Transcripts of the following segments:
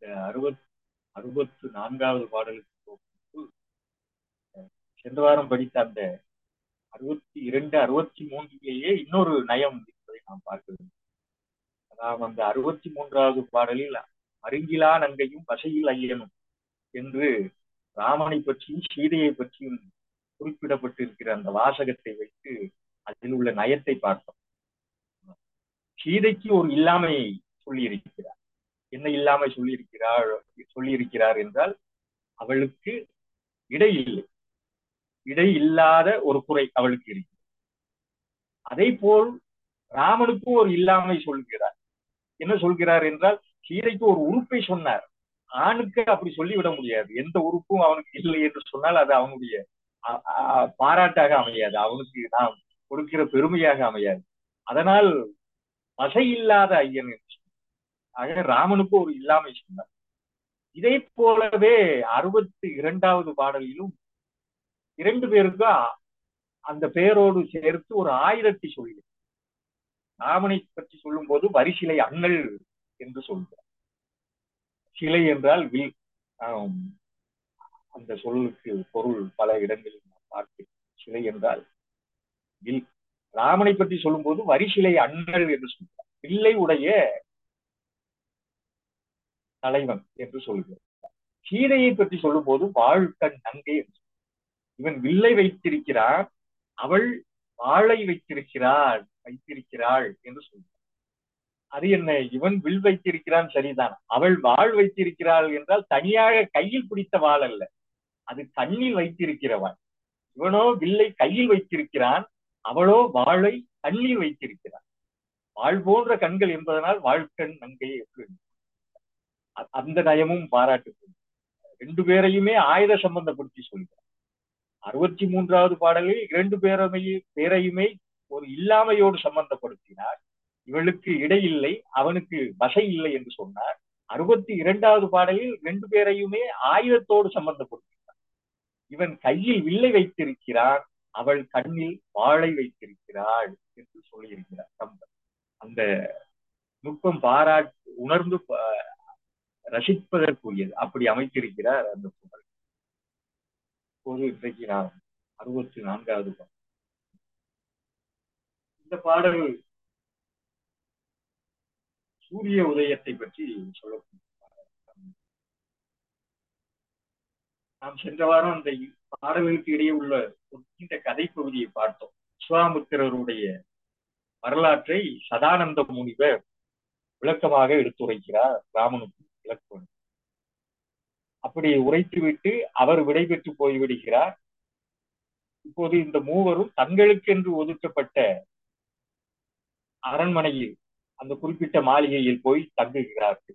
இந்த அறுபத் அறுபத்து நான்காவது பாடலுக்கு சென்ற வாரம் படித்த அந்த அறுபத்தி இரண்டு அறுபத்தி மூன்றிலேயே இன்னொரு நயம் என்பதை நாம் பார்க்க வேண்டும் அதாவது அந்த அறுபத்தி மூன்றாவது பாடலில் அருங்கிலா நங்கையும் பசையில் ஐயனும் என்று ராமனை பற்றியும் சீதையை பற்றியும் குறிப்பிடப்பட்டிருக்கிற அந்த வாசகத்தை வைத்து அதில் உள்ள நயத்தை பார்த்தோம் சீதைக்கு ஒரு இல்லாமையை சொல்லியிருக்கிறார் என்ன இல்லாமை சொல்லியிருக்கிறார் சொல்லியிருக்கிறார் என்றால் அவளுக்கு இடை இல்லை இடை இல்லாத ஒரு குறை அவளுக்கு இருக்கு அதே போல் ராமனுக்கும் ஒரு இல்லாமை சொல்கிறார் என்ன சொல்கிறார் என்றால் சீதைக்கு ஒரு உறுப்பை சொன்னார் ஆணுக்கு அப்படி சொல்லிவிட முடியாது எந்த உறுப்பும் அவனுக்கு இல்லை என்று சொன்னால் அது அவனுடைய பாராட்டாக அமையாது அவனுக்கு நாம் கொடுக்கிற பெருமையாக அமையாது அதனால் பசை இல்லாத ஐயன் என்று ஆக ராமனுக்கு ஒரு இல்லாமை சொன்னார் இதை போலவே அறுபத்தி இரண்டாவது பாடலிலும் இரண்டு பேருக்கும் அந்த பெயரோடு சேர்த்து ஒரு ஆயுதத்தை சொல்லி ராமனை பற்றி சொல்லும் போது வரிசிலை அண்ணல் என்று சொல்கிறார் சிலை என்றால் வில் அந்த சொல்லுக்கு பொருள் பல இடங்களில் நாம் பார்க்கிறோம் சிலை என்றால் வில் ராமனை பற்றி சொல்லும் போது வரிசிலை அண்ணல் என்று சொல்கிறார் வில்லை உடைய தலைவன் என்று சொல்கிறார் சீதையை பற்றி சொல்லும் போது வாழ்கண் நங்கை என்று இவன் வில்லை வைத்திருக்கிறான் அவள் வாளை வைத்திருக்கிறாள் வைத்திருக்கிறாள் என்று சொல்கிறார் அது என்ன இவன் வில் வைத்திருக்கிறான் சரிதான் அவள் வாழ் வைத்திருக்கிறாள் என்றால் தனியாக கையில் பிடித்த வாழ் அல்ல அது கண்ணில் வைத்திருக்கிறவாள் இவனோ வில்லை கையில் வைத்திருக்கிறான் அவளோ வாளை கண்ணில் வைத்திருக்கிறான் வாழ் போன்ற கண்கள் என்பதனால் வாழ்க்கண் நங்கை எப்படி அந்த நயமும் பாராட்டு ரெண்டு பேரையுமே ஆயுத சம்பந்தப்படுத்தி சொல்கிறார் அறுபத்தி மூன்றாவது பாடலில் இரண்டு பேரமையை பேரையுமே ஒரு இல்லாமையோடு சம்பந்தப்படுத்தினார் இவளுக்கு இடையில்லை அவனுக்கு வசை இல்லை என்று சொன்னார் அறுபத்தி இரண்டாவது பாடலில் ரெண்டு பேரையுமே ஆயுதத்தோடு சம்பந்தப்படுத்தினார் இவன் கையில் வில்லை வைத்திருக்கிறான் அவள் கண்ணில் வாழை வைத்திருக்கிறாள் என்று சொல்லியிருக்கிறார் கம்பன் அந்த நுட்பம் பாராட்டு உணர்ந்து ரசிப்பதற்குரியது அப்படி அமைத்திருக்கிறார் அந்த புகழ் இப்போது இன்றைக்கு நாம் அறுபத்தி நான்காவது பாடல் இந்த பாடல் சூரிய உதயத்தை பற்றி சொல்லக்கூடிய நாம் சென்ற வாரம் அந்த பாடல்களுக்கு இடையே உள்ள ஒரு நீண்ட கதை பகுதியை பார்த்தோம் விஸ்வாமுத்திரருடைய வரலாற்றை சதானந்த முனிவர் விளக்கமாக எடுத்துரைக்கிறார் ராமனுக்கு விளக்கம் அப்படி உரைத்துவிட்டு அவர் விடைபெற்று போய்விடுகிறார் இப்போது இந்த மூவரும் தங்களுக்கென்று ஒதுக்கப்பட்ட அரண்மனையில் அந்த குறிப்பிட்ட மாளிகையில் போய் தங்குகிறார்கள்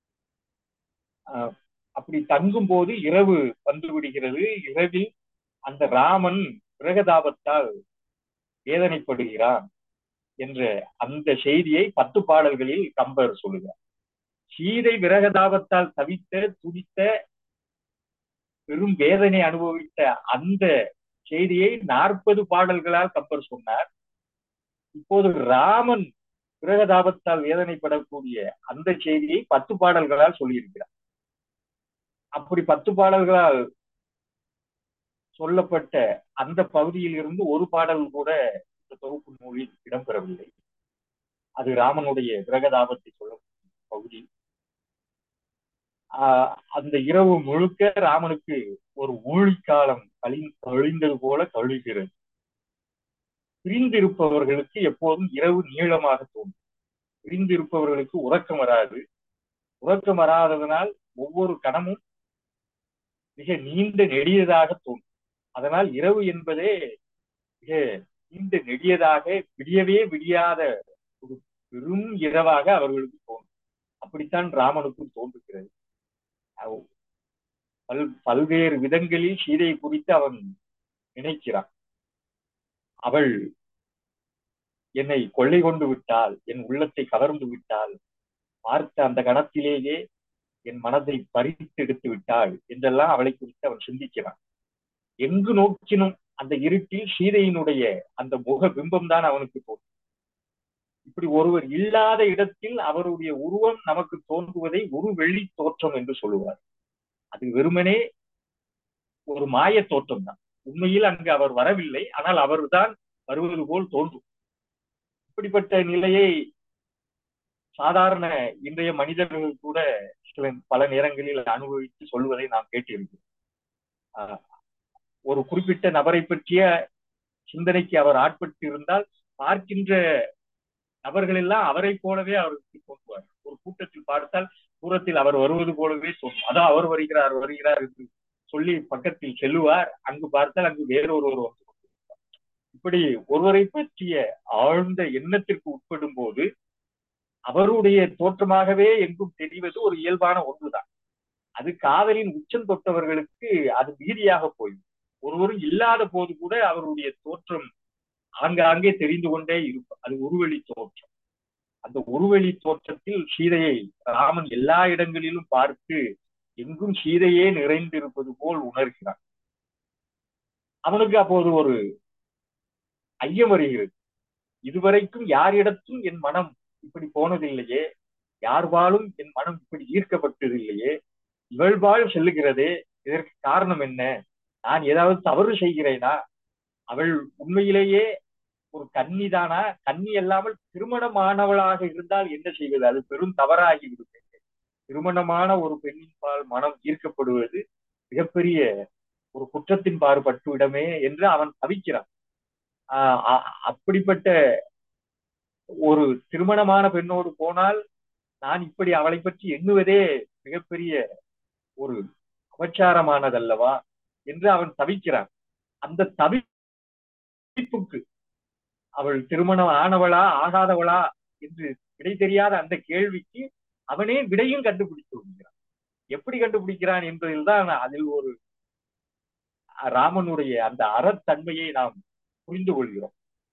அப்படி தங்கும் போது இரவு வந்து விடுகிறது இரவில் அந்த ராமன் பிரகதாபத்தால் வேதனைப்படுகிறான் என்ற அந்த செய்தியை பத்து பாடல்களில் கம்பர் சொல்லுகிறார் சீதை விரகதாபத்தால் தவித்த துடித்த பெரும் வேதனை அனுபவித்த அந்த செய்தியை நாற்பது பாடல்களால் கம்பர் சொன்னார் இப்போது ராமன் பிரகதாபத்தால் வேதனைப்படக்கூடிய அந்த செய்தியை பத்து பாடல்களால் சொல்லியிருக்கிறார் அப்படி பத்து பாடல்களால் சொல்லப்பட்ட அந்த பகுதியில் இருந்து ஒரு பாடல் கூட இந்த தொகுப்பு நூலில் இடம்பெறவில்லை அது ராமனுடைய கிரகதாபத்தை சொல்லக்கூடிய பகுதி ஆஹ் அந்த இரவு முழுக்க ராமனுக்கு ஒரு ஊழிக்காலம் கழி கழிந்தது போல கழிகிறது பிரிந்திருப்பவர்களுக்கு எப்போதும் இரவு நீளமாக தோன்றும் பிரிந்திருப்பவர்களுக்கு உறக்கம் வராது உறக்கம் வராததனால் ஒவ்வொரு கணமும் மிக நீண்ட நெடியதாக தோன்றும் அதனால் இரவு என்பதே மிக நீண்ட நெடியதாக விடியவே விடியாத ஒரு பெரும் இரவாக அவர்களுக்கு தோன்றும் அப்படித்தான் ராமனுக்கும் தோன்றுகிறது பல் பல்வேறு விதங்களில் சீதையை குறித்து அவன் நினைக்கிறான் அவள் என்னை கொள்ளை கொண்டு விட்டால் என் உள்ளத்தை கவர்ந்து விட்டால் பார்த்த அந்த கணத்திலேயே என் மனதை பறித்து எடுத்து விட்டாள் என்றெல்லாம் அவளை குறித்து அவன் சிந்திக்கிறான் எங்கு நோக்கினும் அந்த இருட்டில் சீதையினுடைய அந்த முக பிம்பம் தான் அவனுக்கு தோன்றும் இப்படி ஒருவர் இல்லாத இடத்தில் அவருடைய உருவம் நமக்கு தோன்றுவதை ஒரு வெளி தோற்றம் என்று சொல்லுவார் அது வெறுமனே ஒரு மாய தோற்றம் தான் உண்மையில் அங்கு அவர் வரவில்லை ஆனால் அவர்தான் வருவது போல் தோன்றும் இப்படிப்பட்ட நிலையை சாதாரண இன்றைய மனிதர்கள் கூட சில பல நேரங்களில் அனுபவித்து சொல்வதை நாம் கேட்டிருக்கிறோம் ஒரு குறிப்பிட்ட நபரை பற்றிய சிந்தனைக்கு அவர் ஆட்பட்டு இருந்தால் பார்க்கின்ற நபர்கள் எல்லாம் அவரை போலவே அவருக்கு தோன்றுவார் ஒரு கூட்டத்தில் பார்த்தால் தூரத்தில் அவர் வருவது போலவே தோன்றும் அதான் அவர் வருகிறார் வருகிறார் என்று சொல்லி பக்கத்தில் செல்லுவார் அங்கு பார்த்தால் அங்கு வேறொருவர் வந்து கொண்டிருப்பார் இப்படி ஒருவரை பற்றிய ஆழ்ந்த எண்ணத்திற்கு உட்படும் போது அவருடைய தோற்றமாகவே எங்கும் தெரிவது ஒரு இயல்பான ஒன்றுதான் அது காதலின் உச்சம் தொட்டவர்களுக்கு அது மீதியாக போயும் ஒருவரும் இல்லாத போது கூட அவருடைய தோற்றம் ஆங்காங்கே தெரிந்து கொண்டே இருக்கும் அது உருவெளி தோற்றம் அந்த உருவெளி தோற்றத்தில் சீதையை ராமன் எல்லா இடங்களிலும் பார்த்து எங்கும் சீதையே நிறைந்திருப்பது போல் உணர்கிறான் அவனுக்கு அப்போது ஒரு ஐயம் வருகிறது இதுவரைக்கும் யாரிடத்தும் என் மனம் இப்படி போனதில்லையே யார்பாலும் என் மனம் இப்படி ஈர்க்கப்பட்டதில்லையே இவள்பால் செல்லுகிறதே இதற்கு காரணம் என்ன நான் ஏதாவது தவறு செய்கிறேனா அவள் உண்மையிலேயே ஒரு கன்னிதானா கன்னி அல்லாமல் திருமணமானவளாக இருந்தால் என்ன செய்வது அது பெரும் தவறாகி விடுகிறது திருமணமான ஒரு பெண்ணின் பால் மனம் ஈர்க்கப்படுவது மிகப்பெரிய ஒரு குற்றத்தின் பாடுபட்டுவிடமே என்று அவன் தவிக்கிறான் ஆஹ் அப்படிப்பட்ட ஒரு திருமணமான பெண்ணோடு போனால் நான் இப்படி அவளை பற்றி எண்ணுவதே மிகப்பெரிய ஒரு அபச்சாரமானதல்லவா என்று அவன் தவிக்கிறான் அந்த தவிப்புக்கு அவள் திருமணம் ஆனவளா ஆகாதவளா என்று விடை தெரியாத அந்த கேள்விக்கு அவனே விடையும் கண்டுபிடித்து விடுகிறான் எப்படி கண்டுபிடிக்கிறான் என்பதில் தான் அதில் ஒரு ராமனுடைய அந்த அறத்தன்மையை நாம் புரிந்து கொள்கிறோம்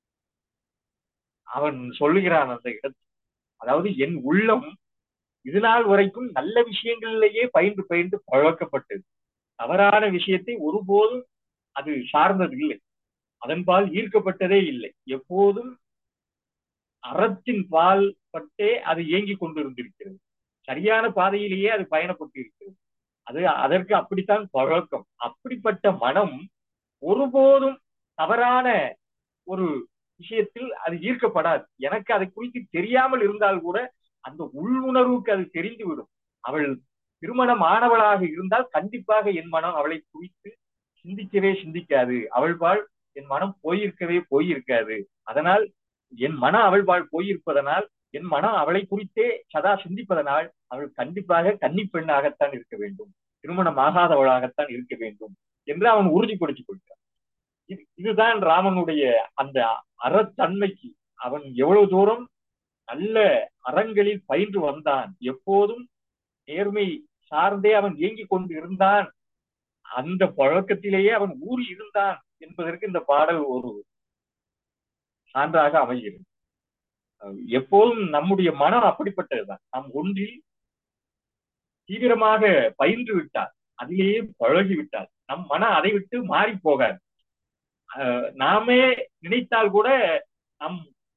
அவன் சொல்லுகிறான் அந்த இடத்தில் அதாவது என் உள்ளம் இது நாள் வரைக்கும் நல்ல விஷயங்களிலேயே பயின்று பயின்று பழக்கப்பட்டது தவறான விஷயத்தை ஒருபோதும் அது சார்ந்தது இல்லை அதன்பால் ஈர்க்கப்பட்டதே இல்லை எப்போதும் அறத்தின் பால் பட்டே அது இயங்கிக் கொண்டிருந்திருக்கிறது சரியான பாதையிலேயே அது பயணப்பட்டு இருக்கிறது அது அதற்கு அப்படித்தான் பழக்கம் அப்படிப்பட்ட மனம் ஒருபோதும் தவறான ஒரு விஷயத்தில் அது ஈர்க்கப்படாது எனக்கு அதை குறித்து தெரியாமல் இருந்தால் கூட அந்த உள்ளுணர்வுக்கு அது தெரிந்துவிடும் அவள் திருமணம் ஆனவளாக இருந்தால் கண்டிப்பாக என் மனம் அவளை குறித்து சிந்திக்கவே சிந்திக்காது அவள் பால் என் மனம் போயிருக்கவே போயிருக்காது அதனால் என் மனம் அவள் பால் போயிருப்பதனால் என் மனம் அவளை குறித்தே சதா சிந்திப்பதனால் அவள் கண்டிப்பாக கன்னி பெண்ணாகத்தான் இருக்க வேண்டும் திருமணம் ஆகாதவளாகத்தான் இருக்க வேண்டும் என்று அவன் உறுதிப்படுத்திக் கொள்கிறான் இது இதுதான் ராமனுடைய அந்த அறத்தன்மைக்கு அவன் எவ்வளவு தூரம் நல்ல அறங்களில் பயின்று வந்தான் எப்போதும் நேர்மை சார்ந்தே அவன் இயங்கிக் கொண்டு இருந்தான் அந்த பழக்கத்திலேயே அவன் ஊறி இருந்தான் என்பதற்கு இந்த பாடல் ஒரு சான்றாக அமைகிறது எப்போதும் நம்முடைய மனம் அப்படிப்பட்டதுதான் நாம் ஒன்றில் தீவிரமாக பயின்று விட்டார் அதிலேயே பழகி விட்டார் நம் மனம் அதை விட்டு மாறி போகாது நாமே நினைத்தால் கூட நம்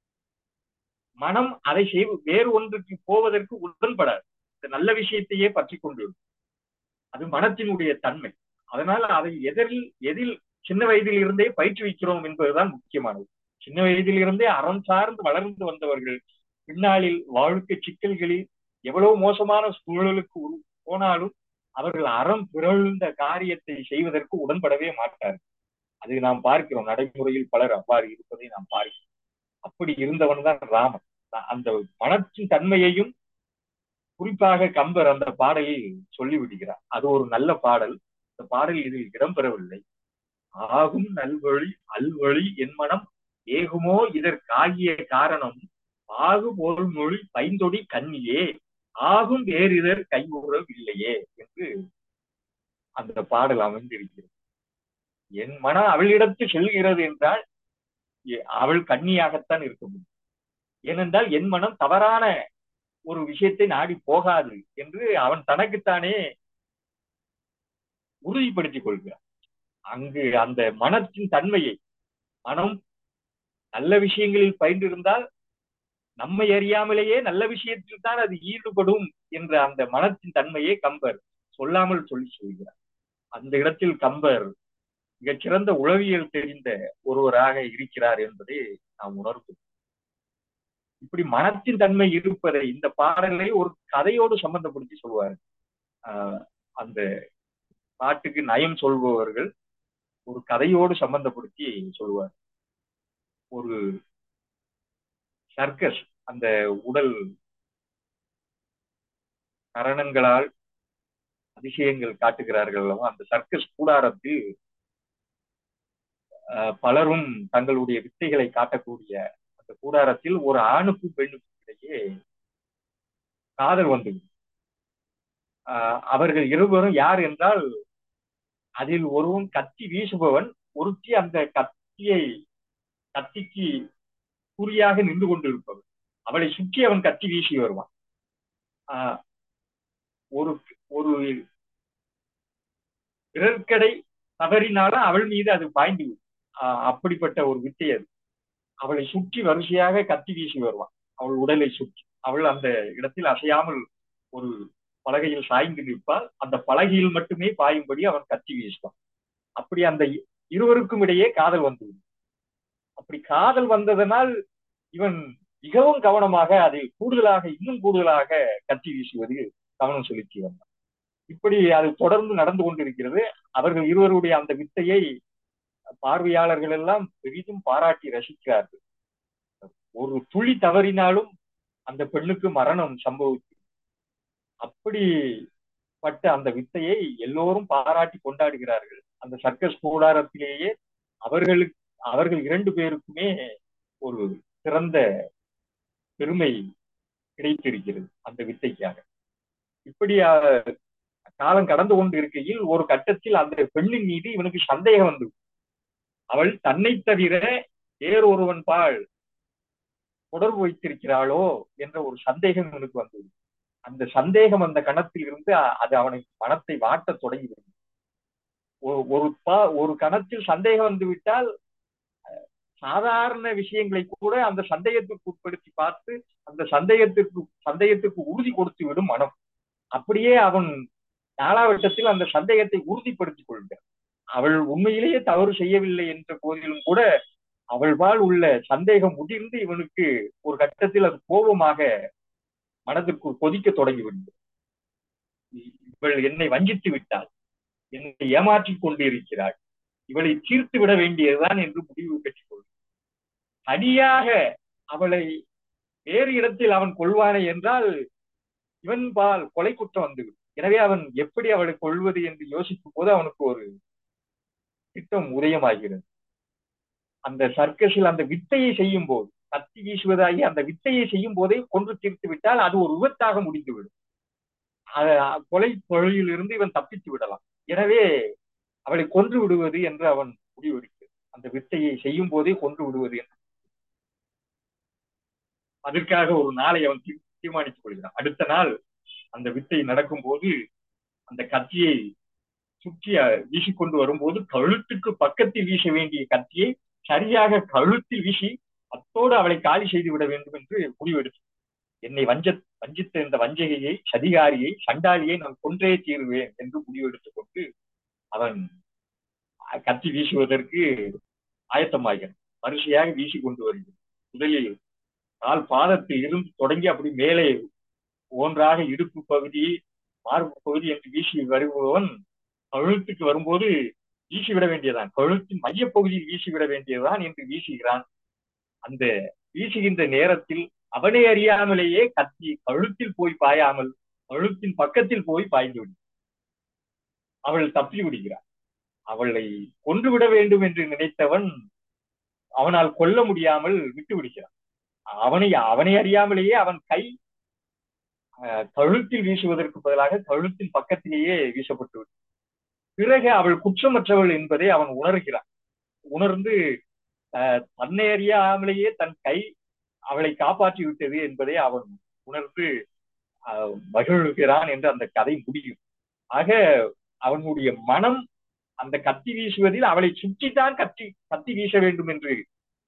மனம் அதை செய் வேறு ஒன்றுக்கு போவதற்கு உடன்படாது இந்த நல்ல விஷயத்தையே பற்றி கொண்டு அது மனத்தினுடைய தன்மை அதனால அதை எதிரில் எதில் சின்ன வயதில் இருந்தே பயிற்றுவிக்கிறோம் என்பதுதான் முக்கியமானது சின்ன வயதில் இருந்தே அறம் சார்ந்து வளர்ந்து வந்தவர்கள் பின்னாளில் வாழ்க்கை சிக்கல்களில் எவ்வளவு மோசமான சூழலுக்கு போனாலும் அவர்கள் அறம் பிறழ்ந்த காரியத்தை செய்வதற்கு உடன்படவே மாட்டார்கள் அது நாம் பார்க்கிறோம் நடைமுறையில் பலர் அவ்வாறு இருப்பதை நாம் பார்க்கிறோம் அப்படி இருந்தவன் தான் ராமன் அந்த மனத்தின் தன்மையையும் குறிப்பாக கம்பர் அந்த பாடலில் சொல்லிவிடுகிறார் அது ஒரு நல்ல பாடல் இந்த பாடல் இதில் இடம்பெறவில்லை ஆகும் நல்வழி அல்வழி என் மனம் ஏகுமோ இதற்காகிய காரணம் ஆகு போல் மொழி பைந்தொடி கண்ணியே ஆகும் வேறிதர் கைவுறவில்லையே என்று அந்த பாடல் அமைந்திருக்கிறது என் மனம் அவளிடத்து செல்கிறது என்றால் அவள் கன்னியாகத்தான் இருக்க முடியும் ஏனென்றால் என் மனம் தவறான ஒரு விஷயத்தை நாடி போகாது என்று அவன் தனக்குத்தானே உறுதிப்படுத்திக் கொள்கிறான் அங்கு அந்த மனத்தின் தன்மையை மனம் நல்ல விஷயங்களில் பயின்றிருந்தால் நம்மை அறியாமலேயே நல்ல விஷயத்தில் தான் அது ஈடுபடும் என்ற அந்த மனத்தின் தன்மையை கம்பர் சொல்லாமல் சொல்லி சொல்கிறார் அந்த இடத்தில் கம்பர் மிகச்சிறந்த உளவியல் தெரிந்த ஒருவராக இருக்கிறார் என்பதை நாம் உணர்வோம் இப்படி மனத்தின் தன்மை இருப்பதை இந்த பாடலை ஒரு கதையோடு சம்பந்தப்படுத்தி சொல்வார் ஆஹ் அந்த பாட்டுக்கு நயம் சொல்பவர்கள் ஒரு கதையோடு சம்பந்தப்படுத்தி சொல்லுவார் ஒரு சர்க்கஸ் அந்த உடல் கரணங்களால் அதிசயங்கள் காட்டுகிறார்கள் அல்லவா அந்த சர்க்கஸ் கூடாரத்தில் பலரும் தங்களுடைய வித்தைகளை காட்டக்கூடிய அந்த கூடாரத்தில் ஒரு ஆணுக்கும் பெண்ணுக்கும் இடையே காதல் வந்தது அவர்கள் இருவரும் யார் என்றால் அதில் ஒருவன் கத்தி வீசுபவன் ஒருத்தி அந்த கத்தியை கத்திக்கு குறியாக நின்று கொண்டிருப்பவன் அவளை சுற்றி அவன் கத்தி வீசி வருவான் ஒரு ஒரு பிறர்க்கடை தவறினாலும் அவள் மீது அது பாய்ந்து அப்படிப்பட்ட ஒரு வித்தை அது அவளை சுற்றி வரிசையாக கத்தி வீசி வருவான் அவள் உடலை சுற்றி அவள் அந்த இடத்தில் அசையாமல் ஒரு பலகையில் சாய்ந்து நிற்பால் அந்த பலகையில் மட்டுமே பாயும்படி அவன் கத்தி வீசுவான் அப்படி அந்த இருவருக்கும் இடையே காதல் வந்தது அப்படி காதல் வந்ததனால் இவன் மிகவும் கவனமாக அதை கூடுதலாக இன்னும் கூடுதலாக கத்தி வீசுவது கவனம் செலுத்தி வந்தான் இப்படி அது தொடர்ந்து நடந்து கொண்டிருக்கிறது அவர்கள் இருவருடைய அந்த வித்தையை பார்வையாளர்கள் எல்லாம் பெரிதும் பாராட்டி ரசிக்கிறார்கள் ஒரு துளி தவறினாலும் அந்த பெண்ணுக்கு மரணம் சம்பவித்து அப்படிப்பட்ட அந்த வித்தையை எல்லோரும் பாராட்டி கொண்டாடுகிறார்கள் அந்த சர்க்கஸ் கூடாரத்திலேயே அவர்களுக்கு அவர்கள் இரண்டு பேருக்குமே ஒரு சிறந்த பெருமை கிடைத்திருக்கிறது அந்த வித்தைக்காக இப்படி காலம் கடந்து கொண்டு இருக்கையில் ஒரு கட்டத்தில் அந்த பெண்ணின் மீது இவனுக்கு சந்தேகம் வந்து அவள் தன்னை தவிர வேறொருவன் பால் தொடர்பு வைத்திருக்கிறாளோ என்ற ஒரு சந்தேகம் இவனுக்கு வந்தது அந்த சந்தேகம் அந்த கணத்தில் இருந்து அது அவனை மனத்தை வாட்ட தொடங்கிவிடும் ஒரு பா ஒரு கணத்தில் சந்தேகம் வந்து விட்டால் சாதாரண விஷயங்களை கூட அந்த சந்தேகத்திற்கு உட்படுத்தி பார்த்து அந்த சந்தேகத்திற்கு சந்தேகத்திற்கு உறுதி கொடுத்து விடும் மனம் அப்படியே அவன் நாலாவட்டத்தில் அந்த சந்தேகத்தை உறுதிப்படுத்திக் கொள்கிறான் அவள் உண்மையிலேயே தவறு செய்யவில்லை என்ற போதிலும் கூட அவள்பால் உள்ள சந்தேகம் முதிர்ந்து இவனுக்கு ஒரு கட்டத்தில் அது கோபமாக மனதிற்குள் கொதிக்க தொடங்கிவிடுகிறது இவள் என்னை வஞ்சித்து விட்டாள் என்னை ஏமாற்றிக் கொண்டு இருக்கிறாள் இவளை தீர்த்து விட வேண்டியதுதான் என்று முடிவு பெற்றுக் கொள்ளும் தனியாக அவளை வேறு இடத்தில் அவன் கொள்வானே என்றால் இவன் பால் கொலை குற்றம் வந்துவிடும் எனவே அவன் எப்படி அவளை கொள்வது என்று யோசிக்கும் போது அவனுக்கு ஒரு திட்டம் உதயமாகிறது அந்த சர்க்கஸில் அந்த வித்தையை செய்யும் போது கத்தி வீசுவதாகி அந்த வித்தையை செய்யும் போதே கொன்று தீர்த்து விட்டால் அது ஒரு விபத்தாக முடிந்துவிடும் கொலை தொழிலிருந்து இவன் தப்பித்து விடலாம் எனவே அவளை கொன்று விடுவது என்று அவன் முடிவெடுத்து அந்த வித்தையை செய்யும் போதே கொன்று விடுவது என்று அதற்காக ஒரு நாளை அவன் தீர்மானித்துக் கொள்கிறான் அடுத்த நாள் அந்த வித்தை நடக்கும் போது அந்த கத்தியை சுற்றி வீசிக்கொண்டு வரும்போது கழுத்துக்கு பக்கத்தில் வீச வேண்டிய கத்தியை சரியாக கழுத்தில் வீசி அத்தோடு அவளை காலி செய்து விட வேண்டும் என்று முடிவெடுத்து என்னை வஞ்ச வஞ்சித்த இந்த வஞ்சகையை சதிகாரியை சண்டாளியை நான் கொன்றே தீருவேன் என்று முடிவெடுத்துக் கொண்டு அவன் கத்தி வீசுவதற்கு ஆயத்தமாகிறான் வரிசையாக வீசி கொண்டு வருகிறான் முதலில் கால் பாதத்தில் இருந்து தொடங்கி அப்படி மேலே ஒன்றாக இடுப்பு பகுதி மார்பு பகுதி என்று வீசி வருபவன் கழுத்துக்கு வரும்போது வீசிவிட வேண்டியதான் கழுத்தின் மையப்பகுதியில் வீசிவிட வேண்டியதுதான் என்று வீசுகிறான் அந்த வீசுகின்ற நேரத்தில் அவனை அறியாமலேயே கத்தி கழுத்தில் போய் பாயாமல் கழுத்தின் பக்கத்தில் போய் பாய்ந்து விடும் அவள் தப்பி விடுகிறாள் அவளை கொன்று விட வேண்டும் என்று நினைத்தவன் அவனால் கொல்ல முடியாமல் விட்டு விடுகிறான் அவனை அவனை அறியாமலேயே அவன் கை கழுத்தில் வீசுவதற்கு பதிலாக கழுத்தின் பக்கத்திலேயே வீசப்பட்டு விடும் பிறகு அவள் குற்றமற்றவள் என்பதை அவன் உணர்கிறான் உணர்ந்து தன்னை அறியாமலேயே தன் கை அவளை காப்பாற்றி விட்டது என்பதை அவன் உணர்ந்து மகிழ்கிறான் என்று அந்த கதை முடியும் ஆக அவனுடைய மனம் அந்த கத்தி வீசுவதில் அவளை சுற்றித்தான் கத்தி கத்தி வீச வேண்டும் என்று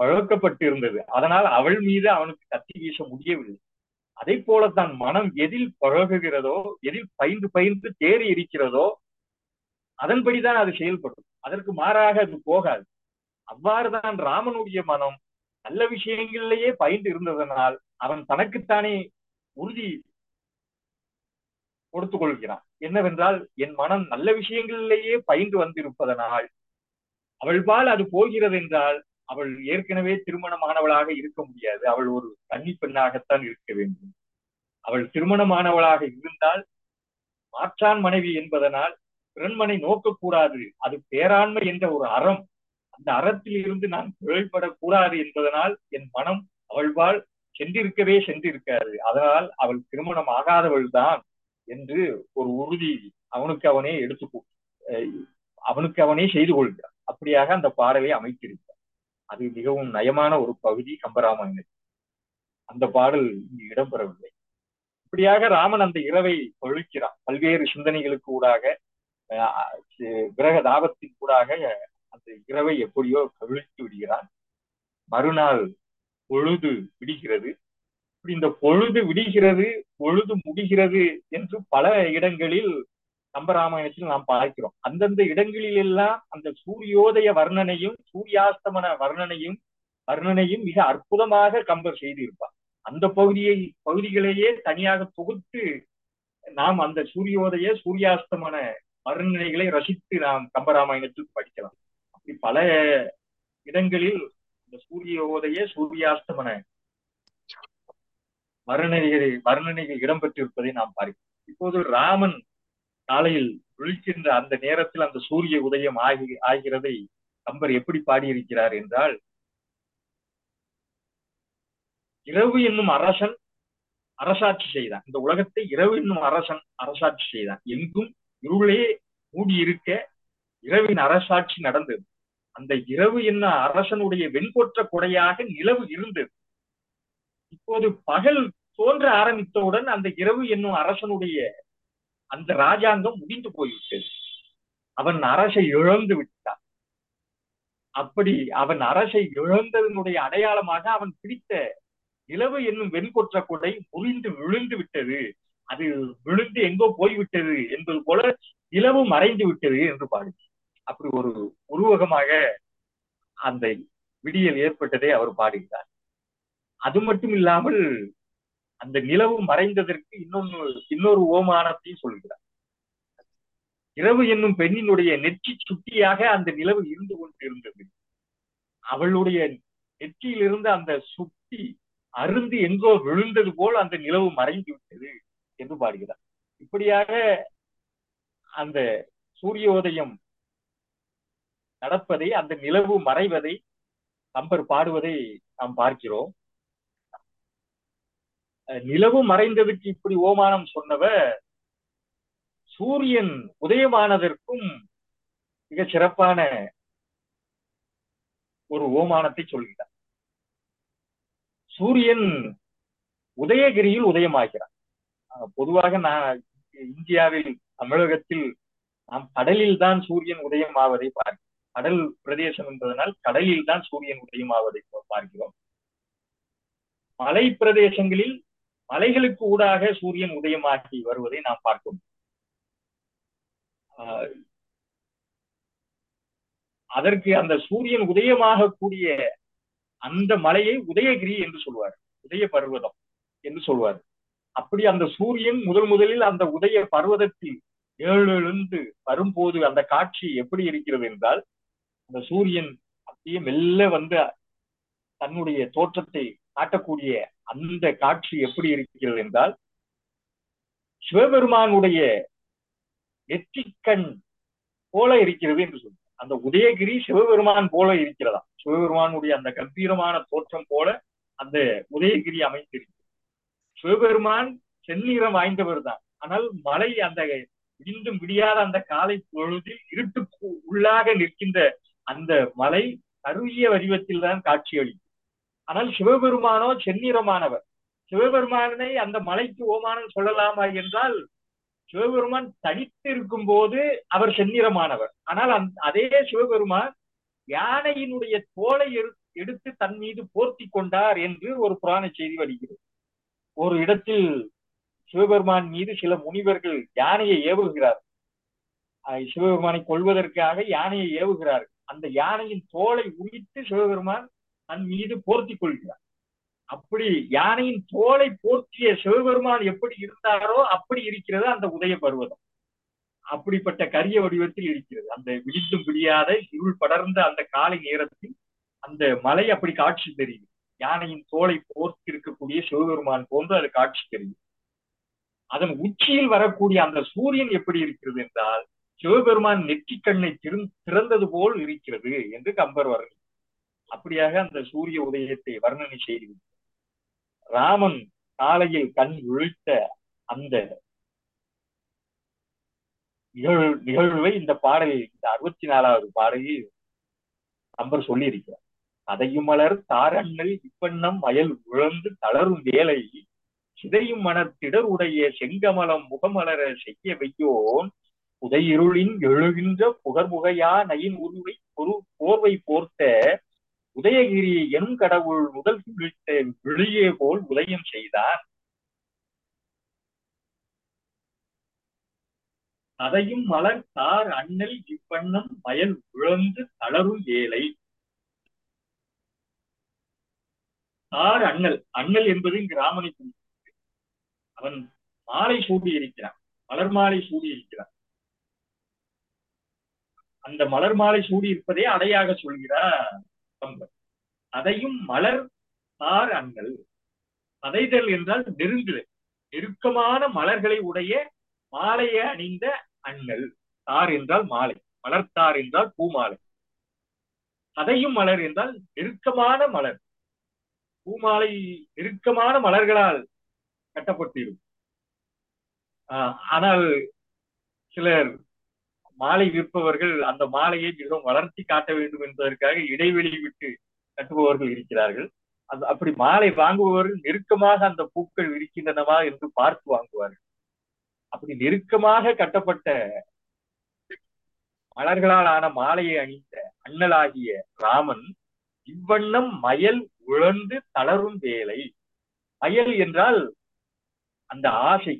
பழக்கப்பட்டு இருந்தது அதனால் அவள் மீது அவனுக்கு கத்தி வீச முடியவில்லை அதை போலத்தான் மனம் எதில் பழகுகிறதோ எதில் பயின்று பயின்று தேறி இருக்கிறதோ அதன்படிதான் அது செயல்படும் அதற்கு மாறாக அது போகாது அவ்வாறுதான் ராமனுடைய மனம் நல்ல விஷயங்களிலேயே பயின்று இருந்ததனால் அவன் தனக்குத்தானே உறுதி கொடுத்துக் கொள்கிறான் என்னவென்றால் என் மனம் நல்ல விஷயங்களிலேயே பயின்று வந்திருப்பதனால் அவள்பால் அது போகிறது என்றால் அவள் ஏற்கனவே திருமணமானவளாக இருக்க முடியாது அவள் ஒரு கன்னி பெண்ணாகத்தான் இருக்க வேண்டும் அவள் திருமணமானவளாக இருந்தால் மாற்றான் மனைவி என்பதனால் பிறன்மனை நோக்கக்கூடாது அது பேராண்மை என்ற ஒரு அறம் அந்த அறத்தில் இருந்து நான் பிழைப்படக்கூடாது என்பதனால் என் மனம் அவள்பால் சென்றிருக்கவே சென்றிருக்காது அதனால் அவள் திருமணம் ஆகாதவள் தான் என்று ஒரு உறுதி அவனுக்கு அவனே எடுத்து அவனுக்கு அவனே செய்து கொள்கிறான் அப்படியாக அந்த பாடலை அமைத்திருக்கிறார் அது மிகவும் நயமான ஒரு பகுதி கம்பராமாயணத்தில் அந்த பாடல் இங்கு இடம்பெறவில்லை இப்படியாக ராமன் அந்த இரவை பழுக்கிறான் பல்வேறு சிந்தனைகளுக்கு ஊடாக கிரக தாபத்தின் கூடாக அந்த இரவை எப்படியோ கவிழ்த்து விடுகிறான் மறுநாள் பொழுது விடுகிறது இப்படி இந்த பொழுது விடுகிறது பொழுது முடிகிறது என்று பல இடங்களில் கம்பராமாயணத்தில் நாம் பார்க்கிறோம் அந்தந்த இடங்களில் எல்லாம் அந்த சூரியோதய வர்ணனையும் சூரியாஸ்தமன வர்ணனையும் வர்ணனையும் மிக அற்புதமாக கம்பர் செய்திருப்பார் அந்த பகுதியை பகுதிகளையே தனியாக தொகுத்து நாம் அந்த சூரியோதய சூரியாஸ்தமன வர்ணனைகளை ரசித்து நாம் கம்பராமாயணத்தில் படிக்கலாம் அப்படி பல இடங்களில் இந்த சூரியோதய சூரியாஸ்தமன வர்ணனைகள் வர்ணனைகள் இடம்பெற்றிருப்பதை நாம் பார்க்கிறோம் இப்போது ராமன் காலையில் விழிக்கின்ற அந்த நேரத்தில் அந்த சூரிய உதயம் ஆகி ஆகிறதை கம்பர் எப்படி பாடியிருக்கிறார் என்றால் இரவு என்னும் அரசன் அரசாட்சி செய்தான் இந்த உலகத்தை இரவு என்னும் அரசன் அரசாட்சி செய்தான் எங்கும் இருளே மூடி இருக்க இரவின் அரசாட்சி நடந்தது அந்த இரவு என்ன அரசனுடைய வெண்கொற்ற கொடையாக நிலவு இருந்தது இப்போது பகல் தோன்ற ஆரம்பித்தவுடன் அந்த இரவு என்னும் அரசனுடைய அந்த ராஜாங்கம் முடிந்து போய்விட்டது அவன் அரசை இழந்து விட்டான் அப்படி அவன் அரசை இழந்ததனுடைய அடையாளமாக அவன் பிடித்த நிலவு என்னும் வெண்கொற்ற கொடை முறிந்து விழுந்து விட்டது அது விழுந்து எங்கோ போய்விட்டது என்பது போல நிலவு மறைந்து விட்டது என்று பாடு அப்படி ஒரு உருவகமாக அந்த விடியல் ஏற்பட்டதை அவர் பாடுகிறார் அது மட்டும் இல்லாமல் அந்த நிலவு மறைந்ததற்கு இன்னொன்னு இன்னொரு ஓமானத்தையும் சொல்கிறார் இரவு என்னும் பெண்ணினுடைய நெற்றி சுட்டியாக அந்த நிலவு இருந்து கொண்டு இருந்தது அவளுடைய நெற்றியில் இருந்த அந்த சுட்டி அருந்து எங்கோ விழுந்தது போல் அந்த நிலவு மறைந்து விட்டது என்று பாடுகிறார் இப்படியாக அந்த சூரியோதயம் நடப்பதை அந்த நிலவு மறைவதை கம்பர் பாடுவதை நாம் பார்க்கிறோம் நிலவு மறைந்ததுக்கு இப்படி ஓமானம் சொன்னவர் சூரியன் உதயமானதற்கும் மிக சிறப்பான ஒரு ஓமானத்தை சொல்கிறார் சூரியன் உதயகிரியில் உதயமாகிறார் பொதுவாக நான் இந்தியாவில் தமிழகத்தில் நாம் கடலில் தான் சூரியன் உதயம் ஆவதை பார்க்கிறோம் கடல் பிரதேசம் என்பதனால் கடலில் தான் சூரியன் உதயம் ஆவதை பார்க்கிறோம் மலை பிரதேசங்களில் மலைகளுக்கு ஊடாக சூரியன் உதயமாகி வருவதை நாம் பார்க்கும் அதற்கு அந்த சூரியன் உதயமாக கூடிய அந்த மலையை உதயகிரி என்று சொல்வார் உதய பர்வதம் என்று சொல்வார் அப்படி அந்த சூரியன் முதல் முதலில் அந்த உதய பர்வதத்தில் ஏழெழுந்து வரும்போது அந்த காட்சி எப்படி இருக்கிறது என்றால் அந்த சூரியன் அப்படியே மெல்ல வந்து தன்னுடைய தோற்றத்தை காட்டக்கூடிய அந்த காட்சி எப்படி இருக்கிறது என்றால் சிவபெருமானுடைய நெற்றிக்கண் போல இருக்கிறது என்று சொல்லுவார் அந்த உதயகிரி சிவபெருமான் போல இருக்கிறதா சிவபெருமானுடைய அந்த கம்பீரமான தோற்றம் போல அந்த உதயகிரி அமைந்திருக்கிறது சிவபெருமான் செந்நிறம் வாய்ந்தவர் தான் ஆனால் மலை அந்த விடிந்தும் விடியாத அந்த காலை பொழுதில் இருட்டுக்கு உள்ளாக நிற்கின்ற அந்த மலை கருவிய வடிவத்தில் தான் காட்சி அளிக்கும் ஆனால் சிவபெருமானோ செந்நிறமானவர் சிவபெருமானை அந்த மலைக்கு ஓமானம் சொல்லலாமா என்றால் சிவபெருமான் தனித்து இருக்கும் போது அவர் செந்நிறமானவர் ஆனால் அதே சிவபெருமான் யானையினுடைய தோலை எடுத்து தன் மீது போர்த்தி கொண்டார் என்று ஒரு புராண செய்தி வருகிறது ஒரு இடத்தில் சிவபெருமான் மீது சில முனிவர்கள் யானையை ஏவுகிறார் சிவபெருமானை கொள்வதற்காக யானையை ஏவுகிறார் அந்த யானையின் தோலை உரித்து சிவபெருமான் தன் மீது போர்த்தி கொள்கிறார் அப்படி யானையின் தோலை போர்த்திய சிவபெருமான் எப்படி இருந்தாரோ அப்படி இருக்கிறது அந்த உதய பருவதம் அப்படிப்பட்ட கரிய வடிவத்தில் இருக்கிறது அந்த விழித்தும் பிடியாத இருள் படர்ந்த அந்த காலை நேரத்தில் அந்த மலை அப்படி காட்சி தெரியும் யானையின் தோலை போர்த்தி இருக்கக்கூடிய சிவபெருமான் போன்று அது காட்சி தெரியும் அதன் உச்சியில் வரக்கூடிய அந்த சூரியன் எப்படி இருக்கிறது என்றால் சிவபெருமான் நெற்றி கண்ணை திறந்தது போல் இருக்கிறது என்று கம்பர் வர்ணி அப்படியாக அந்த சூரிய உதயத்தை வர்ணனை செய்து ராமன் காலையில் கண் விழித்த அந்த நிகழ்வு நிகழ்வை இந்த பாடலில் இந்த அறுபத்தி நாலாவது பாடலில் கம்பர் சொல்லி இருக்கிறார் அதையும் மலர் தாரண்ணல் இப்பண்ணம் மயல் உழந்து தளரும் வேலை சிதையும் மனத்திடர் உடைய செங்கமலம் முகமலர செய்ய வையோன் உதையிருளின் எழுகின்ற புகர்முகையா நயின் உருவை பொரு போர்வை போர்த்த உதயகிரி எனும் கடவுள் முதல் விழித்த விழியே போல் உதயம் செய்தான் அதையும் மலர் தார் அண்ணல் இவ்வண்ணம் மயல் உழந்து தளரும் வேலை தார் அண்ணல் அண்ணல் என்பது இங்கு ராமனை குறிக்கிறது அவன் மாலை சூடி இருக்கிறான் மலர் மாலை சூடி இருக்கிறான் அந்த மலர் மாலை சூடி இருப்பதே அடையாக சொல்கிறார் அதையும் மலர் தார் அண்ணல் அதைதல் என்றால் நெருங்குதல் நெருக்கமான மலர்களை உடைய மாலையை அணிந்த அண்ணல் தார் என்றால் மாலை மலர்த்தார் என்றால் பூமாலை அதையும் மலர் என்றால் நெருக்கமான மலர் பூமாலை நெருக்கமான மலர்களால் கட்டப்பட்டிருக்கும் ஆனால் சிலர் மாலை விற்பவர்கள் அந்த மாலையை மிகவும் வளர்த்தி காட்ட வேண்டும் என்பதற்காக இடைவெளி விட்டு கட்டுபவர்கள் இருக்கிறார்கள் அது அப்படி மாலை வாங்குபவர்கள் நெருக்கமாக அந்த பூக்கள் இருக்கின்றனவா என்று பார்த்து வாங்குவார்கள் அப்படி நெருக்கமாக கட்டப்பட்ட மலர்களால் ஆன மாலையை அணிந்த அண்ணலாகிய ராமன் இவ்வண்ணம் மயல் உழந்து தளரும் வேலை மயல் என்றால் அந்த ஆசை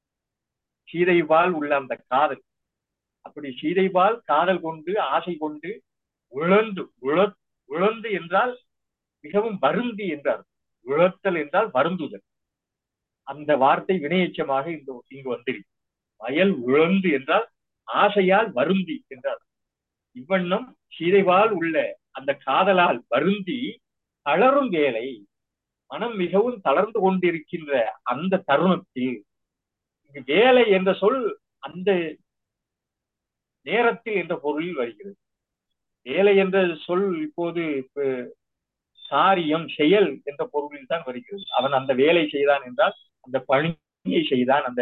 சீதைபால் உள்ள அந்த காதல் அப்படி சீதைபால் காதல் கொண்டு ஆசை கொண்டு உழந்து உழ உழந்து என்றால் மிகவும் வருந்தி என்றார் உழத்தல் என்றால் வருந்துதல் அந்த வார்த்தை வினையச்சமாக இந்த இங்கு வந்திருக்கு வயல் உழந்து என்றால் ஆசையால் வருந்தி என்றார் இவ்வண்ணம் சீதைவால் உள்ள அந்த காதலால் வருந்தி தளரும் வேலை மனம் மிகவும் தளர்ந்து கொண்டிருக்கின்ற அந்த தருணத்தில் இங்கு வேலை என்ற சொல் அந்த நேரத்தில் என்ற பொருளில் வருகிறது வேலை என்ற சொல் இப்போது காரியம் செயல் என்ற பொருளில் தான் வருகிறது அவன் அந்த வேலை செய்தான் என்றால் அந்த பணியை செய்தான் அந்த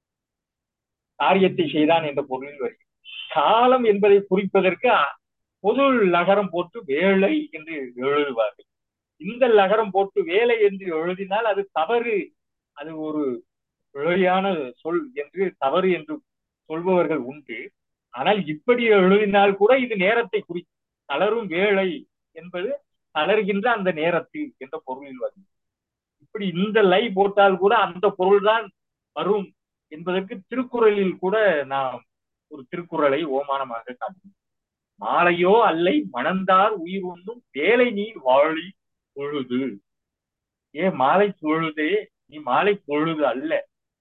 காரியத்தை செய்தான் என்ற பொருளில் வருகிறது காலம் என்பதை குறிப்பதற்கு பொது நகரம் போட்டு வேலை என்று எழுதுவார்கள் இந்த நகரம் போட்டு வேலை என்று எழுதினால் அது தவறு அது ஒரு பிழையான சொல் என்று தவறு என்று சொல்பவர்கள் உண்டு ஆனால் இப்படி எழுதினால் கூட இது நேரத்தை குறி தளரும் வேலை என்பது தளர்கின்ற அந்த நேரத்தில் என்ற பொருளில் வரும் இப்படி இந்த லை போட்டால் கூட அந்த பொருள் தான் வரும் என்பதற்கு திருக்குறளில் கூட நாம் ஒரு திருக்குறளை ஓமானமாக காட்டுவோம் மாலையோ அல்லை மணந்தார் உயிர் ஒன்றும் வேலை நீ வாழி பொழுது ஏ மாலை பொழுதே நீ மாலை பொழுது அல்ல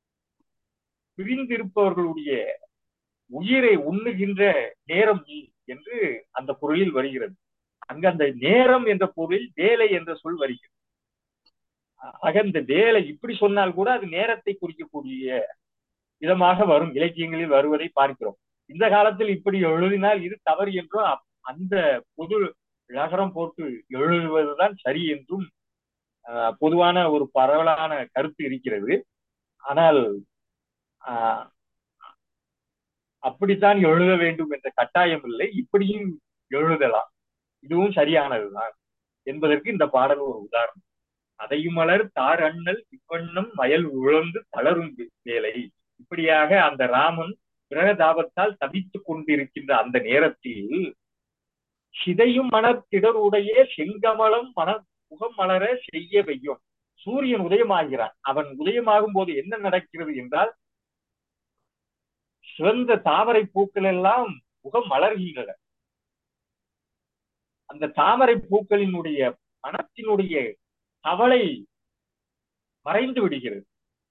பிரிந்திருப்பவர்களுடைய உயிரை உண்ணுகின்ற நேரம் நீ என்று அந்த பொருளில் வருகிறது அங்க அந்த நேரம் என்ற பொருளில் வேலை என்ற சொல் வருகிறது ஆக இந்த வேலை இப்படி சொன்னால் கூட அது நேரத்தை குறிக்கக்கூடிய விதமாக வரும் இலக்கியங்களில் வருவதை பார்க்கிறோம் இந்த காலத்தில் இப்படி எழுதினால் இது தவறு என்றும் அந்த பொது நகரம் போட்டு எழுதுவதுதான் சரி என்றும் பொதுவான ஒரு பரவலான கருத்து இருக்கிறது ஆனால் அப்படித்தான் எழுத வேண்டும் என்ற கட்டாயம் இல்லை இப்படியும் எழுதலாம் இதுவும் சரியானதுதான் என்பதற்கு இந்த பாடல் ஒரு உதாரணம் அதையும் மலர் தார் அண்ணல் இவ்வண்ணம் வயல் உழந்து தளரும் வேலை இப்படியாக அந்த ராமன் கிரகதாபத்தால் தவித்துக் கொண்டிருக்கின்ற அந்த நேரத்தில் சிதையும் மனத்திடருடைய செங்கமலம் மன முகம் மலர செய்ய வையும் சூரியன் உதயமாகிறான் அவன் உதயமாகும் போது என்ன நடக்கிறது என்றால் சிறந்த தாமரை பூக்கள் எல்லாம் முகம் மலர்கின்றன அந்த தாமரை பூக்களினுடைய மனத்தினுடைய கவலை மறைந்து விடுகிறது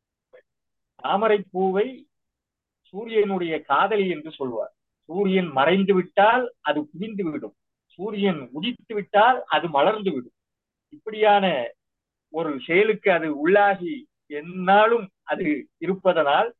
தாமரை பூவை சூரியனுடைய காதலி என்று சொல்வார் சூரியன் மறைந்து விட்டால் அது குவிந்து விடும் சூரியன் உதித்து விட்டால் அது மலர்ந்து விடும் இப்படியான ஒரு செயலுக்கு அது உள்ளாகி என்னாலும் அது இருப்பதனால்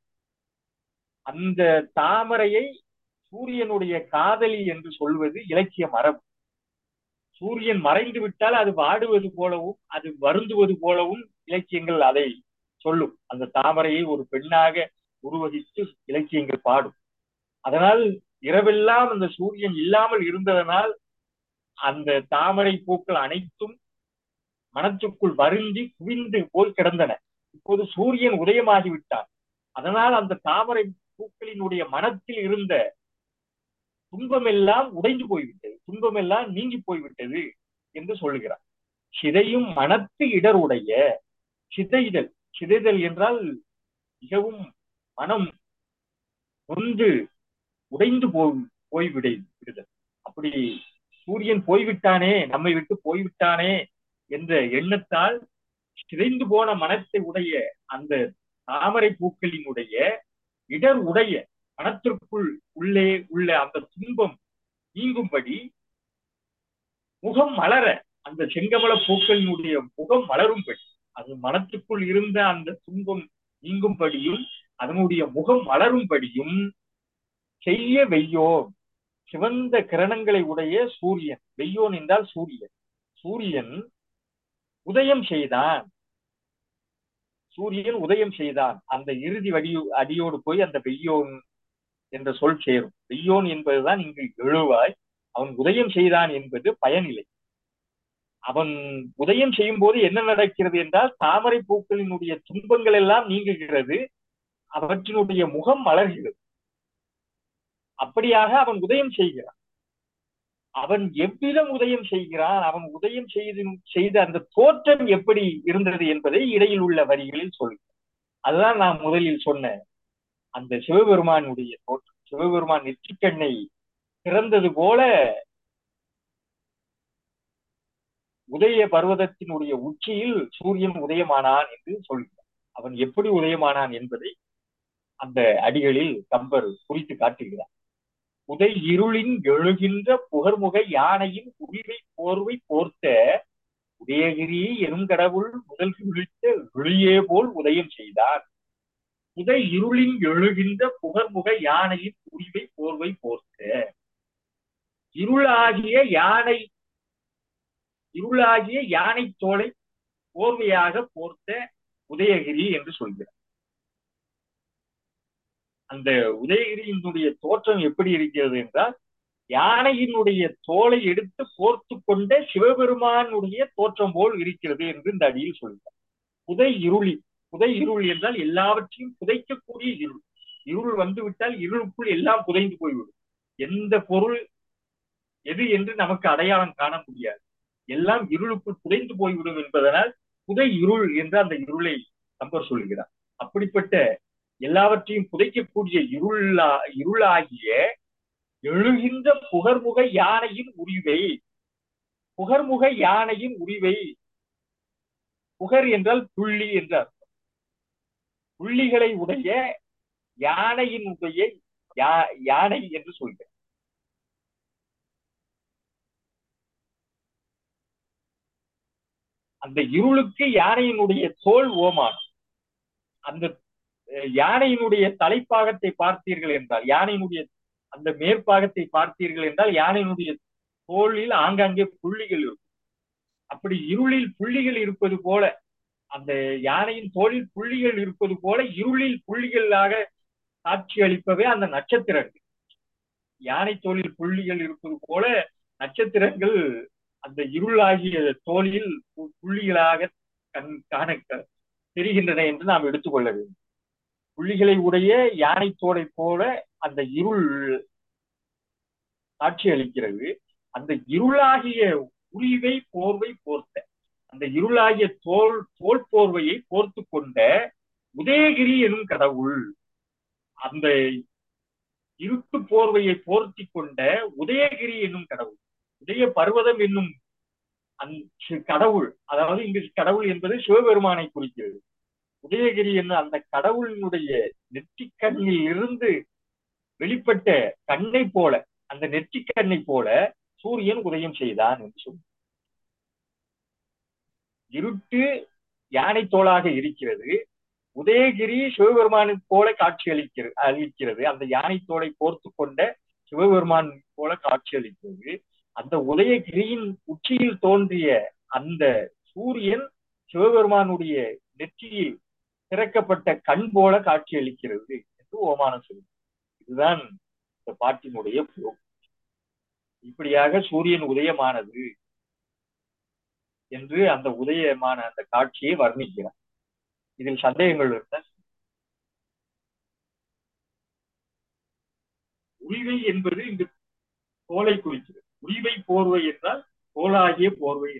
அந்த தாமரையை சூரியனுடைய காதலி என்று சொல்வது இலக்கிய மரபு சூரியன் மறைந்து விட்டால் அது வாடுவது போலவும் அது வருந்துவது போலவும் இலக்கியங்கள் அதை சொல்லும் அந்த தாமரையை ஒரு பெண்ணாக உருவகித்து இலக்கியங்கள் பாடும் அதனால் இரவெல்லாம் அந்த சூரியன் இல்லாமல் இருந்ததனால் அந்த தாமரை பூக்கள் அனைத்தும் மனத்துக்குள் வருந்தி குவிந்து போய் கிடந்தன இப்போது சூரியன் உதயமாகிவிட்டான் அதனால் அந்த தாமரை பூக்களினுடைய மனத்தில் இருந்த துன்பம் எல்லாம் உடைந்து போய்விட்டது துன்பம் எல்லாம் நீங்கி போய்விட்டது என்று சொல்லுகிறார் சிதையும் மனத்து இடருடைய சிதைதல் சிதைதல் என்றால் மிகவும் மனம் ஒன்று உடைந்து போய் போய்விட விடுதல் அப்படி சூரியன் போய்விட்டானே நம்மை விட்டு போய்விட்டானே என்ற எண்ணத்தால் சிதைந்து போன மனத்தை உடைய அந்த தாமரை பூக்களினுடைய இடர் உடைய மனத்திற்குள் உள்ளே உள்ள அந்த துன்பம் நீங்கும்படி முகம் மலர அந்த செங்கமல பூக்களினுடைய முகம் மலரும்படி அது மனத்துக்குள் இருந்த அந்த துன்பம் நீங்கும்படியும் அதனுடைய முகம் மலரும்படியும் செய்ய வெய்யோன் சிவந்த கிரணங்களை உடைய சூரியன் வெய்யோன் என்றால் சூரியன் சூரியன் உதயம் செய்தான் சூரியன் உதயம் செய்தான் அந்த இறுதி வடி அடியோடு போய் அந்த வெய்யோன் என்ற சொல் சேரும் வெய்யோன் என்பதுதான் இங்கு எழுவாய் அவன் உதயம் செய்தான் என்பது பயனில்லை அவன் உதயம் செய்யும் போது என்ன நடக்கிறது என்றால் தாமரை பூக்களினுடைய துன்பங்கள் எல்லாம் நீங்குகிறது அவற்றினுடைய முகம் மலர்கிறது அப்படியாக அவன் உதயம் செய்கிறான் அவன் எவ்விதம் உதயம் செய்கிறான் அவன் உதயம் செய்து செய்த அந்த தோற்றம் எப்படி இருந்தது என்பதை இடையில் உள்ள வரிகளில் சொல்கிறான் அதுதான் நான் முதலில் சொன்ன அந்த சிவபெருமானுடைய தோற்றம் சிவபெருமான் நெற்றிக்கண்ணை திறந்தது போல உதய பர்வதத்தினுடைய உச்சியில் சூரியன் உதயமானான் என்று சொல்கிறான் அவன் எப்படி உதயமானான் என்பதை அந்த அடிகளில் கம்பர் குறித்து காட்டுகிறார் உதை இருளின் எழுகின்ற புகர்முக யானையின் உரிமை போர்வை போர்த்த உதயகிரி எனும் கடவுள் முதல் விழித்த விழியே போல் உதயம் செய்தார் உதை இருளின் எழுகின்ற புகர்முக யானையின் உரிமை போர்வை போர்த்த இருளாகிய யானை இருளாகிய யானை தோலை போர்வையாக போர்த்த உதயகிரி என்று சொல்கிறார் அந்த உதயகிரியினுடைய தோற்றம் எப்படி இருக்கிறது என்றால் யானையினுடைய தோலை எடுத்து போர்த்து கொண்ட சிவபெருமானுடைய தோற்றம் போல் இருக்கிறது என்று இந்த அடியில் சொல்கிறார் புதை இருளி புதை இருள் என்றால் எல்லாவற்றையும் புதைக்கக்கூடிய இருள் இருள் வந்து விட்டால் இருளுக்குள் எல்லாம் புதைந்து போய்விடும் எந்த பொருள் எது என்று நமக்கு அடையாளம் காண முடியாது எல்லாம் இருளுக்குள் புதைந்து போய்விடும் என்பதனால் புதை இருள் என்று அந்த இருளை கம்பர் சொல்கிறார் அப்படிப்பட்ட எல்லாவற்றையும் புதைக்கக்கூடிய இருளா இருளாகிய எழுகின்ற புகர்முக யானையின் உரிவை புகர்முக யானையின் உரிவை புகர் என்றால் புள்ளி என்ற அர்த்தம் புள்ளிகளை உடைய யானையினுடைய யானை என்று சொல்கிறேன் அந்த இருளுக்கு யானையினுடைய தோல் ஓமானம் அந்த யானையினுடைய தலைப்பாகத்தை பார்த்தீர்கள் என்றால் யானையினுடைய அந்த மேற்பாகத்தை பார்த்தீர்கள் என்றால் யானையினுடைய தோளில் ஆங்காங்கே புள்ளிகள் இருக்கும் அப்படி இருளில் புள்ளிகள் இருப்பது போல அந்த யானையின் தோளில் புள்ளிகள் இருப்பது போல இருளில் புள்ளிகளாக காட்சி அளிப்பவே அந்த நட்சத்திரங்கள் யானை தோளில் புள்ளிகள் இருப்பது போல நட்சத்திரங்கள் அந்த இருளாகிய தோளில் புள்ளிகளாக கண் காண தெரிகின்றன என்று நாம் எடுத்துக்கொள்ள வேண்டும் புள்ளிகளை உடைய யானை தோலை போல அந்த இருள் காட்சி அளிக்கிறது அந்த இருளாகிய உரிவை போர்வை போர்த்த அந்த இருளாகிய தோல் தோல் போர்வையை போர்த்து கொண்ட உதயகிரி எனும் கடவுள் அந்த இருட்டு போர்வையை போர்த்தி கொண்ட உதயகிரி என்னும் கடவுள் உதய பர்வதம் என்னும் அந்த கடவுள் அதாவது இங்கு கடவுள் என்பது சிவபெருமானை குறிக்கிறது உதயகிரி என்னும் அந்த கடவுளினுடைய நெற்றிக்கண்ணில் இருந்து வெளிப்பட்ட கண்ணை போல அந்த நெற்றிக்கண்ணை போல சூரியன் உதயம் செய்தான் என்று சொல்லி இருட்டு யானை தோளாக இருக்கிறது உதயகிரி சிவபெருமானுக்கு போல காட்சி அளிக்கிறது அளிக்கிறது அந்த யானை தோலை போர்த்து கொண்ட சிவபெருமான் போல காட்சி அளிக்கிறது அந்த உதயகிரியின் உச்சியில் தோன்றிய அந்த சூரியன் சிவபெருமானுடைய நெற்றியில் திறக்கப்பட்ட கண் போல காட்சி அளிக்கிறது என்று ஓமானம் சொல்லுது இதுதான் இந்த பாட்டினுடைய புரோக் இப்படியாக சூரியன் உதயமானது என்று அந்த உதயமான அந்த காட்சியை வர்ணிக்கிறார் இதில் சந்தேகங்கள் இருந்தால் உரிவை என்பது இந்த தோலை குறிக்கிறது உரிவை போர்வை என்றால் தோலாகிய போர்வை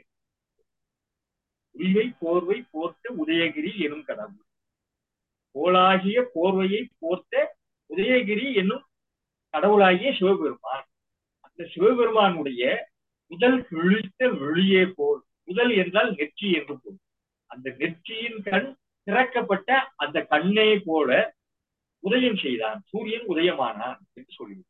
உரிவை போர்வை போர்த்த உதயகிரி எனும் கடவுள் தோலாகிய போர்வையை போர்த்த உதயகிரி என்னும் கடவுளாகிய சிவபெருமான் அந்த சிவபெருமானுடைய முதல் கிழித்த வெளியே போல் முதல் என்றால் நெற்றி என்று பொருள் அந்த நெற்றியின் கண் திறக்கப்பட்ட அந்த கண்ணே போல உதயம் செய்தான் சூரியன் உதயமானான் என்று சொல்லி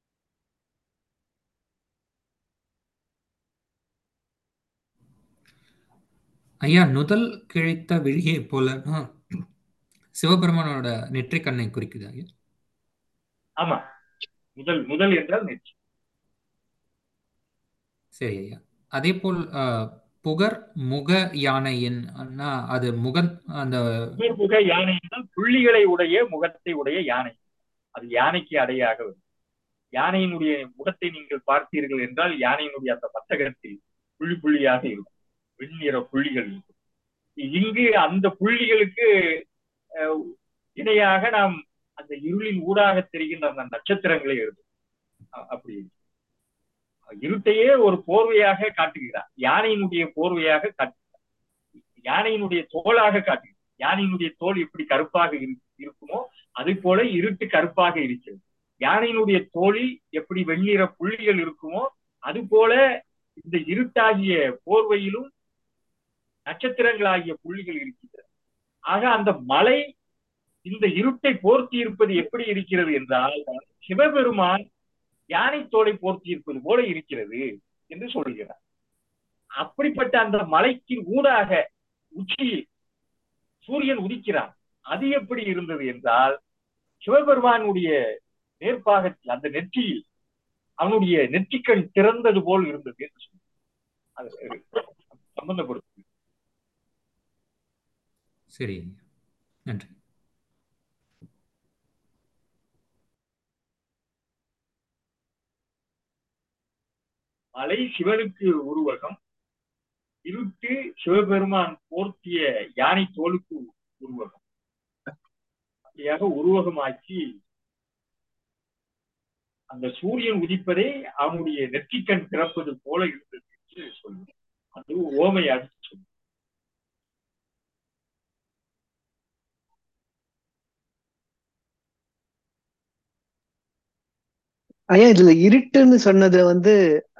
ஐயா நுதல் கிழித்த விழியை போலன்னா சிவபெருமானோட நெற்றி கண்ணை குறிக்குது ஐயா ஆமா முதல் முதல் என்றால் நெற்றி சரி ஐயா அதே போல் புகர் முக யானையின் அது முகன் அந்த புக யானை என்றால் புள்ளிகளை உடைய முகத்தை உடைய யானை அது யானைக்கு அடையாக வரும் யானையினுடைய முகத்தை நீங்கள் பார்த்தீர்கள் என்றால் யானையினுடைய அந்த மத்தகத்தில் புள்ளி புள்ளியாக இருக்கும் வெண்ணிற புள்ளிகள் இருக்கும் இங்கு அந்த புள்ளிகளுக்கு இணையாக நாம் அந்த இருளின் ஊடாக தெரிகின்ற அந்த நட்சத்திரங்களை எழுதும் அப்படி இருட்டையே ஒரு போர்வையாக காட்டுகிறார் யானையினுடைய போர்வையாக காட்டுகிறார் யானையினுடைய தோளாக காட்டுகிறார் யானையினுடைய தோல் எப்படி கருப்பாக இருக்குமோ அது போல இருட்டு கருப்பாக இருக்கிறது யானையினுடைய தோளில் எப்படி வெண்ணிற புள்ளிகள் இருக்குமோ அது போல இந்த இருட்டாகிய போர்வையிலும் நட்சத்திரங்களாகிய புள்ளிகள் இருக்கின்றன ஆக அந்த மலை இந்த இருட்டை போர்த்தி இருப்பது எப்படி இருக்கிறது என்றால் சிவபெருமான் யானை தோலை போர்த்தி இருப்பது போல இருக்கிறது என்று சொல்கிறார் அப்படிப்பட்ட அந்த மலைக்கு ஊடாக உச்சியில் சூரியன் உதிக்கிறான் அது எப்படி இருந்தது என்றால் சிவபெருமானுடைய மேற்பாகத்தில் அந்த நெற்றியில் அவனுடைய நெற்றிக்கண் திறந்தது போல் இருந்தது என்று சொல்லி சம்பந்தப்படுத்து சரி நன்றி மலை சிவனுக்கு உருவகம் இருட்டு சிவபெருமான் போர்த்திய யானை தோலுக்கு உருவகம் அப்படியாக உருவகமாக்கி அந்த சூரியன் உதிப்பதே அவனுடைய நெற்றிக்கண் திறப்பது போல இருந்தது என்று சொல்லுவோம் அது ஓமை அடித்து சொல்லும் ஐயா இதுல இருட்டுன்னு சொன்னதுல வந்து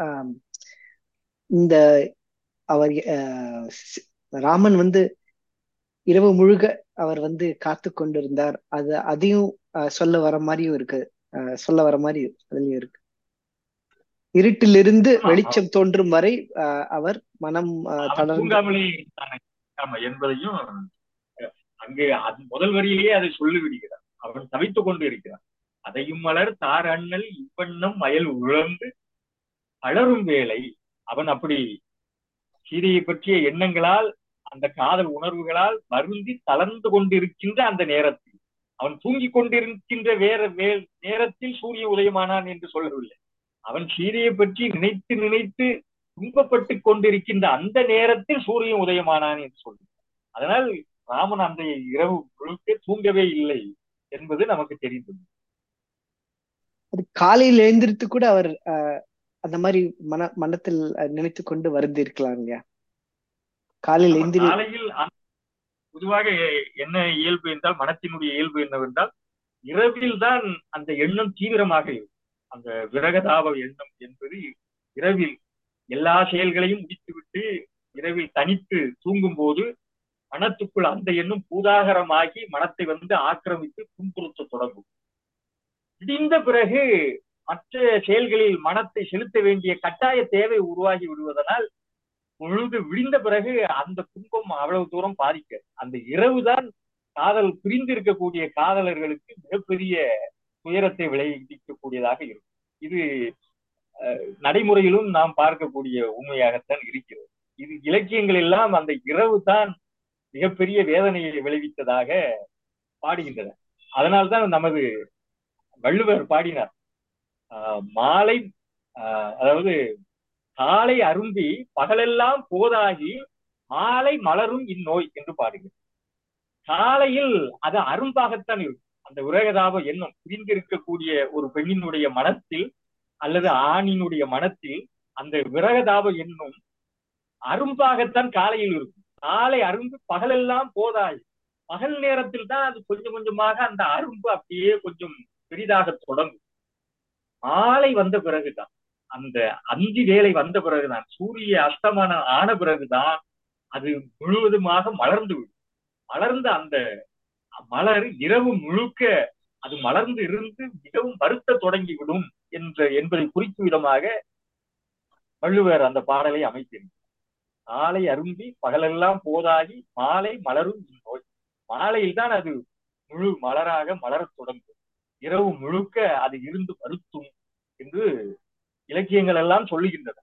இந்த அவர் ராமன் வந்து இரவு முழுக அவர் வந்து காத்து கொண்டிருந்தார் அது அதையும் சொல்ல வர மாதிரியும் இருக்கு சொல்ல வர மாதிரி அதுலயும் இருக்கு இருட்டிலிருந்து வெளிச்சம் தோன்றும் வரை அவர் மனம் தளர்ந்தாமலே என்பதையும் அங்கு முதல் வரியிலேயே அதை சொல்லி விடுகிறார் அவன் தவித்துக் கொண்டு இருக்கிறான் அதையும் மலர் தார் அண்ணல் இவ்வண்ணம் மயல் உழந்து அலரும் வேலை அவன் அப்படி சீதையை பற்றிய எண்ணங்களால் அந்த காதல் உணர்வுகளால் வருந்தி தளர்ந்து கொண்டிருக்கின்ற அந்த நேரத்தில் அவன் தூங்கிக் கொண்டிருக்கின்ற வேற வே நேரத்தில் சூரிய உதயமானான் என்று சொல்லவில்லை அவன் சீதையை பற்றி நினைத்து நினைத்து துன்பப்பட்டு கொண்டிருக்கின்ற அந்த நேரத்தில் சூரியன் உதயமானான் என்று சொல்லி அதனால் ராமன் அந்த இரவு முழுக்க தூங்கவே இல்லை என்பது நமக்கு தெரிந்தது காலையில் எழுந்திருத்து கூட அவர் அந்த மாதிரி மன மனத்தில் நினைத்து கொண்டு வருந்தி இருக்கலாம் இல்லையா காலையில் ஆமா, எந்திரி காலையில் அந்த- பொதுவாக என்ன இயல்பு என்றால் மனத்தினுடைய இயல்பு என்னவென்றால் இரவில் தான் அந்த எண்ணம் தீவிரமாக இருக்கும் அந்த விரகதாப எண்ணம் என்பது இரவில் எல்லா செயல்களையும் முடித்துவிட்டு இரவில் தனித்து தூங்கும் போது மனத்துக்குள் அந்த எண்ணம் பூதாகரமாகி மனத்தை வந்து ஆக்கிரமித்து துன்புறுத்த தொடங்கும் விடிந்த பிறகு மற்ற செயல்களில் மனத்தை செலுத்த வேண்டிய கட்டாய தேவை உருவாகி விடுவதனால் பொழுது விடிந்த பிறகு அந்த துன்பம் அவ்வளவு தூரம் பாதிக்க அந்த இரவுதான் காதல் பிரிந்து இருக்கக்கூடிய காதலர்களுக்கு மிகப்பெரிய துயரத்தை விளைவிக்கக்கூடியதாக இருக்கும் இது அஹ், நடைமுறையிலும் நாம் பார்க்கக்கூடிய உண்மையாகத்தான் இருக்கிறது இது இலக்கியங்கள் எல்லாம் அந்த இரவு தான் மிகப்பெரிய வேதனையை விளைவித்ததாக பாடுகின்றன அதனால்தான் நமது வள்ளுவர் பாடினார் ஆஹ் மாலை ஆஹ் அதாவது காலை அரும்பி பகலெல்லாம் போதாகி மாலை மலரும் இந்நோய் என்று பாடுகிறார் காலையில் அது அரும்பாகத்தான் இருக்கும் அந்த விரகதாப எண்ணம் பிரிந்திருக்கக்கூடிய ஒரு பெண்ணினுடைய மனத்தில் அல்லது ஆணினுடைய மனத்தில் அந்த விரகதாப எண்ணம் அரும்பாகத்தான் காலையில் இருக்கும் காலை அரும்பு பகலெல்லாம் போதாய் பகல் நேரத்தில் தான் அது கொஞ்சம் கொஞ்சமாக அந்த அரும்பு அப்படியே கொஞ்சம் பெரிதாக தொடங்கும் மாலை வந்த பிறகுதான் அந்த அஞ்சு வேலை வந்த பிறகுதான் சூரிய அஸ்தமனம் ஆன பிறகுதான் அது முழுவதுமாக மலர்ந்து விடும் மலர்ந்த அந்த மலர் இரவு முழுக்க அது மலர்ந்து இருந்து மிகவும் வருத்த தொடங்கி விடும் என்ற என்பதை குறிக்கும் விதமாக வள்ளுவர் அந்த பாடலை அமைத்திருந்தார் காலை அரும்பி பகலெல்லாம் போதாகி மாலை மலரும் இந்நோய் மாலையில் தான் அது முழு மலராக மலரத் தொடங்கும் இரவு முழுக்க அது இருந்து வருத்தும் என்று இலக்கியங்கள் எல்லாம் சொல்லுகின்றன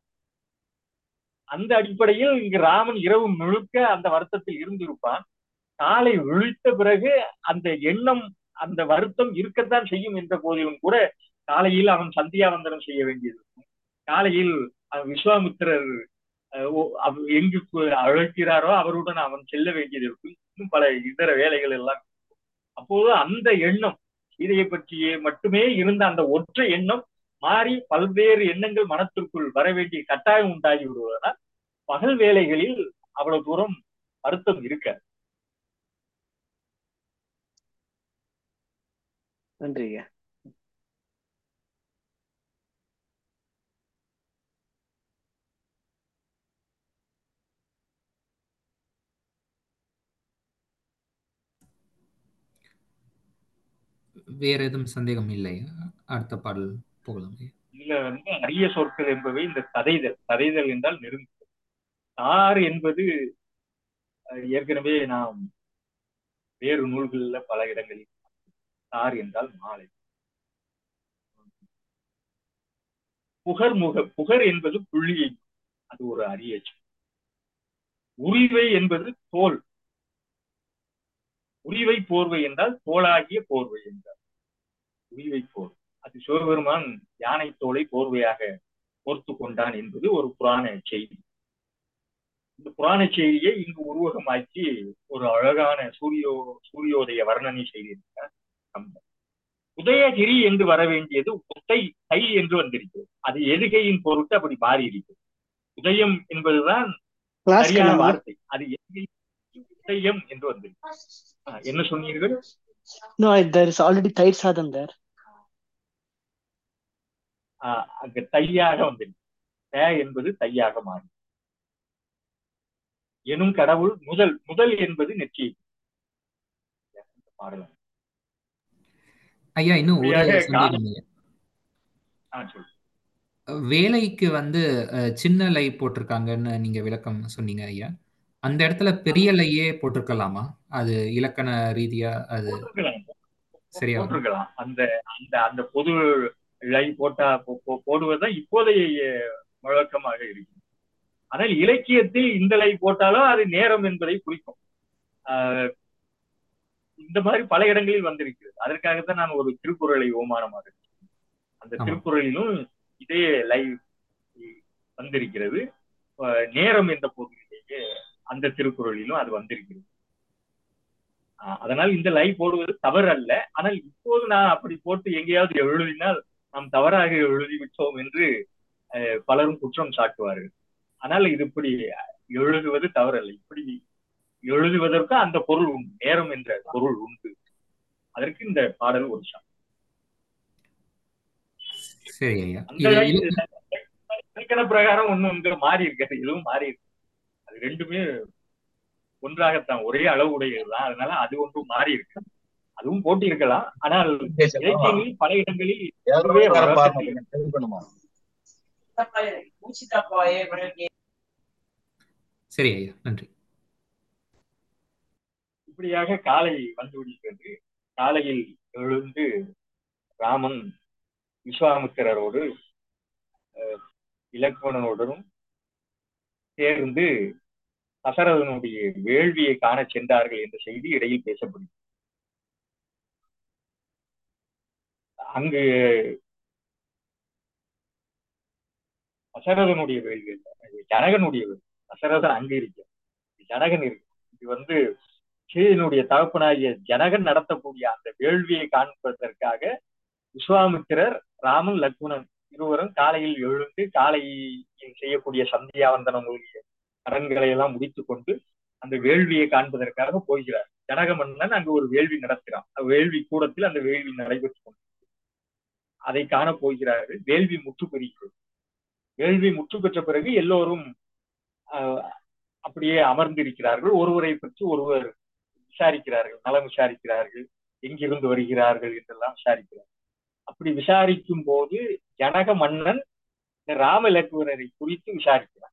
அந்த அடிப்படையில் இங்கு ராமன் இரவு முழுக்க அந்த வருத்தத்தில் இருந்திருப்பான் காலை விழித்த பிறகு அந்த எண்ணம் அந்த வருத்தம் இருக்கத்தான் செய்யும் என்ற போதிலும் கூட காலையில் அவன் சந்தியாவந்தனம் செய்ய வேண்டியது இருக்கும் காலையில் அஹ், விஸ்வாமித்திரர் அஹ், ஓ- அவ- எங்கு கு- அழைக்கிறாரோ அவருடன் அவன் செல்ல வேண்டியது இருக்கும் இன்னும் பல இதர வேலைகள் எல்லாம் இருக்கும். அப்போது அந்த எண்ணம் சீதையை பற்றியே மட்டுமே இருந்த அந்த ஒற்றை எண்ணம் மாறி பல்வேறு எண்ணங்கள் மனத்திற்குள் வர வேண்டிய கட்டாயம் உண்டாகி விடுவதனால் பகல் வேலைகளில் அவ்வளவு தூரம் வருத்தம் இருக்க நன்றி ஐயா வேற எதுவும் சந்தேகம் இல்லை அடுத்த பாடல் போகலாம் ஐயா. இதுல வந்து அரிய சொற்கள் என்பவை இந்த கதைதல் கதைதல் என்றால் நெருங்குதல் தார் என்பது அஹ், ஏற்கனவே நாம் வேறு நூல்கள்ல பல இடங்களில் தார் என்றால் மாலை புகர் முக புகர் என்பது புள்ளியை அது ஒரு அரிய சொல். உரிவை என்பது தோல் உரிவை போர்வை என்றால் தோளாகிய போர்வை என்றால் உரிவை போர்வை அது சிவபெருமான் யானை தோலை போர்வையாக போர்த்து கொண்டான் என்பது ஒரு புராண செய்தி இந்த புராண செய்தியை இங்கு உருவகமாக்கி ஒரு அழகான சூரியோ சூரியோதய வர்ணனை செய்திருக்கிறார் கம்பர் உதயகிரி என்று வர வேண்டியது உத்தை கை என்று வந்திருக்கிறது அது எதுகையின் பொருட்டு அப்படி மாறி இருக்கிறது உதயம் என்பதுதான் கிளாஸ்க்கு சரியான நான் வார்த்தை அது எதுகை உதயம் என்று வந்திருக்கு ஆ, என்ன சொன்னீர்கள் no there is already தயிர் சாதம் there ஆஹ் அங்க தையாக வந்திருக்கு த என்பது தையாக மாறி எனும் கடவுள் முதல் முதல் என்பது நெற்றி பாடலாம் ஐயா இன்னும் ஒரு இப்படியாக சந்தேகம் ஐயா ஆ சொல்லு வேலைக்கு வந்து அஹ், சின்ன லை போட்டிருக்காங்கன்னு நீங்க விளக்கம் சொன்னீங்க ஐயா அந்த இடத்துல பெரிய லையே போட்டிருக்கலாமா அது இலக்கண ரீதியா அது போட்டிருக்கலாம் சரியா வரும் போட்டிருக்கலாம் அந்த அந்த அந்த பொது லை போட்டா போ- போ- போடுவதுதான் இப்போதைய வழக்கமாக இருக்கு ஆனால் இலக்கியத்தில் இந்த லை போட்டாலும் அது நேரம் என்பதை குறிக்கும் ஆஹ் இந்த மாதிரி பல இடங்களில் வந்திருக்கிறது அதற்காகத்தான் நான் ஒரு திருக்குறளை ஓமானமாக எடுத்தேன். அந்த ஆமா. திருக்குறளிலும் இதே லை வந்திருக்கிறது ஆஹ் நேரம் என்ற பொருளிலேயே அந்த திருக்குறளிலும் அது வந்திருக்கிறது ஆஹ் அதனால் இந்த லை போடுவது தவறு அல்ல ஆனால் இப்போது நான் அப்படி போட்டு எங்கேயாவது எழுதினால் நாம் தவறாக எழுதி விட்டோம் என்று அஹ், பலரும் குற்றம் சாட்டுவார்கள் ஆனால் இது இப்படி எழுதுவது தவறல்ல இப்படி எழுதுவதற்கு அந்த பொருள் உண்டு நேரம் என்ற பொருள் உண்டு அதற்கு இந்த பாடல் ஒரு சான்று சரி ஐயா அந்த இது இல- இலக்கண பிரகாரம் ஒண்ணும் இங்க மாறி இருக்காது இதுவும் மாறி இருக்கு அது ரெண்டுமே ஒன்றாகத்தான் ஒரே அளவுடையதுதான் அதனால அது ஒன்றும் மாறி இருக்கு அதுவும் போட்டி இருக்கலாம் ஆனால் இலக்கியங்களில் பல இடங்களில் இதுவே வழக்கத்தில் சரி ஐயா நன்றி இப்படியாக காலை வந்து விடுகிறது காலையில் எழுந்து ராமன் விஸ்வாமித்திரரோடு அஹ், இலக்குவனோடும் சேர்ந்து தசரதனுடைய வேள்வியை காண சென்றார்கள் என்ற செய்தி இடையில் பேசப்படுகிறது அங்கு தசரதனுடைய வேள்வி அல்ல, அது ஜனகனுடைய வேள்வி தசரதன் அங்கு இருக்க ஜனகன் இருக்கு இது வந்து சீனுடைய தகப்பனாகிய ஜனகன் நடத்தக்கூடிய அந்த வேள்வியை காண்பதற்காக விஸ்வாமித்திரர் ராமன் லக்ஷ்மணன் இருவரும் காலையில் எழுந்து காலையில் செய்யக்கூடிய சந்தியாவந்தனம் முதலிய கடன்களை எல்லாம் முடித்துக் கொண்டு அந்த வேள்வியை காண்பதற்காக போகிறார் ஜனக மன்னன் அங்கு ஒரு வேள்வி நடத்துகிறான் அந்த வேள்வி கூடத்தில் அந்த வேள்வி நடைபெற்றுக் கொண்டு அதை காண போகிறார்கள் வேள்வி முற்று பெறுகிறது வேள்வி முற்று பெற்ற பிறகு எல்லோரும் ஆஹ், அப்படியே அமர்ந்திருக்கிறார்கள் ஒருவரை பற்றி ஒருவர் விசாரிக்கிறார்கள் நலம் விசாரிக்கிறார்கள் எங்கிருந்து வருகிறார்கள் என்றெல்லாம் விசாரிக்கிறார்கள் அப்படி விசாரிக்கும் போது ஜனக மன்னன் இந்த ராம லக்ஷ்மணரை குறித்து விசாரிக்கிறார்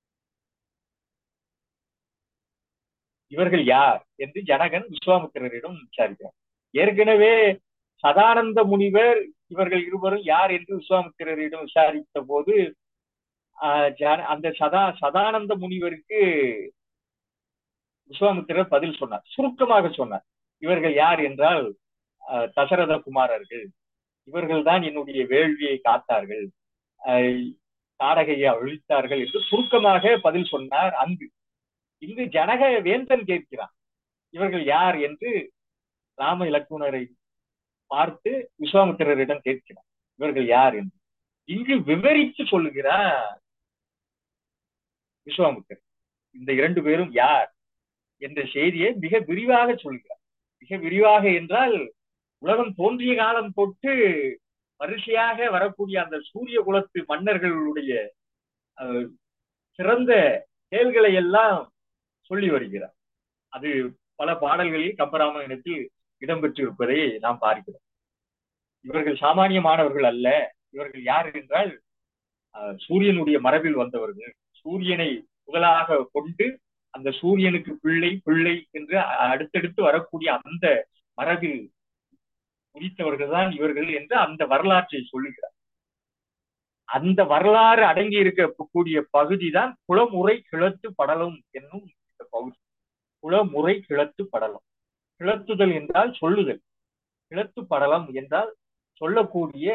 இவர்கள் யார் என்று ஜனகன் விஸ்வாமித்திரரிடம் விசாரிக்கிறார் ஏற்கனவே சதானந்த முனிவர் இவர்கள் இருவரும் யார் என்று விஸ்வாமித்திரரிடம் விசாரித்த போது ஆஹ் ஜன- அந்த சதா சதானந்த முனிவருக்கு விஸ்வாமித்திரர் பதில் சொன்னார் சுருக்கமாக சொன்னார் இவர்கள் யார் என்றால் ஆஹ் தசரத குமாரர்கள் இவர்கள் தான் என்னுடைய வேள்வியை காத்தார்கள் ஆஹ் தாடகையை அழித்தார்கள் என்று சுருக்கமாக பதில் சொன்னார் அங்கு இங்கு ஜனக வேந்தன் கேட்கிறான் இவர்கள் யார் என்று ராம இலக்குனரை பார்த்து விஸ்வாமித்திரரிடம் கேட்கிறார் இவர்கள் யார் என்று இங்கு விவரித்து சொல்லுகிறார் விஸ்வாமித்திரர் இந்த இரண்டு பேரும் யார் என்ற செய்தியை மிக விரிவாக சொல்கிறார் மிக விரிவாக என்றால் உலகம் தோன்றிய காலம் தொட்டு வரிசையாக வரக்கூடிய அந்த சூரிய குலத்து மன்னர்களுடைய அஹ், சிறந்த செயல்களை எல்லாம் சொல்லி வருகிறார் அது பல பாடல்களில் கம்பராமாயணத்தில் இடம்பெற்றிருப்பதை நாம் பார்க்கிறோம் இவர்கள் சாமானியமானவர்கள் அல்ல இவர்கள் யார் என்றால் அஹ், சூரியனுடைய மரபில் வந்தவர்கள் சூரியனை முதலாக கொண்டு அந்த சூரியனுக்கு பிள்ளை பிள்ளை என்று அடுத்தடுத்து வரக்கூடிய அந்த மரபில் உரித்தவர்கள் தான் இவர்கள் என்று அந்த வரலாற்றை சொல்லுகிறார் அந்த வரலாறு அடங்கி இருக்கக்கூடிய பகுதி தான் குளமுறை கிழத்து படலம் என்னும் இந்த பகுதி குளமுறை கிழத்து படலம் கிளத்துதல் என்றால் சொல்லுதல் கிழத்து படலம் என்றால் சொல்லக்கூடிய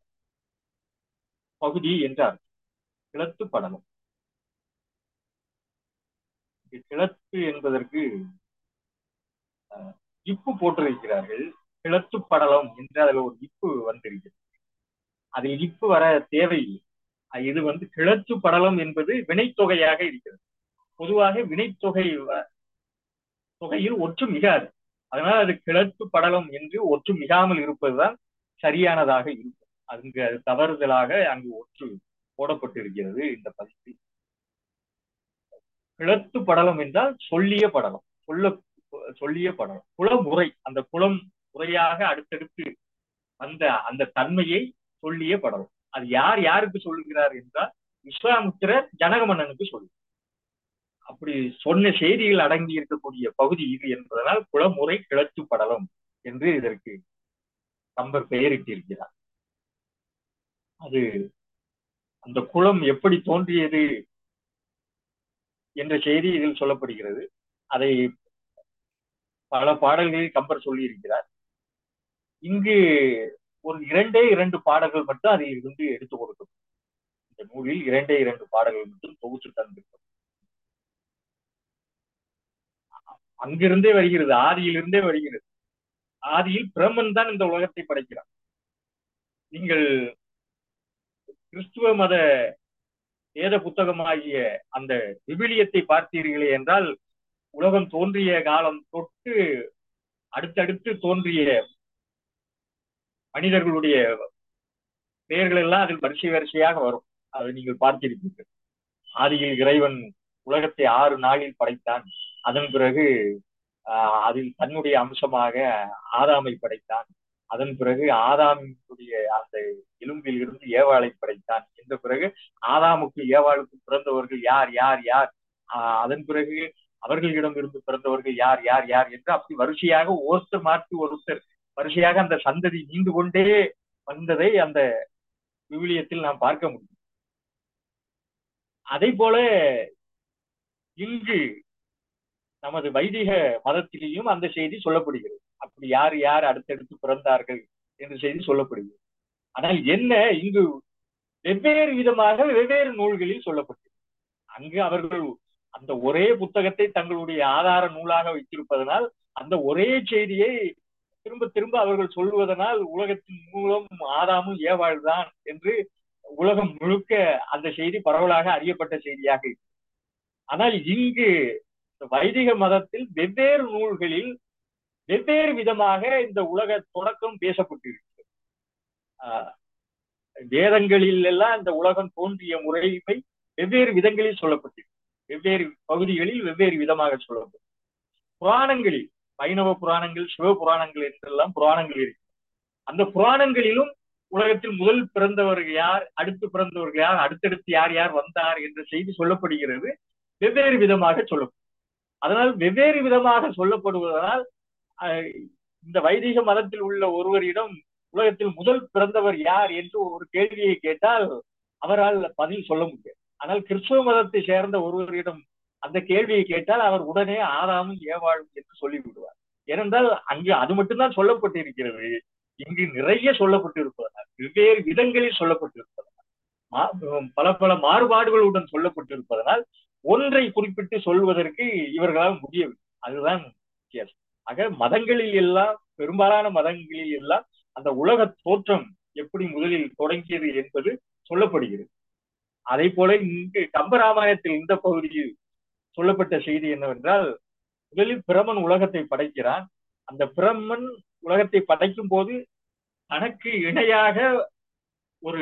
பகுதி என்றார் கிழத்து படலம் இங்கு கிழத்து என்பதற்கு அஹ், இப்பு போட்டிருக்கிறார்கள் கிழத்து படலம் என்று அதுல ஒரு இப்பு வந்திருக்கிறது அதில் இப்பு வர தேவையில்லை அஹ் இது வந்து கிழத்து படலம் என்பது வினைத்தொகையாக இருக்கிறது பொதுவாக வினைத்தொகை வ- தொகையில் ஒற்று மிகாது அதனால் அது கிழத்து படலம் என்று ஒற்று மிகாமல் இருப்பதுதான் சரியானதாக இருக்கும் அங்கு அது தவறுதலாக அங்கு ஒற்று போடப்பட்டிருக்கிறது இந்த பதிப்பில் கிழத்து படலம் என்றால் சொல்லிய படலம் சொல்ல சொல்லிய படலம் குளமுறை அந்த குளம் முறையாக அடுத்தடுத்து அந்த அந்த தன்மையை சொல்லிய படலம் அது யார் யாருக்கு சொல்லுகிறார் என்றால் விஸ்வாமித்திரர் ஜனக மன்னனுக்கு சொல்லு அப்படி சொன்ன செய்திகள் அடங்கி இருக்கக்கூடிய பகுதி இது என்பதனால் குளமுறை கிழத்து படலம் என்று இதற்கு கம்பர் பெயரிட்டிருக்கிறார் அது அந்த குளம் எப்படி தோன்றியது என்ற செய்தி இதில் சொல்லப்படுகிறது அதை பல பாடல்களில் கம்பர் சொல்லி இருக்கிறார் இங்கு ஒரு இரண்டே இரண்டு பாடல்கள் மட்டும் அதில் இருந்து எடுத்துக் கொடுக்கும் இந்த நூலில் இரண்டே இரண்டு பாடல்கள் மட்டும் தொகுத்து தந்திருக்கும் அங்கிருந்தே வருகிறது ஆதியிலிருந்தே வருகிறது ஆதியில் பிரம்மன் தான் இந்த உலகத்தை படைக்கிறார் நீங்கள் கிறிஸ்துவ மத வேத புத்தகமாகிய அந்த விவிலியத்தை பார்த்தீர்களே என்றால் உலகம் தோன்றிய காலம் தொட்டு அடுத்தடுத்து தோன்றிய மனிதர்களுடைய பெயர்கள் எல்லாம் அதில் வரிசை வரிசையாக வரும் அதை நீங்கள் பார்த்திருப்பீர்கள் ஆதியில் இறைவன் உலகத்தை ஆறு நாளில் படைத்தான் அதன் பிறகு ஆஹ் அதில் தன்னுடைய அம்சமாக ஆதாமை படைத்தான் அதன் பிறகு ஆதாமுடைய அந்த எலும்பில் இருந்து ஏவாளை படைத்தான் என்ற பிறகு ஆதாமுக்கு ஏவாளுக்கு பிறந்தவர்கள் யார் யார் யார் ஆஹ் அதன் பிறகு அவர்களிடம் இருந்து பிறந்தவர்கள் யார் யார் யார் என்று அப்படி வரிசையாக ஒருத்தர் மாற்றி ஒருத்தர் வரிசையாக அந்த சந்ததி நீண்டு கொண்டே வந்ததை அந்த விவிலியத்தில் நாம் பார்க்க முடியும் அதே போல இங்கு நமது வைதிக மதத்திலேயும் அந்த செய்தி சொல்லப்படுகிறது அப்படி யார் யார் அடுத்தடுத்து பிறந்தார்கள் என்ற செய்தி சொல்லப்படுகிறது ஆனால் என்ன இங்கு வெவ்வேறு விதமாக வெவ்வேறு நூல்களில் சொல்லப்பட்டது அங்கு அவர்கள் அந்த ஒரே புத்தகத்தை தங்களுடைய ஆதார நூலாக வைத்திருப்பதனால் அந்த ஒரே செய்தியை திரும்ப திரும்ப அவர்கள் சொல்லுவதனால் உலகத்தின் மூலம் ஆதாமும் ஏவாழ்தான் என்று உலகம் முழுக்க அந்த செய்தி பரவலாக அறியப்பட்ட செய்தியாக இருக்கு ஆனால் இங்கு வைதிக மதத்தில் வெவ்வேறு நூல்களில் வெவ்வேறு விதமாக இந்த உலக தொடக்கம் பேசப்பட்டிருக்கு வேதங்களில் எல்லாம் இந்த உலகம் தோன்றிய முறைமை வெவ்வேறு விதங்களில் சொல்லப்பட்டிருக்கு வெவ்வேறு பகுதிகளில் வெவ்வேறு விதமாக சொல்லப்படும் புராணங்களில் வைணவ புராணங்கள் சிவ புராணங்கள் என்றெல்லாம் புராணங்கள் இருக்கு அந்த புராணங்களிலும் உலகத்தில் முதல் பிறந்தவர்கள் யார் அடுத்து பிறந்தவர்கள் யார் அடுத்தடுத்து யார் யார் வந்தார் என்ற செய்தி சொல்லப்படுகிறது வெவ்வேறு விதமாக சொல்லப்படும் அதனால் வெவ்வேறு விதமாக சொல்லப்படுவதனால் இந்த வைதிக மதத்தில் உள்ள ஒருவரிடம் உலகத்தில் முதல் பிறந்தவர் யார் என்று ஒரு கேள்வியை கேட்டால் அவரால் பதில் சொல்ல முடியாது ஆனால் கிறிஸ்துவ மதத்தை சேர்ந்த ஒருவரிடம் அந்த கேள்வியை கேட்டால் அவர் உடனே ஆதாமும் ஏவாழும் என்று சொல்லிவிடுவார் ஏனென்றால் அங்கு அது மட்டும்தான் சொல்லப்பட்டிருக்கிறது இங்கு நிறைய சொல்லப்பட்டிருப்பதனால் வெவ்வேறு விதங்களில் சொல்லப்பட்டிருப்பதனால் பல பல மாறுபாடுகளுடன் சொல்லப்பட்டிருப்பதனால் ஒன்றை குறிப்பிட்டு சொல்வதற்கு இவர்களால் முடியவில்லை அதுதான் வித்தியாசம் ஆக மதங்களில் எல்லாம் பெரும்பாலான மதங்களில் எல்லாம் அந்த உலக தோற்றம் எப்படி முதலில் தொடங்கியது என்பது சொல்லப்படுகிறது அதே போல இங்கு கம்பராமாயணத்தில் இந்த பகுதியில் சொல்லப்பட்ட செய்தி என்னவென்றால் முதலில் பிரமன் உலகத்தை படைக்கிறான் அந்த பிரம்மன் உலகத்தை படைக்கும் போது தனக்கு இணையாக ஒரு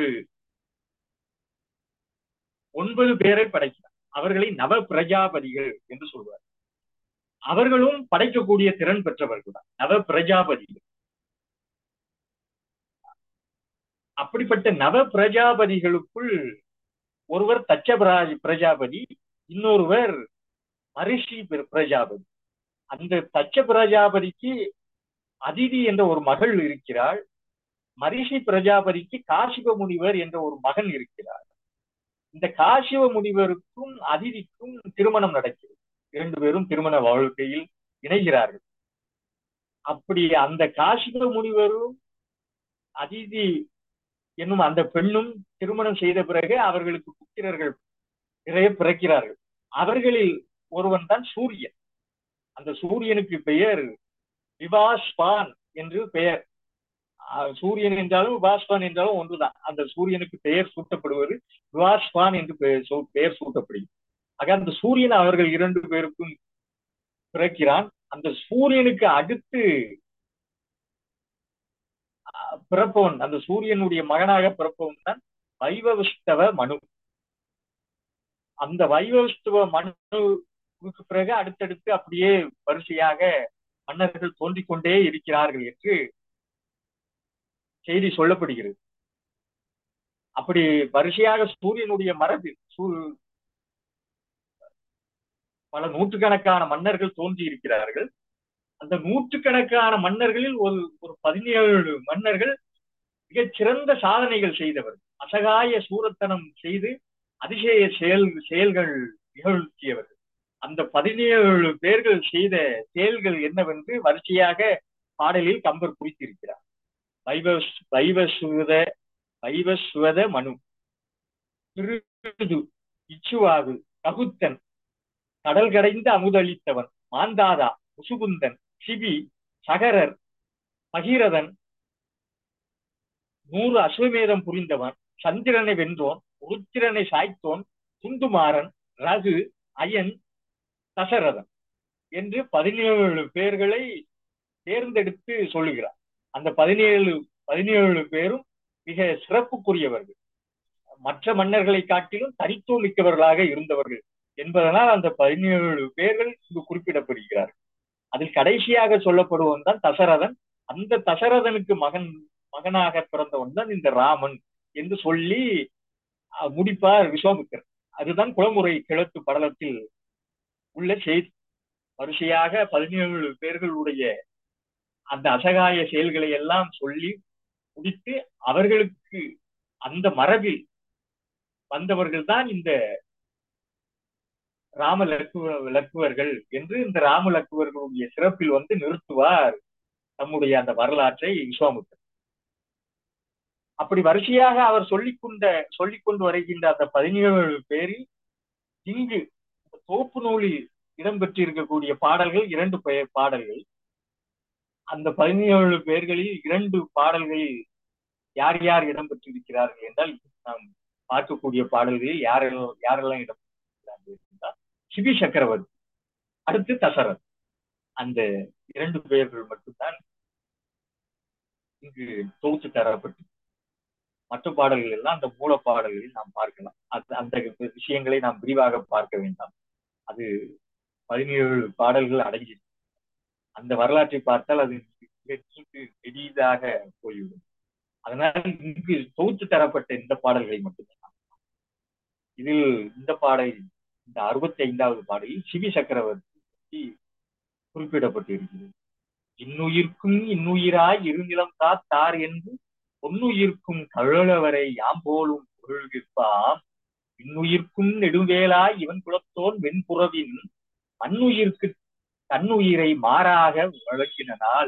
ஒன்பது பேரை படைக்கிறார் அவர்களை நவ பிரஜாபதிகள் என்று சொல்வார் அவர்களும் படைக்கக்கூடிய திறன் பெற்றவர்கள் தான் நவ பிரஜாபதிகள் அப்படிப்பட்ட நவ பிரஜாபதிகளுக்குள் ஒருவர் தச்ச பிரஜாபதி இன்னொருவர் மரிஷி பிரஜாபதி அந்த தச்ச பிரஜாபதிக்கு அதிதி என்ற ஒரு மகள் இருக்கிறாள் மரிஷி பிரஜாபதிக்கு காசிப முனிவர் என்ற ஒரு மகன் இருக்கிறார் இந்த காசிப முனிவருக்கும் அதிதிக்கும் திருமணம் நடக்கிறது இரண்டு பேரும் திருமண வாழ்க்கையில் இணைகிறார்கள் அப்படி அந்த காசிப முனிவரும் அதிதி என்னும் அந்த பெண்ணும் திருமணம் செய்த பிறகு அவர்களுக்கு புத்திரர்கள் நிறைய பிறக்கிறார்கள் அவர்களில் ஒருவன் தான் சூரியன் அந்த சூரியனுக்கு பெயர் விவாஸ்பான் என்று பெயர் சூரியன் என்றாலும் விவாஸ்பான் என்றாலும் ஒன்றுதான் அந்த சூரியனுக்கு பெயர் சூட்டப்படுவது விவாஸ்பான் என்று பெயர் சூட்டப்படுகிறது ஆக அந்த சூரியன் அவர்கள் இரண்டு பேருக்கும் பிறக்கிறான் அந்த சூரியனுக்கு அடுத்து பிறப்பவன் அந்த சூரியனுடைய மகனாக பிறப்பவன் தான் வைவவிஷ்டவ மனு அந்த வைவவிஷ்டவ மனுவுக்கு பிறகு அடுத்தடுத்து அப்படியே வரிசையாக மன்னர்கள் தோன்றிக் கொண்டே இருக்கிறார்கள் என்று செய்தி சொல்லப்படுகிறது அப்படி வரிசையாக சூரியனுடைய மரபு பல நூற்றுக்கணக்கான மன்னர்கள் தோன்றி இருக்கிறார்கள் அந்த நூற்றுக்கணக்கான மன்னர்களில் ஒரு ஒரு பதினேழு மன்னர்கள் மிகச் சிறந்த சாதனைகள் செய்தவர் அசகாய சூரத்தனம் செய்து அதிசய செயல் செயல்கள் நிகழ்த்தியவர்கள் அந்த பதினேழு பேர்கள் செய்த செயல்கள் என்னவென்று வரிசையாக பாடலில் கம்பர் குறித்திருக்கிறார் வைவஸ் வைவசுவத வைவசுவத மனு திருது இச்சுவாகு ககுத்தன் கடல் கடைந்து அமுதளித்தவன் மாந்தாதா முசுகுந்தன் சிபி சகரர் பகீரதன் நூறு அஸ்வமேதம் புரிந்தவன் சந்திரனை வென்றோன் ருத்திரனை சாய்த்தோன் குந்துமாறன் ரகு அயன் தசரதன் என்று பதினேழு பேர்களை தேர்ந்தெடுத்து சொல்லுகிறார் அந்த பதினேழு பதினேழு பேரும் மிக சிறப்புக்குரியவர்கள் மற்ற மன்னர்களை காட்டிலும் தனித்துவம் மிக்கவர்களாக இருந்தவர்கள் என்பதனால் அந்த பதினேழு பேர்கள் இங்கு குறிப்பிடப்படுகிறார்கள் அதில் கடைசியாக சொல்லப்படுவன் தான் தசரதன் அந்த தசரதனுக்கு மகன் மகனாக பிறந்தவன் தான் இந்த ராமன் என்று சொல்லி முடிப்பார் விஸ்வாமித்தர் அதுதான் குளமுறை கிழக்கு படலத்தில் உள்ள செய்தி வரிசையாக பதினேழு பேர்களுடைய அந்த அசகாய செயல்களை எல்லாம் சொல்லி முடித்து அவர்களுக்கு அந்த மரபில் வந்தவர்கள் தான் இந்த ராம லக்குவ லக்குவர்கள் என்று இந்த ராம லக்குவர்களுடைய சிறப்பில் வந்து நிறுத்துவார் நம்முடைய அந்த வரலாற்றை விஸ்வாமித்தர் அப்படி வரிசையாக அவர் சொல்லிக்கொண்ட சொல்லிக் கொண்டு வருகின்ற அந்த பதினேழு பேரில் இங்கு தோப்பு நூலில் இடம்பெற்றிருக்கக்கூடிய பாடல்கள் இரண்டு பாடல்கள் அந்த பதினேழு பேர்களில் இரண்டு பாடல்களில் யார் யார் இடம்பெற்றிருக்கிறார்கள் என்றால் நாம் பார்க்கக்கூடிய பாடல்களில் யாரெல்லாம் யாரெல்லாம் இடம்பெற்றிருக்கிறார்கள் என்றால் சிபி சக்கரவர்த்தி அடுத்து தசரத் அந்த இரண்டு பெயர்கள் மட்டும்தான் இங்கு தொகுத்து தரப்பட்டு மற்ற பாடல்கள் எல்லாம் அந்த மூல பாடல்களில் நாம் பார்க்கலாம் அந்த அந்த விஷயங்களை நாம் விரிவாக பார்க்க வேண்டாம் அது பதினேழு பாடல்கள் அடங்கி அந்த வரலாற்றை பார்த்தால் அது மிக நீண்டு எளிதாக போய்விடும் அதனால் இங்கு தொகுத்து தரப்பட்ட இந்த பாடல்களை மட்டுமே இதில் இந்த பாடல் இந்த அறுபத்தி ஐந்தாவது பாடலில் சிவி சக்கரவர்த்தி பற்றி குறிப்பிடப்பட்டிருக்கிறது இன்னுயிர்க்கும் இன்னுயிராய் இருநிலம் காத்தார் என்று பொன்னுயிர்க்கும் கழலவரை யாம் போலும் பொருள்கிற்பாம் இன்னுயிர்க்கும் நெடுவேலாய் இவன் குலத்தோன் வெண்புறவின் மண்ணுயிர்க்கு தன்னுயிரை மாறாக வழக்கினால்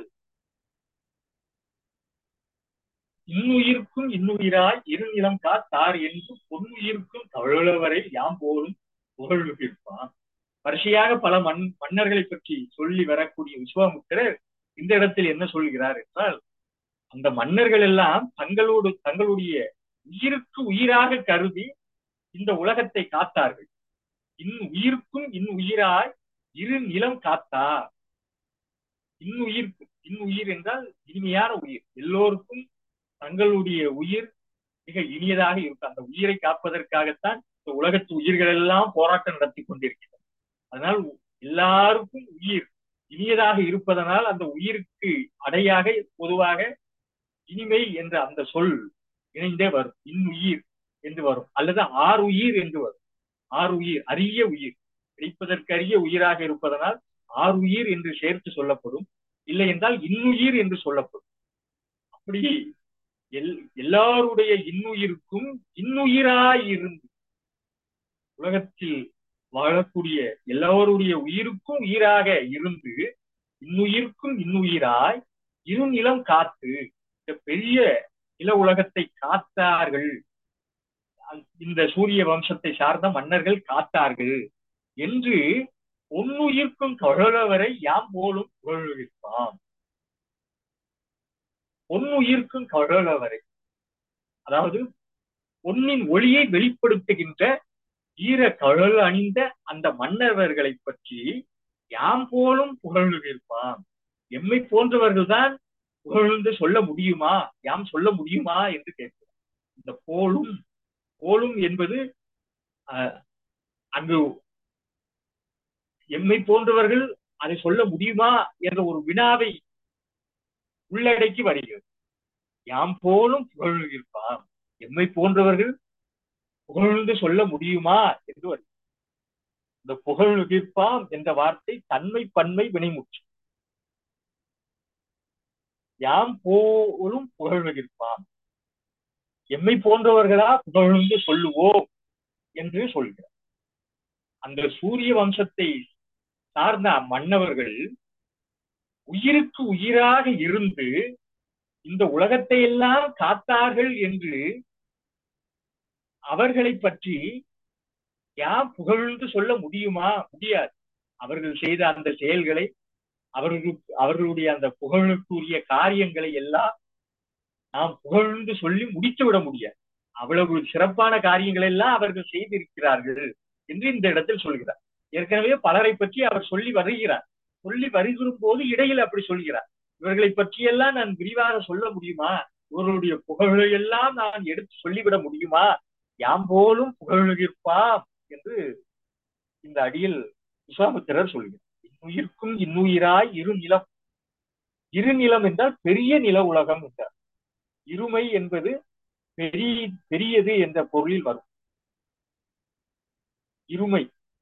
இன்னுயிர்க்கும் இன்னுயிராய் இருநிலம் காத்தார் என்று பொன்னுயிர்க்கும் கழலவரை யாம் போலும் புகழ்கிற்பான் வரிசையாக பல மண் மன்னர்களை பற்றி சொல்லி வரக்கூடிய விஸ்வாமுத்திரர் இந்த இடத்தில் என்ன சொல்கிறார் என்றால் அந்த மன்னர்கள் எல்லாம் தங்களோடு தங்களுடைய உயிருக்கு உயிராக கருதி இந்த உலகத்தை காத்தார்கள் இன் உயிருக்கும் இன் உயிராய் இரு நிலம் காத்தா இன்னுயிர்க்கு இன்னுயிர் என்றால் இனிமையான உயிர் எல்லோருக்கும் தங்களுடைய உயிர் மிக இனியதாக இருக்கும் அந்த உயிரை காப்பதற்காகத்தான் இந்த உலகத்து உயிர்கள் எல்லாம் போராட்டம் நடத்தி கொண்டிருக்கிறது அதனால் எல்லாருக்கும் உயிர் இனியதாக இருப்பதனால் அந்த உயிருக்கு அடையாக பொதுவாக இனிமை என்ற அந்த சொல் இணைந்தே வரும் இன்னுயிர் என்று வரும் அல்லது ஆறு உயிர் என்று வரும் ஆறு உயிர் அரிய உயிர் கிடைப்பதற்கு அரிய உயிராக இருப்பதனால் ஆறு உயிர் என்று சேர்த்து சொல்லப்படும் இல்லை என்றால் இன்னுயிர் என்று சொல்லப்படும் அப்படி எல் எல்லாருடைய இன்னுயிருக்கும் இன்னுயிராய் இருந்து உலகத்தில் வாழக்கூடிய எல்லோருடைய உயிருக்கும் உயிராக இருந்து இன்னுயிருக்கும் இன்னுயிராய் இரு நிலம் காத்து இந்த பெரிய நில உலகத்தை காத்தார்கள் இந்த சூரிய வம்சத்தை சார்ந்த மன்னர்கள் காத்தார்கள் என்று ஒன்னுயிர்க்கும் கழலவரை யாம் போலும் புகழ்விப்பாம் பொன்னுயிர்க்கும் கழலவரை அதாவது பொன்னின் ஒளியை வெளிப்படுத்துகின்ற ஈர கழல் அணிந்த அந்த மன்னர்களை பற்றி யாம் போலும் புகழ்ந்திருப்பான் எம்மை போன்றவர்கள் தான் புகழ்ந்து சொல்ல முடியுமா யாம் சொல்ல முடியுமா என்று கேட்கிறார் இந்த போலும் போலும் என்பது அங்கு எம்மை போன்றவர்கள் அதை சொல்ல முடியுமா என்ற ஒரு வினாவை உள்ளடக்கி வருகிறது யாம் போலும் புகழ்ந்திருப்பான் எம்மை போன்றவர்கள் புகழ்ந்து சொல்ல முடியுமா என்று வருகிறது இந்த புகழ்கிற்பாம் என்ற வார்த்தை தன்மை பன்மை வினைமுற்று யாம் போலும் புகழ்கிற்பாம் எம்மை போன்றவர்களா புகழ்ந்து சொல்லுவோம் என்று சொல்கிறார் அந்த சூரிய வம்சத்தை சார்ந்த மன்னவர்கள் உயிருக்கு உயிராக இருந்து இந்த உலகத்தை எல்லாம் காத்தார்கள் என்று அவர்களை பற்றி யாம் புகழ்ந்து சொல்ல முடியுமா முடியாது அவர்கள் செய்த அந்த செயல்களை அவர்களுக்கு அவர்களுடைய அந்த புகழுக்குரிய காரியங்களை எல்லாம் நாம் புகழ்ந்து சொல்லி முடித்து விட முடியாது அவ்வளவு சிறப்பான காரியங்கள் எல்லாம் அவர்கள் செய்திருக்கிறார்கள் என்று இந்த இடத்தில் சொல்கிறார் ஏற்கனவே பலரை பற்றி அவர் சொல்லி வருகிறார் சொல்லி வருகிறும் போது இடையில் அப்படி சொல்கிறார் இவர்களை பற்றியெல்லாம் நான் விரிவாக சொல்ல முடியுமா இவர்களுடைய புகழை எல்லாம் நான் எடுத்து சொல்லிவிட முடியுமா யாம் போலும் புகழுகிற்பாம் என்று இந்த அடியில் விஸ்வாமித்திரர் சொல்கிறார் இன்னுயிர்க்கும் இன்னுயிராய் இரு நிலம் இரு நிலம் என்றால் பெரிய நில உலகம் என்றார் இருமை என்பது பெரிய பெரியது என்ற பொருளில் வரும் இருமை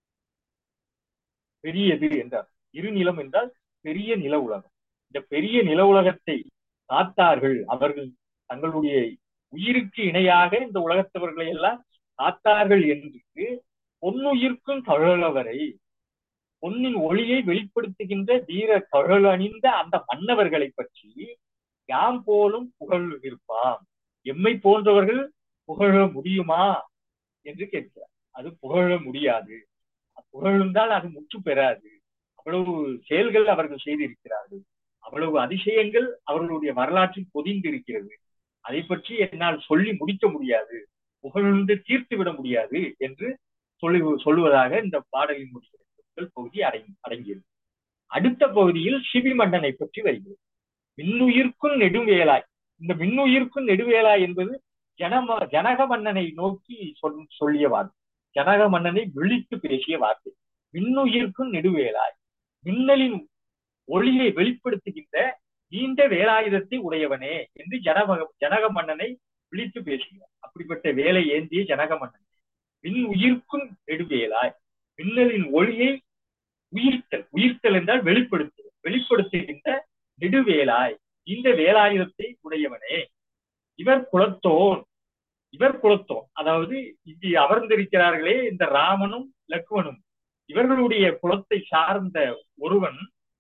பெரியது என்றார் இருநிலம் என்றால் பெரிய நில உலகம் இந்த பெரிய நில உலகத்தை காத்தார்கள் அவர்கள் தங்களுடைய உயிருக்கு இணையாக இந்த உலகத்தவர்களை எல்லாம் காத்தார்கள் என்று பொன்னுயிர்க்கும் கழலவரை பொன்னின் ஒளியை வெளிப்படுத்துகின்ற வீர கழல் அணிந்த அந்த மன்னவர்களை பற்றி யாம் போலும் புகழ் இருப்பாம் எம்மை போன்றவர்கள் புகழ முடியுமா என்று கேட்கிறார் அது புகழ முடியாது புகழ்ந்தால் அது முற்று பெறாது அவ்வளவு செயல்கள் அவர்கள் செய்திருக்கிறார்கள் அவ்வளவு அதிசயங்கள் அவர்களுடைய வரலாற்றில் பொதிந்திருக்கிறது அதை பற்றி என்னால் சொல்லி முடிக்க முடியாது புகழ்ந்து தீர்த்து விட முடியாது என்று சொல்லி சொல்லுவதாக இந்த பாடலின் முடிவு பகுதி அடங்கி அடங்கியது அடுத்த பகுதியில் சிவி மன்னனை பற்றி வருகிறது மின்னுயிர்க்கும் நெடுவேலாய் இந்த மின்னுயிர்க்கும் நெடுவேலாய் என்பது ஜனம ஜனக மன்னனை நோக்கி சொல் சொல்லிய வார்த்தை ஜனக மன்னனை விழித்து பேசிய வார்த்தை மின்னுயிர்க்கும் நெடுவேலாய் மின்னலின் ஒளியை வெளிப்படுத்துகின்ற நீண்ட வேலாயுதத்தை உடையவனே என்று ஜனக ஜனக மன்னனை விழித்து பேசுகிறார் அப்படிப்பட்ட வேலை ஏந்திய ஜனக மன்னன் மின் உயிர்க்கும் நெடுவேலாய் மின்னலின் ஒளியை உயிர்த்தல் உயிர்த்தல் என்றால் வெளிப்படுத்துதல் வெளிப்படுத்துகின்ற நெடுவேலாய் இந்த வேலாயுதத்தை உடையவனே இவர் குலத்தோன் இவர் குலத்தோன் அதாவது இங்கு அமர்ந்திருக்கிறார்களே இந்த ராமனும் லக்வனும் இவர்களுடைய குலத்தை சார்ந்த ஒருவன்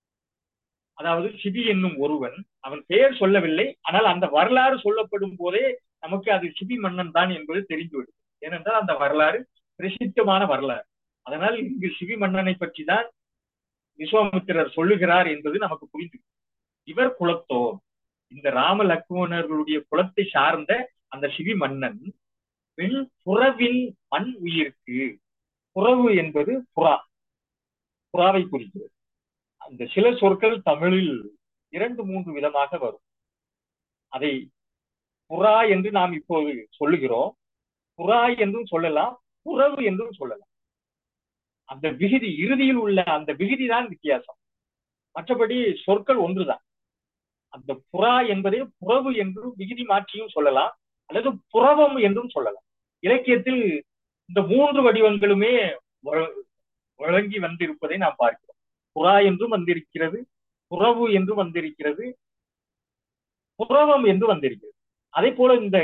அதாவது சிபி என்னும் ஒருவன் அவன் பெயர் சொல்லவில்லை ஆனால் அந்த வரலாறு சொல்லப்படும் போதே நமக்கு அது சிபி மன்னன் தான் என்பது தெரிந்துவிடும் ஏனென்றால் அந்த வரலாறு பிரசித்தமான வரலாறு அதனால் இங்கு சிவி மன்னனை பற்றி தான் விஸ்வாமித்திரர் சொல்லுகிறார் என்பது நமக்கு புரிந்து இவர் குலத்தோர் இந்த ராம லக்ஷ்மணர்களுடைய குலத்தை சார்ந்த அந்த சிவி மன்னன் பெண் புறவின் மண் உயிருக்கு புறவு என்பது புறா புறாவை குறிக்கிறது அந்த சில சொற்கள் தமிழில் இரண்டு மூன்று விதமாக வரும் அதை புறா என்று நாம் இப்போது சொல்லுகிறோம் புறா என்றும் சொல்லலாம் புறவு என்றும் சொல்லலாம் அந்த விகுதி இறுதியில் உள்ள அந்த விகுதி தான் வித்தியாசம் மற்றபடி சொற்கள் ஒன்றுதான் அந்த புறா என்பதை புறவு என்றும் விகுதி மாற்றியும் சொல்லலாம் அல்லது புறவம் என்றும் சொல்லலாம் இலக்கியத்தில் இந்த மூன்று வடிவங்களுமே வழங்கி வந்திருப்பதை நாம் பார்க்கிறோம் புறா என்றும் வந்திருக்கிறது புறவு என்றும் வந்திருக்கிறது புறவம் என்று வந்திருக்கிறது அதே போல இந்த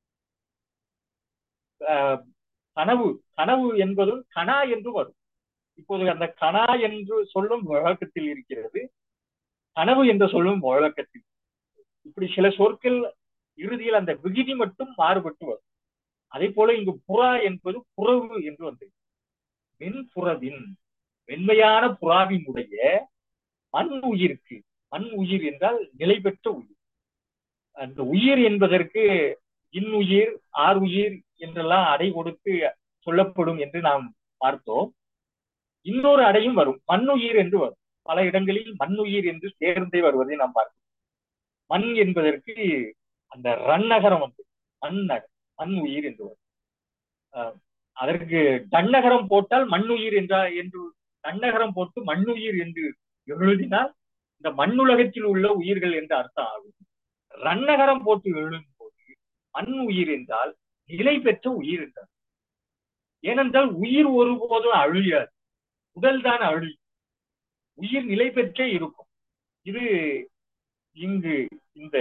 கனவு கனவு என்பதும் கனா என்று வரும் இப்போது அந்த கனா என்று சொல்லும் வழக்கத்தில் இருக்கிறது கனவு என்று சொல்லும் வழக்கத்தில் இப்படி சில சொற்கள் இறுதியில் அந்த விகுதி மட்டும் மாறுபட்டு வரும் அதே போல இங்கு புறா என்பது புறவு என்று வந்தது வெண்புறவின் வெண்மையான புறாவினுடைய மண் உயிருக்கு மண் உயிர் என்றால் நிலை பெற்ற உயிர் அந்த உயிர் என்பதற்கு இன்னுயிர் ஆறு உயிர் என்றெல்லாம் அடை கொடுத்து சொல்லப்படும் என்று நாம் பார்த்தோம் இன்னொரு அடையும் வரும் மண்ணுயிர் என்று வரும் பல இடங்களில் மண்ணுயிர் என்று சேர்ந்தே வருவதை நாம் பார்க்கிறோம் மண் என்பதற்கு அந்த ரன்னகரம் வந்து மண்ணகர் மண் உயிர் என்று வரும் அதற்கு தன்னகரம் போட்டால் மண்ணுயிர் என்றா என்று தன்னகரம் போட்டு மண்ணுயிர் என்று எழுதினால் இந்த மண்ணுலகத்தில் உள்ள உயிர்கள் என்று அர்த்தம் ஆகும் ரன்னகரம் போட்டு எழுதும் போது மண் உயிர் என்றால் நிலை பெற்ற உயிர் என்றார் ஏனென்றால் உயிர் ஒருபோதும் அழியாது உடல் தான் அழி உயிர் நிலை பெற்றே இருக்கும் இது இங்கு இந்த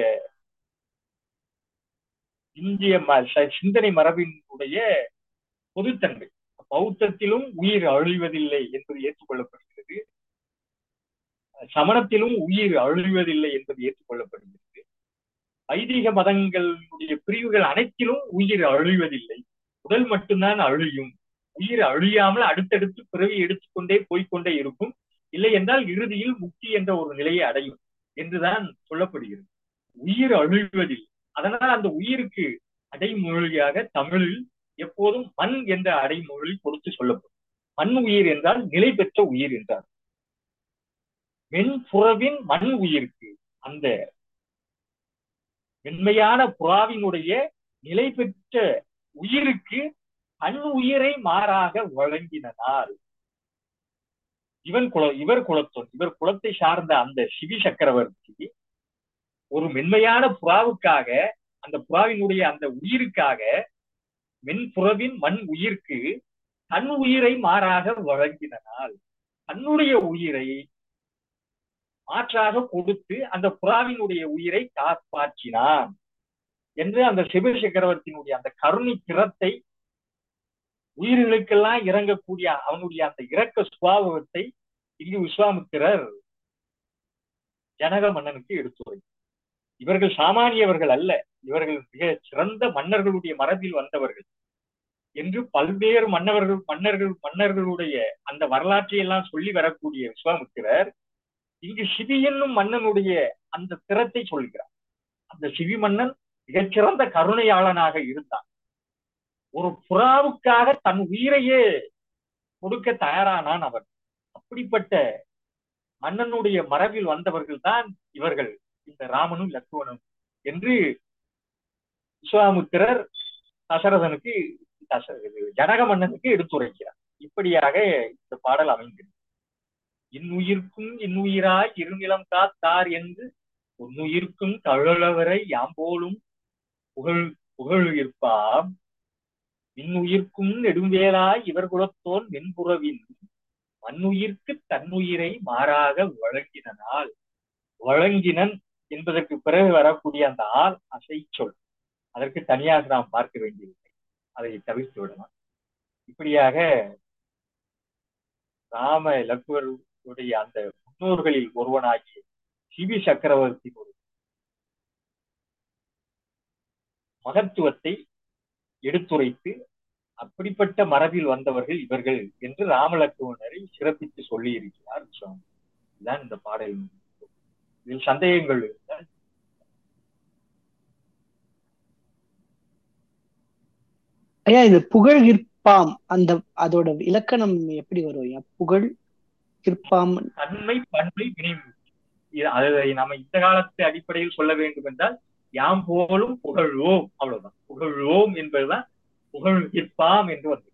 இந்திய சிந்தனை மரபினுடைய பொதுத்தன்மை பௌத்தத்திலும் உயிர் அழிவதில்லை என்பது ஏற்றுக்கொள்ளப்படுகிறது சமணத்திலும் உயிர் அழிவதில்லை என்பது ஏற்றுக்கொள்ளப்படுகிறது வைதிக மதங்களுடைய பிரிவுகள் அனைத்திலும் உயிர் அழிவதில்லை உடல் மட்டும்தான் அழியும் உயிர் அழியாமல் அடுத்தடுத்து பிறவி எடுத்துக்கொண்டே போய்கொண்டே இருக்கும் இல்லை என்றால் இறுதியில் முக்தி என்ற ஒரு நிலையை அடையும் என்றுதான் சொல்லப்படுகிறது உயிர் அழிவதில்லை அதனால் அந்த உயிருக்கு அடைமொழியாக தமிழில் எப்போதும் மண் என்ற அடைமொழி கொடுத்து சொல்லப்படும் மண் உயிர் என்றால் நிலை பெற்ற உயிர் என்றார் மென்புறவின் மண் உயிருக்கு அந்த மென்மையான புறாவினுடைய நிலை பெற்ற உயிருக்கு தன் உயிரை மாறாக வழங்கினால் இவன் குல இவர் குலத்தோன் இவர் குலத்தை சார்ந்த அந்த சிவி சக்கரவர்த்தி ஒரு மென்மையான புறாவுக்காக அந்த புறாவினுடைய அந்த உயிருக்காக மென்புறவின் மண் உயிர்க்கு தன் உயிரை மாறாக வழங்கினால் தன்னுடைய உயிரை மாற்றாக கொடுத்து அந்த புறாவினுடைய உயிரை காப்பாற்றினான் என்று அந்த சிவ சக்கரவர்த்தியினுடைய அந்த கருணை திறத்தை உயிர்களுக்கெல்லாம் இறங்கக்கூடிய அவனுடைய அந்த இரக்க சுபாவத்தை இங்கு விஸ்வாமித்திரர் ஜனக மன்னனுக்கு எடுத்துரை இவர்கள் சாமானியவர்கள் அல்ல இவர்கள் மிக சிறந்த மன்னர்களுடைய மரபில் வந்தவர்கள் என்று பல்வேறு மன்னவர்கள் மன்னர்கள் மன்னர்களுடைய அந்த வரலாற்றை எல்லாம் சொல்லி வரக்கூடிய விஸ்வாமித்திரர் இங்கு சிவி என்னும் மன்னனுடைய அந்த திறத்தை சொல்கிறார் அந்த சிவி மன்னன் மிகச்சிறந்த கருணையாளனாக இருந்தான் ஒரு புறாவுக்காக தன் உயிரையே கொடுக்க தயாரானான் அவர் அப்படிப்பட்ட மன்னனுடைய மரபில் வந்தவர்கள் தான் இவர்கள் இந்த ராமனும் லக்ஷ்மணனும் என்று விஸ்வாமுத்திரர் தசரதனுக்கு ஜனக மன்னனுக்கு எடுத்துரைக்கிறார் இப்படியாக இந்த பாடல் அமைந்திருக்கு இன்னுயிர்க்கும் இன்னுயிராய் இருநிலம் காத்தார் என்று உன்னுயிர்க்கும் கழலவரை யாம்போலும் புகழ் புகழுயிர்ப்பாம் மின்னுயிர்க்கும் நெடுவேலாய் இவர் குலத்தோன் வெண்புறவின் மண்ணுயிர்க்கு தன்னுயிரை மாறாக வழங்கினால் வழங்கினன் என்பதற்கு பிறகு வரக்கூடிய அந்த ஆள் அசை சொல் அதற்கு தனியாக நாம் பார்க்க வேண்டியதில்லை அதை தவிர்த்து விடலாம் இப்படியாக ராம லக்குவருடைய அந்த முன்னோர்களில் ஒருவனாகிய சிவி சக்கரவர்த்தியினுடைய மகத்துவத்தை எடுத்துரைத்து அப்படிப்பட்ட மரபில் வந்தவர்கள் இவர்கள் என்று ராமலக்குவனரை சிறப்பித்து சொல்லி இருக்கிறார் சுவாமி இதுதான் இந்த பாடல் இதில் சந்தேகங்கள் இருந்தால் ஐயா இது புகழ் கிற்பாம் அந்த அதோட இலக்கணம் எப்படி வரும் ஐயா புகழ் கிற்பாம் தன்மை பன்மை வினை அதை நம்ம இந்த காலத்து அடிப்படையில் சொல்ல வேண்டும் என்றால் யாம் போலும் புகழ்வோம் அவ்வளவுதான் புகழ்வோம் என்பதுதான் புகழ் கிற்பாம் என்று வந்தது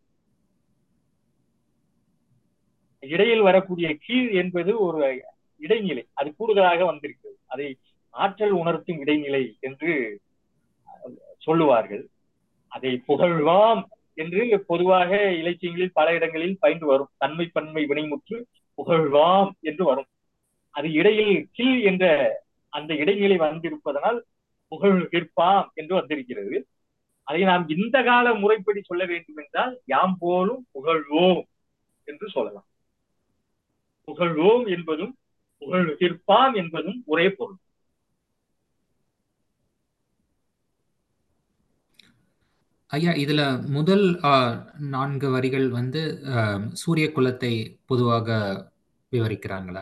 இடையில் வரக்கூடிய கீழ் என்பது ஒரு இடைநிலை அது கூடுதலாக வந்திருக்கிறது அதை ஆற்றல் உணர்த்தும் இடைநிலை என்று சொல்லுவார்கள் அதை புகழ்வாம் என்று பொதுவாக இலக்கியங்களில் பல இடங்களில் பயின்று வரும் தன்மை பன்மை வினைமுற்று புகழ்வாம் என்று வரும் அது இடையில் கில் என்ற அந்த இடைநிலை வந்திருப்பதனால் புகழ் கிற்பாம் என்று வந்திருக்கிறது அதை நாம் இந்த கால முறைப்படி சொல்ல வேண்டும் என்றால் யாம் போலும் புகழ்வோம் என்று சொல்லலாம் புகழ்வோம் என்பதும் புகழ் கிற்பாம் என்பதும் ஒரே பொருள் ஐயா இதுல முதல் நான்கு வரிகள் வந்து சூரிய குலத்தை பொதுவாக விவரிக்கிறாங்களா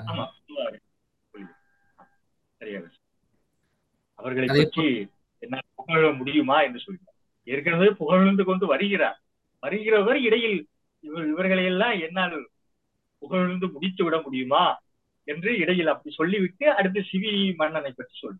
அவர்களை பற்றி என்ன புகழ முடியுமா என்று சொல்கிறார் ஏற்கனவே புகழ்ந்து கொண்டு வருகிறார் வருகிறவர் இடையில் இவர் இவர்களை எல்லாம் என்னால் புகழ்ந்து முடித்து விட முடியுமா என்று இடையில் அப்படி சொல்லிவிட்டு அடுத்து சிவி மன்னனை பற்றி சொல்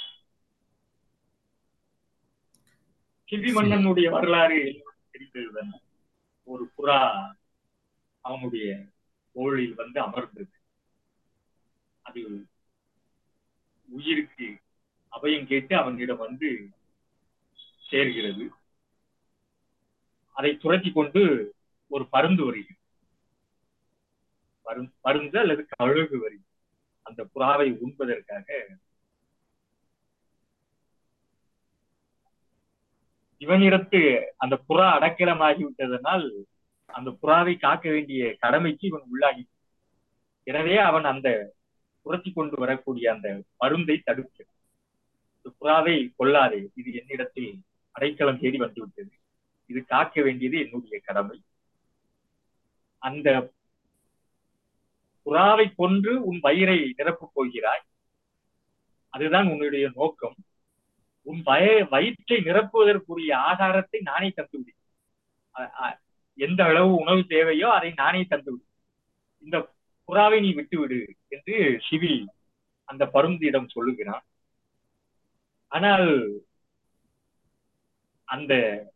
சிவி மன்னனுடைய வரலாறு தெரிந்ததுதான் ஒரு புறா அவனுடைய தோளில் வந்து அமர்ந்தது அது உயிருக்கு அபயம் கேட்டு அவனிடம் வந்து சேர்கிறது அதை துரத்தி கொண்டு ஒரு பருந்து வருகிறது பருந்து அல்லது கழுகு வருகிறது அந்த புறாவை உண்பதற்காக இவனிடத்து அந்த புறா அடக்கலமாகிவிட்டதனால் அந்த புறாவை காக்க வேண்டிய கடமைக்கு இவன் உள்ளாகி எனவே அவன் அந்த புரத்தி கொண்டு வரக்கூடிய அந்த மருந்தை தடுக்கிறான் புறாவை கொள்ளாதே இது என்னிடத்தில் அடைக்கலம் தேடி வந்துவிட்டது இது காக்க வேண்டியது என்னுடைய கடமை அந்த புறாவை கொன்று உன் வயிறை நிரப்பப் போகிறாய் அதுதான் உன்னுடைய நோக்கம் உன் வய வயிற்றை நிரப்புவதற்குரிய ஆகாரத்தை நானே தந்து விடு அ- அ- எந்த அளவு உணவு தேவையோ அதை நானே தந்து விடு இந்த புறாவை நீ விட்டு விடு என்று சிவி அந்த பருந்தியிடம் சொல்லுகிறான் ஆனால் அந்த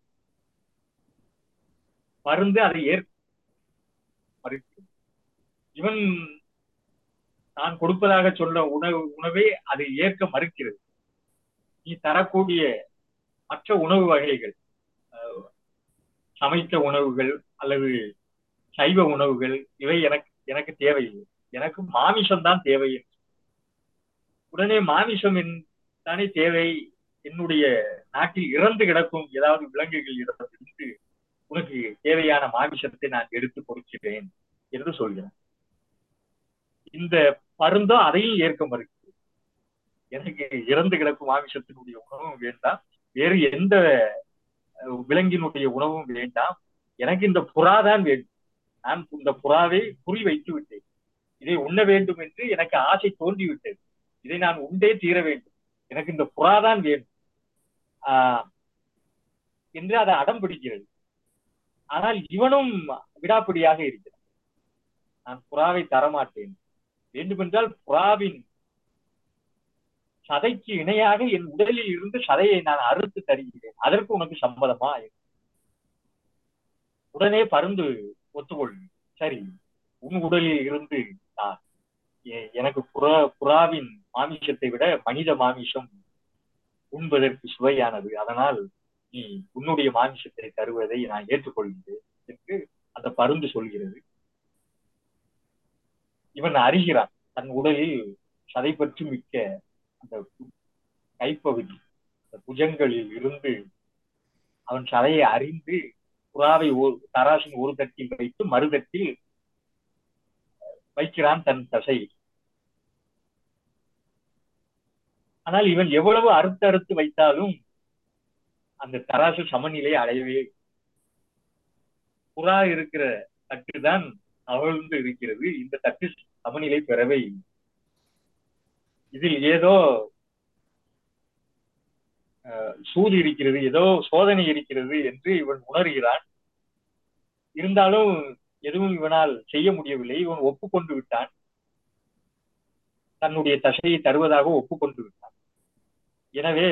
பருந்து அதை ஏற்க மறுக்கிறது. இவன் தான் கொடுப்பதாக சொன்ன உணவு உணவை அதை ஏற்க மறுக்கிறது நீ தரக்கூடிய மற்ற உணவு வகைகள் அஹ், சமைத்த உணவுகள் அல்லது சைவ உணவுகள் இவை எனக்கு எனக்கு தேவையில்லை எனக்கு மாமிசம் தான் தேவை உடனே மாமிசம் என் தானே தேவை என்னுடைய நாட்டில் இறந்து கிடக்கும் ஏதாவது விலங்குகள் இருந்து உனக்கு தேவையான மாமிசத்தை நான் எடுத்து கொடுக்கிறேன் என்று சொல்கிறேன் இந்த பருந்தோ அதையும் ஏற்க மறுக்கிறது எனக்கு இறந்து கிடக்கும் மாமிசத்தினுடைய உணவும் வேண்டாம் வேறு எந்த அஹ், விலங்கினுடைய உணவும் வேண்டாம் எனக்கு இந்த புறா தான் வேண்டும் நான் இந்த புறாவை குறி வைத்து விட்டேன் இதை உண்ண வேண்டும் என்று எனக்கு ஆசை தோன்றிவிட்டது இதை நான் உண்டே தீர வேண்டும் எனக்கு இந்த புறா தான் வேண்டும் ஆஹ் என்று அதை அடம் பிடிக்கிறது ஆனால் இவனும் விடாப்பிடியாக இருக்கிறான் நான் புறாவை தரமாட்டேன் வேண்டுமென்றால் புறாவின் சதைக்கு இணையாக என் உடலில் இருந்து சதையை நான் அறுத்து தருகிறேன் அதற்கு உனக்கு சம்மதமா உடனே பருந்து ஒத்துக்கொள் சரி உன் உடலில் இருந்து நான் எ- எனக்கு புறா புறாவின் மாமிசத்தை விட மனித மாமிசம் உண்பதற்கு சுவையானது அதனால் நீ உன்னுடைய மாமிசத்தை தருவதை நான் ஏற்றுக்கொள்கிறேன் என்று அந்த பருந்து சொல்கிறது இவன் அறிகிறான் தன் உடலில் சதை பற்றி மிக்க அந்த கு- கைப்பகுதி அந்த புஜங்களில் இருந்து அவன் சதையை அறிந்து புறாவை ஒரு தராசின் ஒரு தட்டில் வைத்து மறுதட்டில் வைக்கிறான் தன் தசை ஆனால் இவன் எவ்வளவு அறுத்து அறுத்து வைத்தாலும் அந்த தராசு சமநிலை அடையவே இல்லை. புறா இருக்கிற தட்டு தான் அவிழ்ந்து இருக்கிறது இந்த தட்டு சமநிலை பெறவே இல்லை இதில் ஏதோ அஹ், சூது இருக்கிறது ஏதோ சோதனை இருக்கிறது என்று இவன் உணர்கிறான் இருந்தாலும் எதுவும் இவனால் செய்ய முடியவில்லை இவன் ஒப்புக்கொண்டு விட்டான் தன்னுடைய தசையை தருவதாக ஒப்புக்கொண்டு விட்டான் எனவே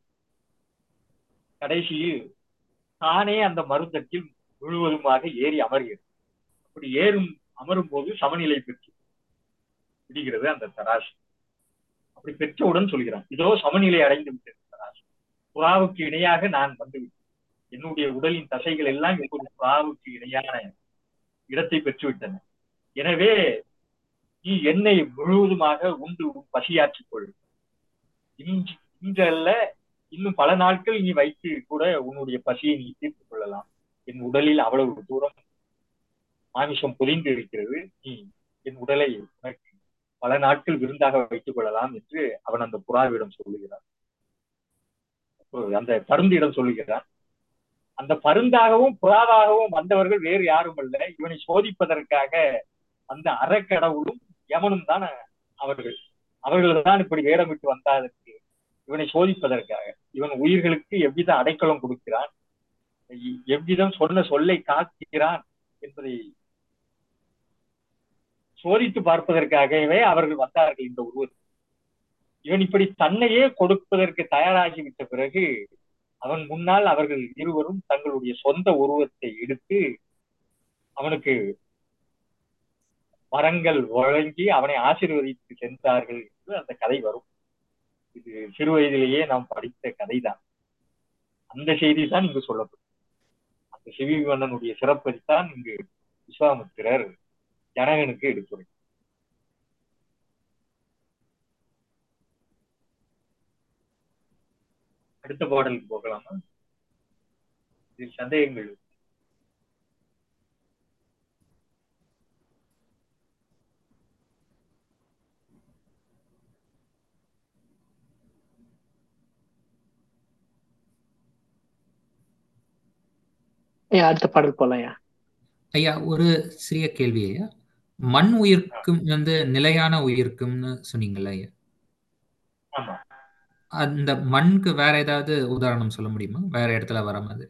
கடைசியில் தானே அந்த மருந்தட்டில் முழுவதுமாக ஏறி அமர்கிறது அப்படி ஏறும் அமரும் போது சமநிலை பெற்று விடுகிறது அந்த தராசு அப்படி பெற்றவுடன் சொல்கிறான் இதோ சமநிலை அடைந்து விட்டது தராசு புறாவுக்கு இணையாக நான் வந்துவிட்டேன் என்னுடைய உடலின் தசைகள் எல்லாம் இப்போது புறாவுக்கு இணையான இடத்தை பெற்றுவிட்டன எனவே நீ என்னை முழுவதுமாக உண்டு உன் பசியாற்றிக் கொள் இன்று இன்றல்ல இன்னும் பல நாட்கள் நீ வைத்து கூட உன்னுடைய பசியை நீ தீர்த்துக் கொள்ளலாம் என் உடலில் அவ்வளவு தூரம் மாமிசம் பொதிந்து இருக்கிறது நீ என் உடலை உனக்கு பல நாட்கள் விருந்தாக வைத்துக் கொள்ளலாம் என்று அவன் அந்த புறாவிடம் சொல்லுகிறான் அந்த பருந்திடம் சொல்லுகிறான் அந்த பருந்தாகவும் புறாவாகவும் வந்தவர்கள் வேறு யாரும் அல்ல இவனை சோதிப்பதற்காக அந்த அறக்கடவுளும் யமனும் தான் அவர்கள் அவர்கள் தான் இப்படி வேடமிட்டு வந்தாதற்கு இவனை சோதிப்பதற்காக இவன் உயிர்களுக்கு எவ்வித அடைக்கலம் கொடுக்கிறான் எவ்விதம் சொன்ன சொல்லை காக்கிறான் என்பதை சோதித்து பார்ப்பதற்காகவே அவர்கள் வந்தார்கள் இந்த உருவத்தில் இவன் இப்படி தன்னையே கொடுப்பதற்கு தயாராகிவிட்ட பிறகு அவன் முன்னால் அவர்கள் இருவரும் தங்களுடைய சொந்த உருவத்தை எடுத்து அவனுக்கு மரங்கள் வழங்கி அவனை ஆசீர்வதித்து சென்றார்கள் என்று அந்த கதை வரும் இது சிறு வயதிலேயே நாம் படித்த கதைதான் அந்த செய்தி தான் இங்கு சொல்லப்படும் அந்த சிவி மன்னனுடைய சிறப்பைத்தான் இங்கு விஸ்வாமித்திரர் ஜனகனுக்கு எடுத்துரை அடுத்த பாடலுக்கு போகலாமா இதில் சந்தேகங்கள் ஐயா அடுத்த பாடல் போலாம் ஐயா ஐயா ஒரு சிறிய கேள்வி ஐயா மண் உயிர்க்கும் வந்து நிலையான உயிர்க்கும்னு சொன்னீங்கல்ல ஐயா ஆமா அந்த மண்க்கு வேற ஏதாவது உதாரணம் சொல்ல முடியுமா வேற இடத்துல வர மாதிரி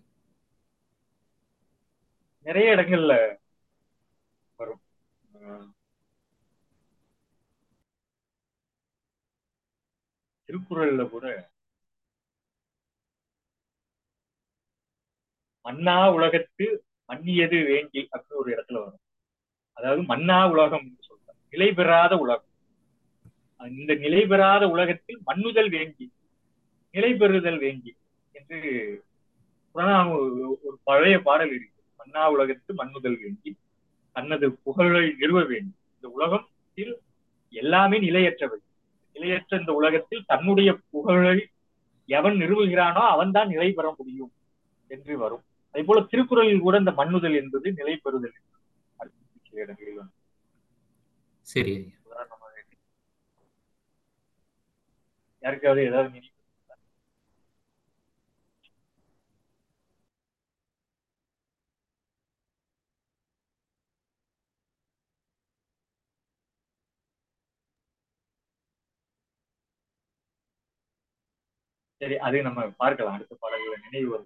நிறைய இடங்கள்ல வரும் அஹ் திருக்குறள்ல கூட மன்னா உலகத்து மன்னியது வேண்டி அப்படின்னு ஒரு இடத்துல வரும் அதாவது மன்னா உலகம் சொல்றாங்க நிலை பெறாத உலகம் இந்த நிலை பெறாத உலகத்தில் மண்ணுதல் வேண்டி நிலை பெறுதல் வேண்டி என்று புறநானூறு ஒரு ஒரு பழைய பாடல் இருக்கு மன்னா உலகத்து மண்ணுதல் வேண்டி தனது புகழை நிறுவ வேண்டும் இந்த உலகத்தில் எல்லாமே நிலையற்றவை நிலையற்ற இந்த உலகத்தில் தன்னுடைய புகழை எவன் நிறுவுகிறானோ அவன்தான் நிலை பெற முடியும் என்று வரும் அதே போல திருக்குறளில் கூட இந்த மண்ணுதல் என்பது நிலை பெறுதல் என்பது அடுத்த சில இடங்களில் வந்து சரி ஐயா உதாரணமாக யாருக்காவது ஏதாவது நினைவு சரி அது நம்ம பார்க்கலாம் அடுத்த பாடல்களை நினைவு வரும்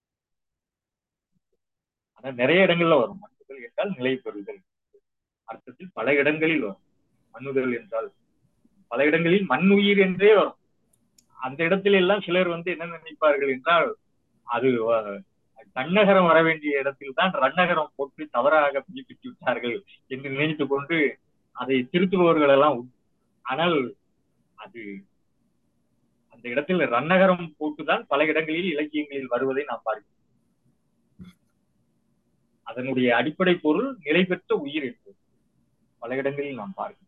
ஆனா நிறைய இடங்கள்ல வரும் மண்ணுதல் என்றால் நிலை பெறுதல் அர்த்தத்தில் பல இடங்களில் வரும் மண்ணுதல் என்றால் பல இடங்களில் மண்ணுயிர் என்றே வரும் அந்த இடத்துல எல்லாம் சிலர் வந்து என்ன நினைப்பார்கள் என்றால் அது அஹ், தன்னகரம் வர வேண்டிய இடத்தில் தான் ரன்னகரம் போட்டு தவறாக புதுப்பித்து விட்டார்கள் என்று நினைத்துக் கொண்டு அதை திருத்துபவர்கள் எல்லாம் உண்டு. ஆனால் அது அந்த இடத்தில் ரன்னகரம் போட்டுதான் பல இடங்களில் இலக்கியங்களில் வருவதை நாம் பார்க்கிறோம் அதனுடைய அடிப்படை பொருள் நிலை பெற்ற உயிர் என்பது பல இடங்களில் நாம் பார்க்கிறோம்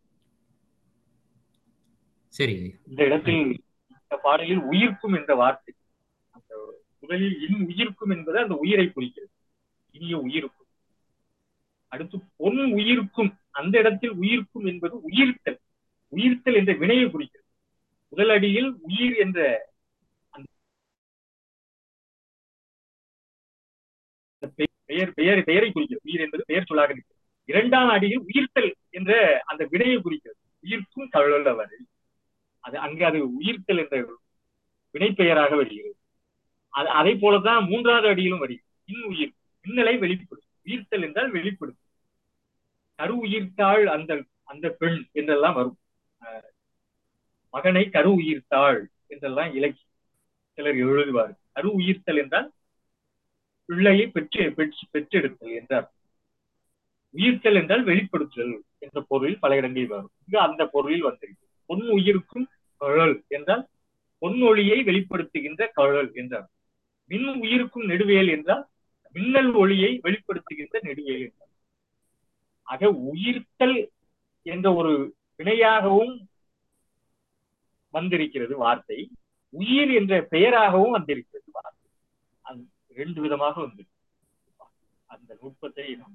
சரி ஐயா இந்த இடத்தில் இந்த பாடலில் உயிர்க்கும் என்ற வார்த்தை அந்த முதலில் இன் உயிர்க்கும் என்பது அந்த உயிரை குறிக்கிறது இனிய உயிர்க்கும் அடுத்து பொன் உயிர்க்கும் அந்த இடத்தில் உயிர்க்கும் என்பது உயிர்த்தல் உயிர்த்தல் என்ற வினையை குறிக்கிறது முதல் அடியில் உயிர் என்ற அந்த பெ- பெயர் பெயர் பெயரை குறிக்கிறது உயிர் என்பது பெயர் சொல்லாக இருக்கிறது இரண்டாம் அடியில் உயிர்த்தல் என்ற அந்த வினையை குறிக்கிறது உயிர்க்கும் கழலவர் அது அங்கு அது உயிர்த்தல் என்ற வினைப்பெயராக வருகிறது அது அதை போலதான் மூன்றாவது அடியிலும் வருகிறது இன் உயிர் இன்னலை வெளிப்படும் உயிர்த்தல் என்றால் வெளிப்படும் கரு உயிர்த்தாள் அந்த அந்த பெண் என்றெல்லாம் வரும் அஹ் மகனை கரு உயிர்த்தாள் என்றெல்லாம் இலக்கி சிலர் எழுதுவார் கரு உயிர்த்தல் என்றால் பிள்ளையை பெற்று பெற்று பெற்றெடுத்தல் என்றார் உயிர்த்தல் என்றால் வெளிப்படுத்தல் என்ற பொருளில் பல இடங்களில் வரும் இங்கு அந்த பொருளில் வந்திருக்கு பொன் உயிருக்கும் கழல் என்றால் பொன்னொழியை வெளிப்படுத்துகின்ற கழல் என்றார் மின் உயிருக்கும் நெடுவேல் என்றால் மின்னல் ஒளியை வெளிப்படுத்துகின்ற நெடுவேல் என்றார் ஆக உயிர்த்தல் என்ற ஒரு வினையாகவும் வந்திருக்கிறது வார்த்தை உயிர் என்ற பெயராகவும் வந்திருக்கிறது வார்த்தை அது ரெண்டு விதமாக வந்திருக்கு அந்த நுட்பத்தை நாம்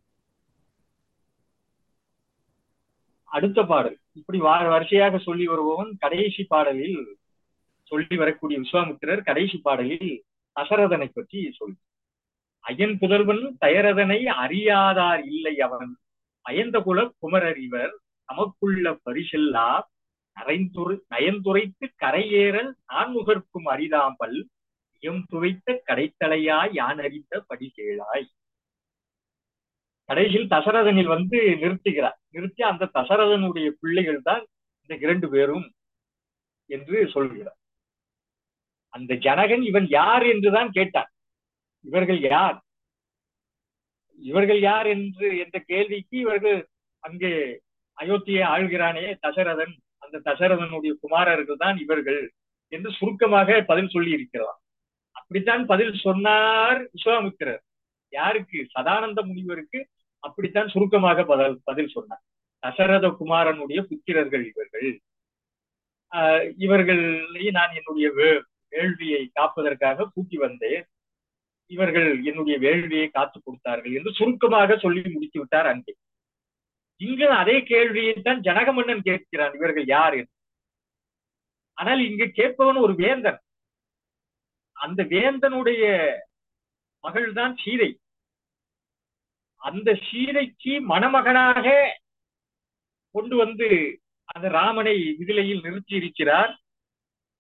அடுத்த பாடல் இப்படி வா- வரிசையாக சொல்லி வருபவன் கடைசி பாடலில் சொல்லி வரக்கூடிய விஸ்வாமித்திரர் கடைசி பாடலில் தசரதனை பற்றி சொல்லி அயன் புதல்வன் தயரதனை அறியாதார் இல்லை அவன் அயந்த குல குமரர் இவர் தமக்குள்ள பரிசெல்லா நரைந்துரை நயந்துரைத்து கரையேறல் நான்முகர்க்கும் அரிதாம்பல் எம் துவைத்த கடைத்தலையாய் யான் அறிந்த படிகேளாய் கடைசியில் தசரதனில் வந்து நிறுத்துகிறார் நிறுத்தி அந்த தசரதனுடைய பிள்ளைகள் தான் இந்த இரண்டு பேரும் என்று சொல்கிறார் அந்த ஜனகன் இவன் யார் என்றுதான் கேட்டான் இவர்கள் யார் இவர்கள் யார் என்று என்ற கேள்விக்கு இவர்கள் அங்கே அயோத்தியை ஆள்கிறானே தசரதன் அந்த தசரதனுடைய குமாரர்கள் தான் இவர்கள் என்று சுருக்கமாக பதில் சொல்லி இருக்கிறார் அப்படித்தான் பதில் சொன்னார் விஸ்வாமித்திரர் யாருக்கு சதானந்த முனிவருக்கு அப்படித்தான் சுருக்கமாக பதில் பதில் சொன்னார் தசரத குமாரனுடைய புத்திரர்கள் இவர்கள் ஆஹ் இவர்களை நான் என்னுடைய வே- வேள்வியை காப்பதற்காக கூட்டி வந்தேன் இவர்கள் என்னுடைய வேள்வியை காத்து கொடுத்தார்கள் என்று சுருக்கமாக சொல்லி முடித்து விட்டார் அங்கே இங்கு அதே கேள்வியை தான் ஜனக மன்னன் கேட்கிறான் இவர்கள் யார் என்று ஆனால் இங்கு கேட்பவன் ஒரு வேந்தன் அந்த வேந்தனுடைய மகள்தான் சீதை அந்த சீதைக்கு மணமகனாக கொண்டு வந்து அந்த ராமனை விதிலையில் நிறுத்தி இருக்கிறார்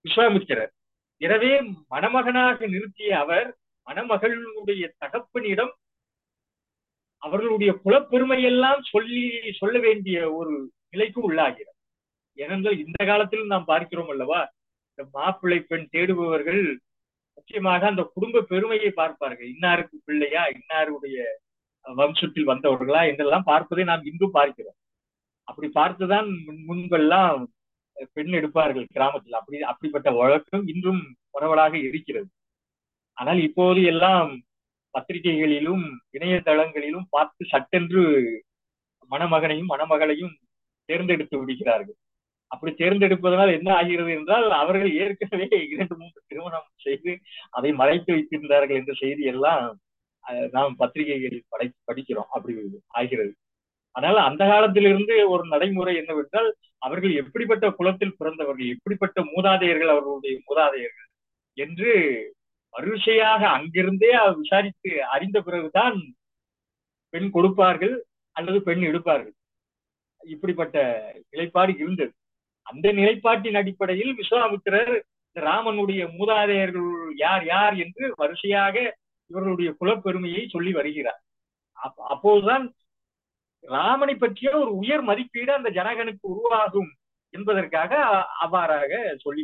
விஸ்வாமித்திரர் எனவே மணமகனாக நிறுத்திய அவர் மணமகளுடைய தகப்பனிடம் அவர்களுடைய குலப்பெருமையெல்லாம் சொல்லி சொல்ல வேண்டிய ஒரு நிலைக்கு உள்ளாகிறார் ஏனென்றால் இந்த காலத்தில் நாம் பார்க்கிறோம் அல்லவா இந்த மாப்பிள்ளை பெண் தேடுபவர்கள் முக்கியமாக அந்த குடும்ப பெருமையை பார்ப்பார்கள் இன்னாருக்கு பிள்ளையா இன்னாருடைய வம்சத்தில் வந்தவர்களா என்றெல்லாம் பார்ப்பதை நாம் இன்றும் பார்க்கிறோம் அப்படி பார்த்துதான் முன்பெல்லாம் பெண் எடுப்பார்கள் கிராமத்தில் அப்படி அப்படிப்பட்ட வழக்கம் இன்றும் பரவலாக இருக்கிறது ஆனால் இப்போது எல்லாம் பத்திரிகைகளிலும் இணையதளங்களிலும் பார்த்து சட்டென்று மணமகனையும் மணமகளையும் தேர்ந்தெடுத்து விடுகிறார்கள் அப்படி தேர்ந்தெடுப்பதனால் என்ன ஆகிறது என்றால் அவர்கள் ஏற்கனவே இரண்டு மூன்று திருமணம் செய்து அதை மறைத்து வைத்திருந்தார்கள் என்ற செய்தி எல்லாம் நாம் பத்திரிகைகளில் படை படிக்கிறோம் அப்படி ஆகிறது ஆனால் அந்த காலத்திலிருந்து ஒரு நடைமுறை என்னவென்றால் அவர்கள் எப்படிப்பட்ட குலத்தில் பிறந்தவர்கள் எப்படிப்பட்ட மூதாதையர்கள் அவர்களுடைய மூதாதையர்கள் என்று வரிசையாக அங்கிருந்தே விசாரித்து அறிந்த பிறகுதான் பெண் கொடுப்பார்கள் அல்லது பெண் எடுப்பார்கள் இப்படிப்பட்ட நிலைப்பாடு இருந்தது அந்த நிலைப்பாட்டின் அடிப்படையில் விஸ்வாமித்திரர் ராமனுடைய மூதாதையர்கள் யார் யார் என்று வரிசையாக இவர்களுடைய குலப்பெருமையை சொல்லி வருகிறார் அப்போதுதான் ராமனை பற்றிய ஒரு உயர் மதிப்பீடு அந்த ஜனகனுக்கு உருவாகும் என்பதற்காக அவ்வாறாக சொல்லி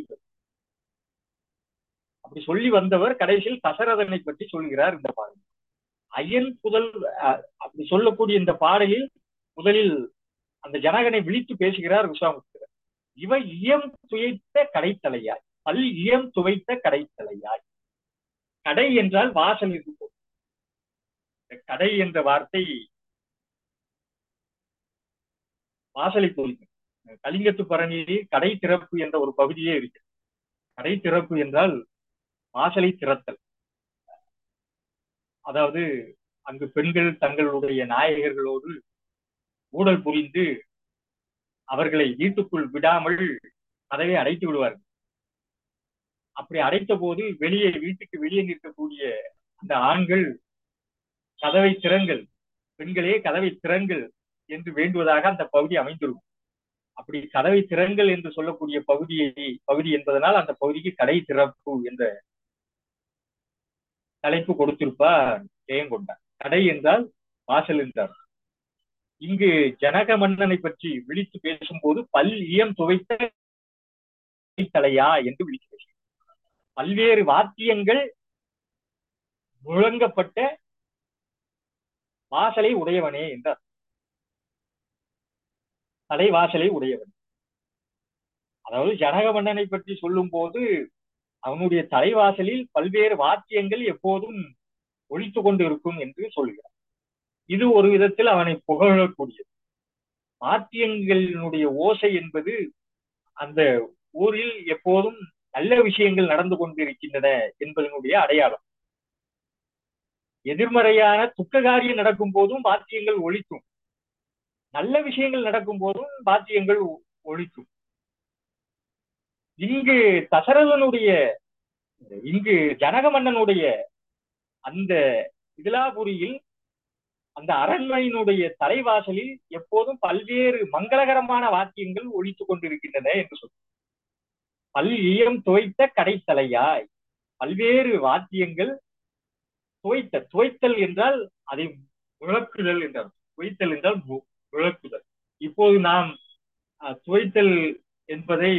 அப்படி சொல்லி வந்தவர் கடைசியில் தசரதனை பற்றி சொல்கிறார் இந்த பாடல் அயன் புதல் அப்படி சொல்லக்கூடிய இந்த பாடலில் முதலில் அந்த ஜனகனை விழித்து பேசுகிறார் விஸ்வாமித்திரர் இவ இயம் துவைத்த கடைத்தலையாய் பல் இயம் துவைத்த கடைத்தலையாய் கடை என்றால் வாசல் என்று கடை என்ற வார்த்தை வாசலை குறிக்கும் கலிங்கத்து பரணியில் கடை திறப்பு என்ற ஒரு பகுதியே இருக்கு கடை திறப்பு என்றால் வாசலை திறத்தல் அதாவது அங்கு பெண்கள் தங்களுடைய நாயகர்களோடு ஊழல் புரிந்து அவர்களை வீட்டுக்குள் விடாமல் கதவை அடைத்து விடுவார்கள் அப்படி அடைத்த போது வெளியே வீட்டுக்கு வெளியே நிற்கக்கூடிய அந்த ஆண்கள் கதவை திறங்கள் பெண்களே கதவை திறங்கள் என்று வேண்டுவதாக அந்த பகுதி அமைந்திருக்கும் அப்படி கதவை திறங்கள் என்று சொல்லக்கூடிய பகுதியை பகுதி என்பதனால் அந்த பகுதிக்கு கடை திறப்பு என்ற தலைப்பு கொடுத்திருப்பார் ஜெயங்கொண்டார் கடை என்றால் வாசல் என்றார் இங்கு ஜனக மன்னனை பற்றி விழித்து பேசும்போது பல் இயம் துவைத்த தலையா என்று விழித்து பேசும் பல்வேறு வாத்தியங்கள் முழங்கப்பட்ட வாசலை உடையவனே என்றார் தலைவாசலை உடையவன் அதாவது ஜனக மன்னனை பற்றி சொல்லும் போது அவனுடைய தலைவாசலில் பல்வேறு வாத்தியங்கள் எப்போதும் ஒழித்து கொண்டு இருக்கும் என்று சொல்கிறார் இது ஒரு விதத்தில் அவனை புகழக்கூடியது வாத்தியங்களினுடைய ஓசை என்பது அந்த ஊரில் எப்போதும் நல்ல விஷயங்கள் நடந்து கொண்டிருக்கின்றன என்பதனுடைய அடையாளம் எதிர்மறையான துக்க காரியம் நடக்கும் போதும் வாத்தியங்கள் ஒழிக்கும் நல்ல விஷயங்கள் நடக்கும் போதும் வாத்தியங்கள் ஒழிக்கும் இங்கு தசரதனுடைய இங்கு ஜனக மன்னனுடைய அந்த இதிலாபுரியில் அந்த அரண்மனையினுடைய தலைவாசலில் எப்போதும் பல்வேறு மங்களகரமான வாக்கியங்கள் ஒழித்துக் கொண்டிருக்கின்றன என்று சொல்லும் பல் ஈயம் துவைத்த கடைத்தலையாய் பல்வேறு வாத்தியங்கள் துவைத்த துவைத்தல் என்றால் அதை விளக்குதல் என்றார் துவைத்தல் என்றால் விளக்குதல் இப்போது நாம் துவைத்தல் என்பதை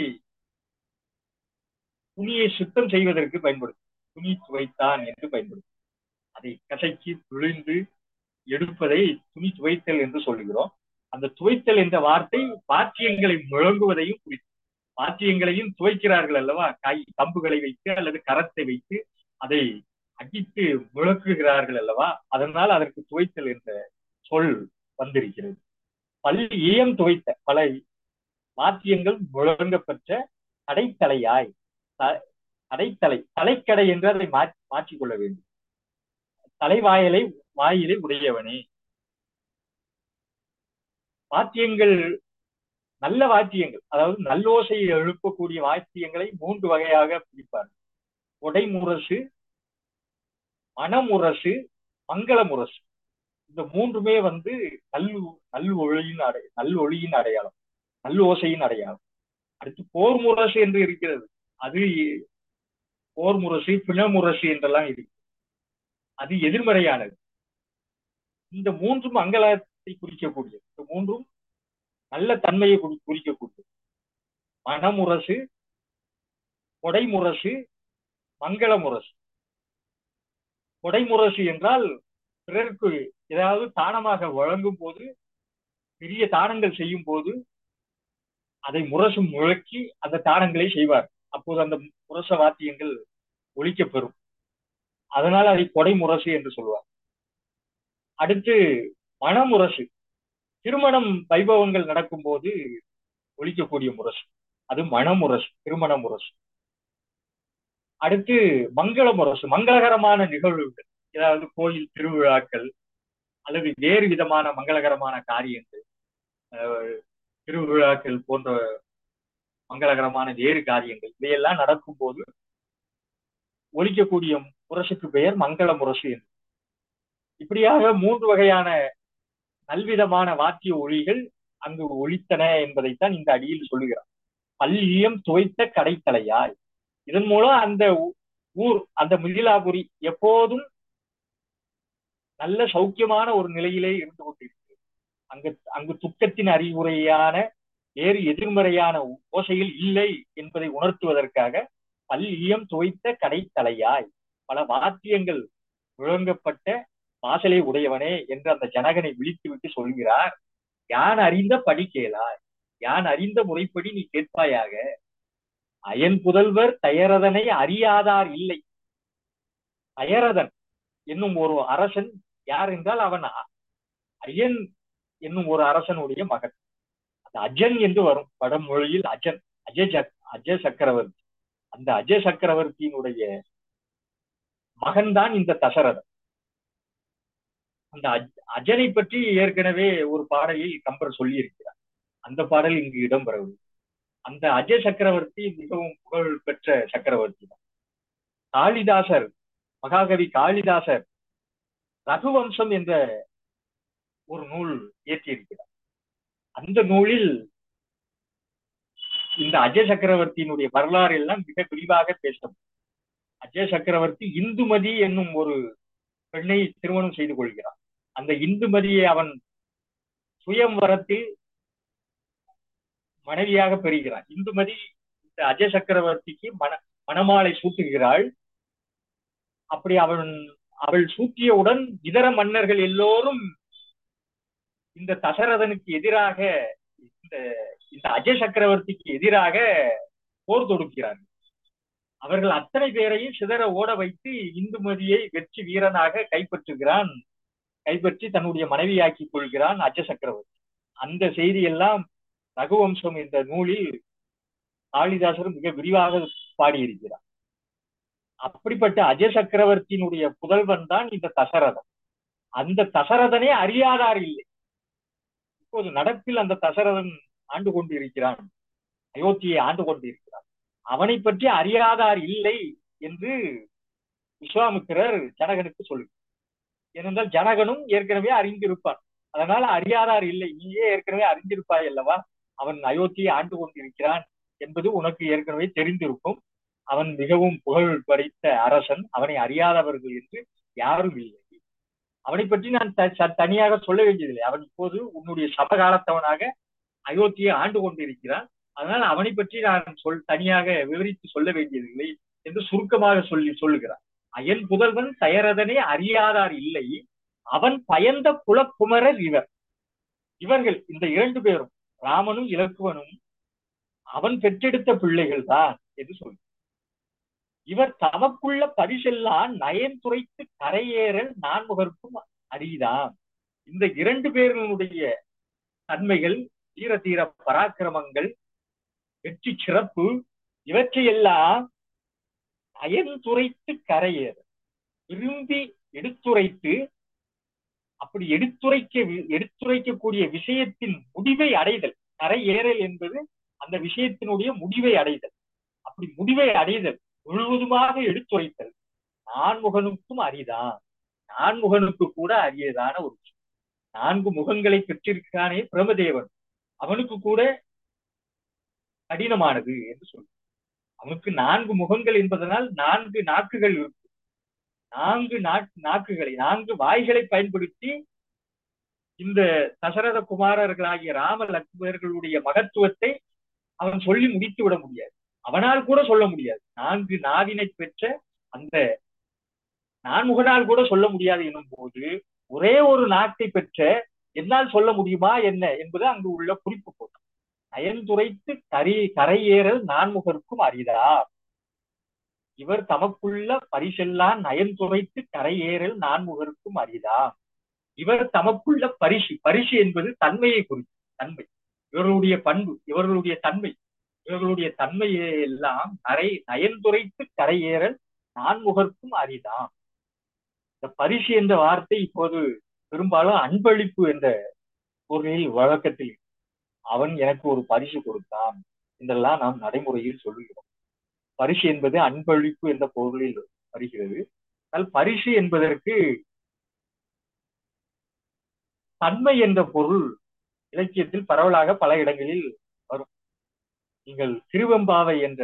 துணியை சுத்தம் செய்வதற்கு பயன்படுத்தும் துணி துவைத்தான் என்று பயன்படுத்தும் அதை கசைக்கு பிழிந்து எடுப்பதை துணி துவைத்தல் என்று சொல்லுகிறோம் அந்த துவைத்தல் என்ற வார்த்தை வாத்தியங்களை முழங்குவதையும் குறிக்கும் வாத்தியங்களையும் துவைக்கிறார்கள் அல்லவா காய் கம்புகளை வைத்து அல்லது கரத்தை வைத்து அதை அடித்து முழக்குகிறார்கள் அல்லவா அதனால் அதற்கு துவைத்தல் என்ற சொல் வந்திருக்கிறது பள்ளி ஈயம் துவைத்த பல வாத்தியங்கள் முழங்கப்பெற்ற கடைத்தலையாய் கடைத்தலை தலைக்கடை என்று அதை மாற்றிக் கொள்ள வேண்டும் தலைவாயலை வாயிலை உடையவனே வாத்தியங்கள் நல்ல வாத்தியங்கள் அதாவது நல்லோசையை எழுப்பக்கூடிய வாத்தியங்களை மூன்று வகையாக பிரிப்பார் உடைமுரசு மனமுரசு மங்கள முரசு இந்த மூன்றுமே வந்து நல் நல் ஒளியின் அடை நல் ஒளியின் அடையாளம் நல் ஓசையின் அடையாளம் அடுத்து போர் முரசு என்று இருக்கிறது அது போர் முரசு பிணமுரசு என்றெல்லாம் இருக்கு அது எதிர்மறையானது இந்த மூன்றும் மங்களத்தை குறிக்கக்கூடியது இந்த மூன்றும் நல்ல தன்மையை குறி- குறிக்கக்கூடியது மனமுரசு கொடைமுரசு மங்கள முரசு கொடைமுரசு என்றால் பிறருக்கு ஏதாவது தானமாக வழங்கும் போது பெரிய தானங்கள் செய்யும் போது அதை முரசு முழக்கி அந்த தானங்களை செய்வார் அப்போது அந்த முரச வாத்தியங்கள் ஒழிக்கப் பெறும் அதனால் அதை கொடை முரசு என்று சொல்வார் அடுத்து மணமுரசு திருமணம் வைபவங்கள் நடக்கும் போது ஒழிக்கக்கூடிய முரசு அது மணமுரசு திருமண முரசு அடுத்து மங்கள முரசு மங்களகரமான நிகழ்வுகள் ஏதாவது கோயில் திருவிழாக்கள் அல்லது வேறு விதமான மங்களகரமான காரியங்கள் அஹ், திருவிழாக்கள் போன்ற மங்களகரமான வேறு காரியங்கள் இவையெல்லாம் நடக்கும் போது ஒலிக்கக்கூடிய முரசுக்கு பெயர் மங்கள முரசு என்று இப்படியாக மூன்று வகையான நல்விதமான வாத்திய ஒளிகள் அங்கு ஒலித்தன என்பதைத்தான் இந்த அடியில் சொல்லுகிறார் பல்லியம் துவைத்த கடைத்தலையாய் இதன் மூலம் அந்த ஊ- ஊர் அந்த மிதிலாபுரி எப்போதும் நல்ல சௌக்கியமான ஒரு நிலையிலே இருந்து கொண்டிருக்கிறது அங்கு அங்கு துக்கத்தின் அறிகுறையான வேறு எதிர்மறையான ஓசையில் இல்லை என்பதை உணர்த்துவதற்காக பல்லியம் துவைத்த கடைத்தலையாய் பல வாத்தியங்கள் முழங்கப்பட்ட வாசலை உடையவனே என்று அந்த ஜனகனை விழித்துவிட்டு சொல்கிறார் யான் அறிந்த படி கேளாய் யான் அறிந்த முறைப்படி நீ கேட்பாயாக அயன் புதல்வர் தயரதனை அறியாதார் இல்லை தயரதன் என்னும் ஒரு அரசன் யார் என்றால் அவன் அ- அயன் என்னும் ஒரு அரசனுடைய மகன் அந்த அஜன் என்று வரும் வடமொழியில் அஜன் அஜய் சக் அஜய சக்கரவர்த்தி அந்த அஜய சக்கரவர்த்தியினுடைய மகன்தான் இந்த தசரதன் அந்த அஜ்- அஜனை பற்றி ஏற்கனவே ஒரு பாடலில் கம்பர் சொல்லி இருக்கிறார் அந்த பாடல் இங்கு இடம்பெறவில்லை அந்த அஜய சக்கரவர்த்தி மிகவும் புகழ் பெற்ற சக்கரவர்த்தி தான் காளிதாசர் மகாகவி காளிதாசர் ரகுவம்சம் என்ற ஒரு நூல் இயற்றியிருக்கிறார் அந்த நூலில் இந்த அஜய சக்கரவர்த்தியினுடைய வரலாறு எல்லாம் மிக விரிவாக பேசும் அஜய சக்கரவர்த்தி இந்துமதி என்னும் ஒரு பெண்ணை திருமணம் செய்து கொள்கிறான் அந்த இந்துமதியை அவன் சுயம்வரத்தில் மனைவியாக பெறுகிறான் இந்துமதி இந்த அஜய சக்கரவர்த்திக்கு மன மணமாலை சூட்டுகிறாள் அப்படி அவன் அவள் சூட்டியவுடன் இதர மன்னர்கள் எல்லோரும் இந்த தசரதனுக்கு எதிராக இந்த இந்த அஜய சக்கரவர்த்திக்கு எதிராக போர் தொடுக்கிறார்கள் அவர்கள் அத்தனை பேரையும் சிதற ஓட வைத்து இந்துமதியை வெற்றி வீரனாக கைப்பற்றுகிறான் கைப்பற்றி தன்னுடைய மனைவியாக்கிக் கொள்கிறான் அஜய சக்கரவர்த்தி அந்த செய்தி எல்லாம் ரகுவம்சம் என்ற நூலில் காளிதாசர் மிக விரிவாக பாடியிருக்கிறார் அப்படிப்பட்ட அஜய சக்கரவர்த்தியினுடைய புதல்வன் தான் இந்த தசரதன் அந்த தசரதனே அறியாதார் இல்லை இப்போது நடப்பில் அந்த தசரதன் ஆண்டு கொண்டிருக்கிறான் அயோத்தியை ஆண்டு கொண்டிருக்கிறான் அவனை பற்றி அறியாதார் இல்லை என்று விஸ்வாமித்திரர் ஜனகனுக்கு சொல்லு ஏனென்றால் ஜனகனும் ஏற்கனவே அறிந்திருப்பான் அதனால அறியாதார் இல்லை நீயே ஏற்கனவே அறிந்திருப்பாய் அல்லவா அவன் அயோத்தியை ஆண்டு கொண்டிருக்கிறான் என்பது உனக்கு ஏற்கனவே தெரிந்திருக்கும் அவன் மிகவும் புகழ் படைத்த அரசன் அவனை அறியாதவர்கள் என்று யாரும் இல்லை அவனை பற்றி நான் த- ச- தனியாக சொல்ல வேண்டியதில்லை அவன் இப்போது உன்னுடைய சமகாலத்தவனாக அயோத்தியை ஆண்டு கொண்டிருக்கிறான் அதனால் அவனை பற்றி நான் சொல் தனியாக விவரித்து சொல்ல வேண்டியதில்லை என்று சுருக்கமாக சொல்லி சொல்லுகிறான் அயன் புதல்வன் தயரதனை அறியாதார் இல்லை அவன் பயந்த குலக்குமரர் இவர் இவர்கள் இந்த இரண்டு பேரும் ராமனும் இலக்குவனும் அவன் பெற்றெடுத்த பிள்ளைகள் தான் என்று சொல்லு இவர் தமக்குள்ள பரிசெல்லாம் நயன் துரைத்து கரையேறல் நான்முகர்க்கும் அறிதான் இந்த இரண்டு பேர்களுடைய தன்மைகள் தீர தீர பராக்கிரமங்கள் வெற்றி சிறப்பு இவற்றையெல்லாம் அயன் துரைத்து கரையேற விரும்பி எடுத்துரைத்து அப்படி எடுத்துரைக்க எடுத்துரைக்கக்கூடிய விஷயத்தின் முடிவை அடைதல் கரையேறல் என்பது அந்த விஷயத்தினுடைய முடிவை அடைதல் அப்படி முடிவை அடைதல் முழுவதுமாக எடுத்துரைத்தல் நான்முகனுக்கும் அரிதான் நான்முகனுக்கு கூட அரியதான ஒரு விஷயம் நான்கு முகங்களை பெற்றிருக்கிறானே பிரமதேவன் அவனுக்கு கூட கடினமானது என்று சொல்லு அவனுக்கு நான்கு முகங்கள் என்பதனால் நான்கு நாக்குகள் இருக்கும் நான்கு நாக்குகளை நான்கு வாய்களை பயன்படுத்தி இந்த தசரத குமாரர்களாகிய ராம லக்ஷ்மணர்களுடைய மகத்துவத்தை அவன் சொல்லி முடித்து விட முடியாது அவனால் கூட சொல்ல முடியாது நான்கு நாவினை பெற்ற அந்த நான்முகனால் கூட சொல்ல முடியாது எனும் போது ஒரே ஒரு நாட்டை பெற்ற என்னால் சொல்ல முடியுமா என்ன என்பது அங்கு உள்ள குறிப்பு போட்டு நயன்துரைத்து கரை கரையேறல் நான்முகருக்கும் அரிதா இவர் தமக்குள்ள பரிசெல்லாம் நயன்துரைத்து கரையேறல் நான்முகருக்கும் அரிதா இவர் தமக்குள்ள பரிசு பரிசு என்பது தன்மையை குறிக்கும் தன்மை இவர்களுடைய பண்பு இவர்களுடைய தன்மை இவர்களுடைய தன்மையை எல்லாம் கரை நயன்துரைத்து கரையேறல் நான்முகர்க்கும் அரிதாம் இந்த பரிசு என்ற வார்த்தை இப்போது பெரும்பாலும் அன்பளிப்பு என்ற பொருளில் வழக்கத்தில் அவன் எனக்கு ஒரு பரிசு கொடுத்தான் என்றெல்லாம் நாம் நடைமுறையில் சொல்லுகிறோம் பரிசு என்பது அன்பளிப்பு என்ற பொருளில் வருகிறது ஆனால் பரிசு என்பதற்கு தன்மை என்ற பொருள் இலக்கியத்தில் பரவலாக பல இடங்களில் வரும் நீங்கள் திருவெம்பாவை என்ற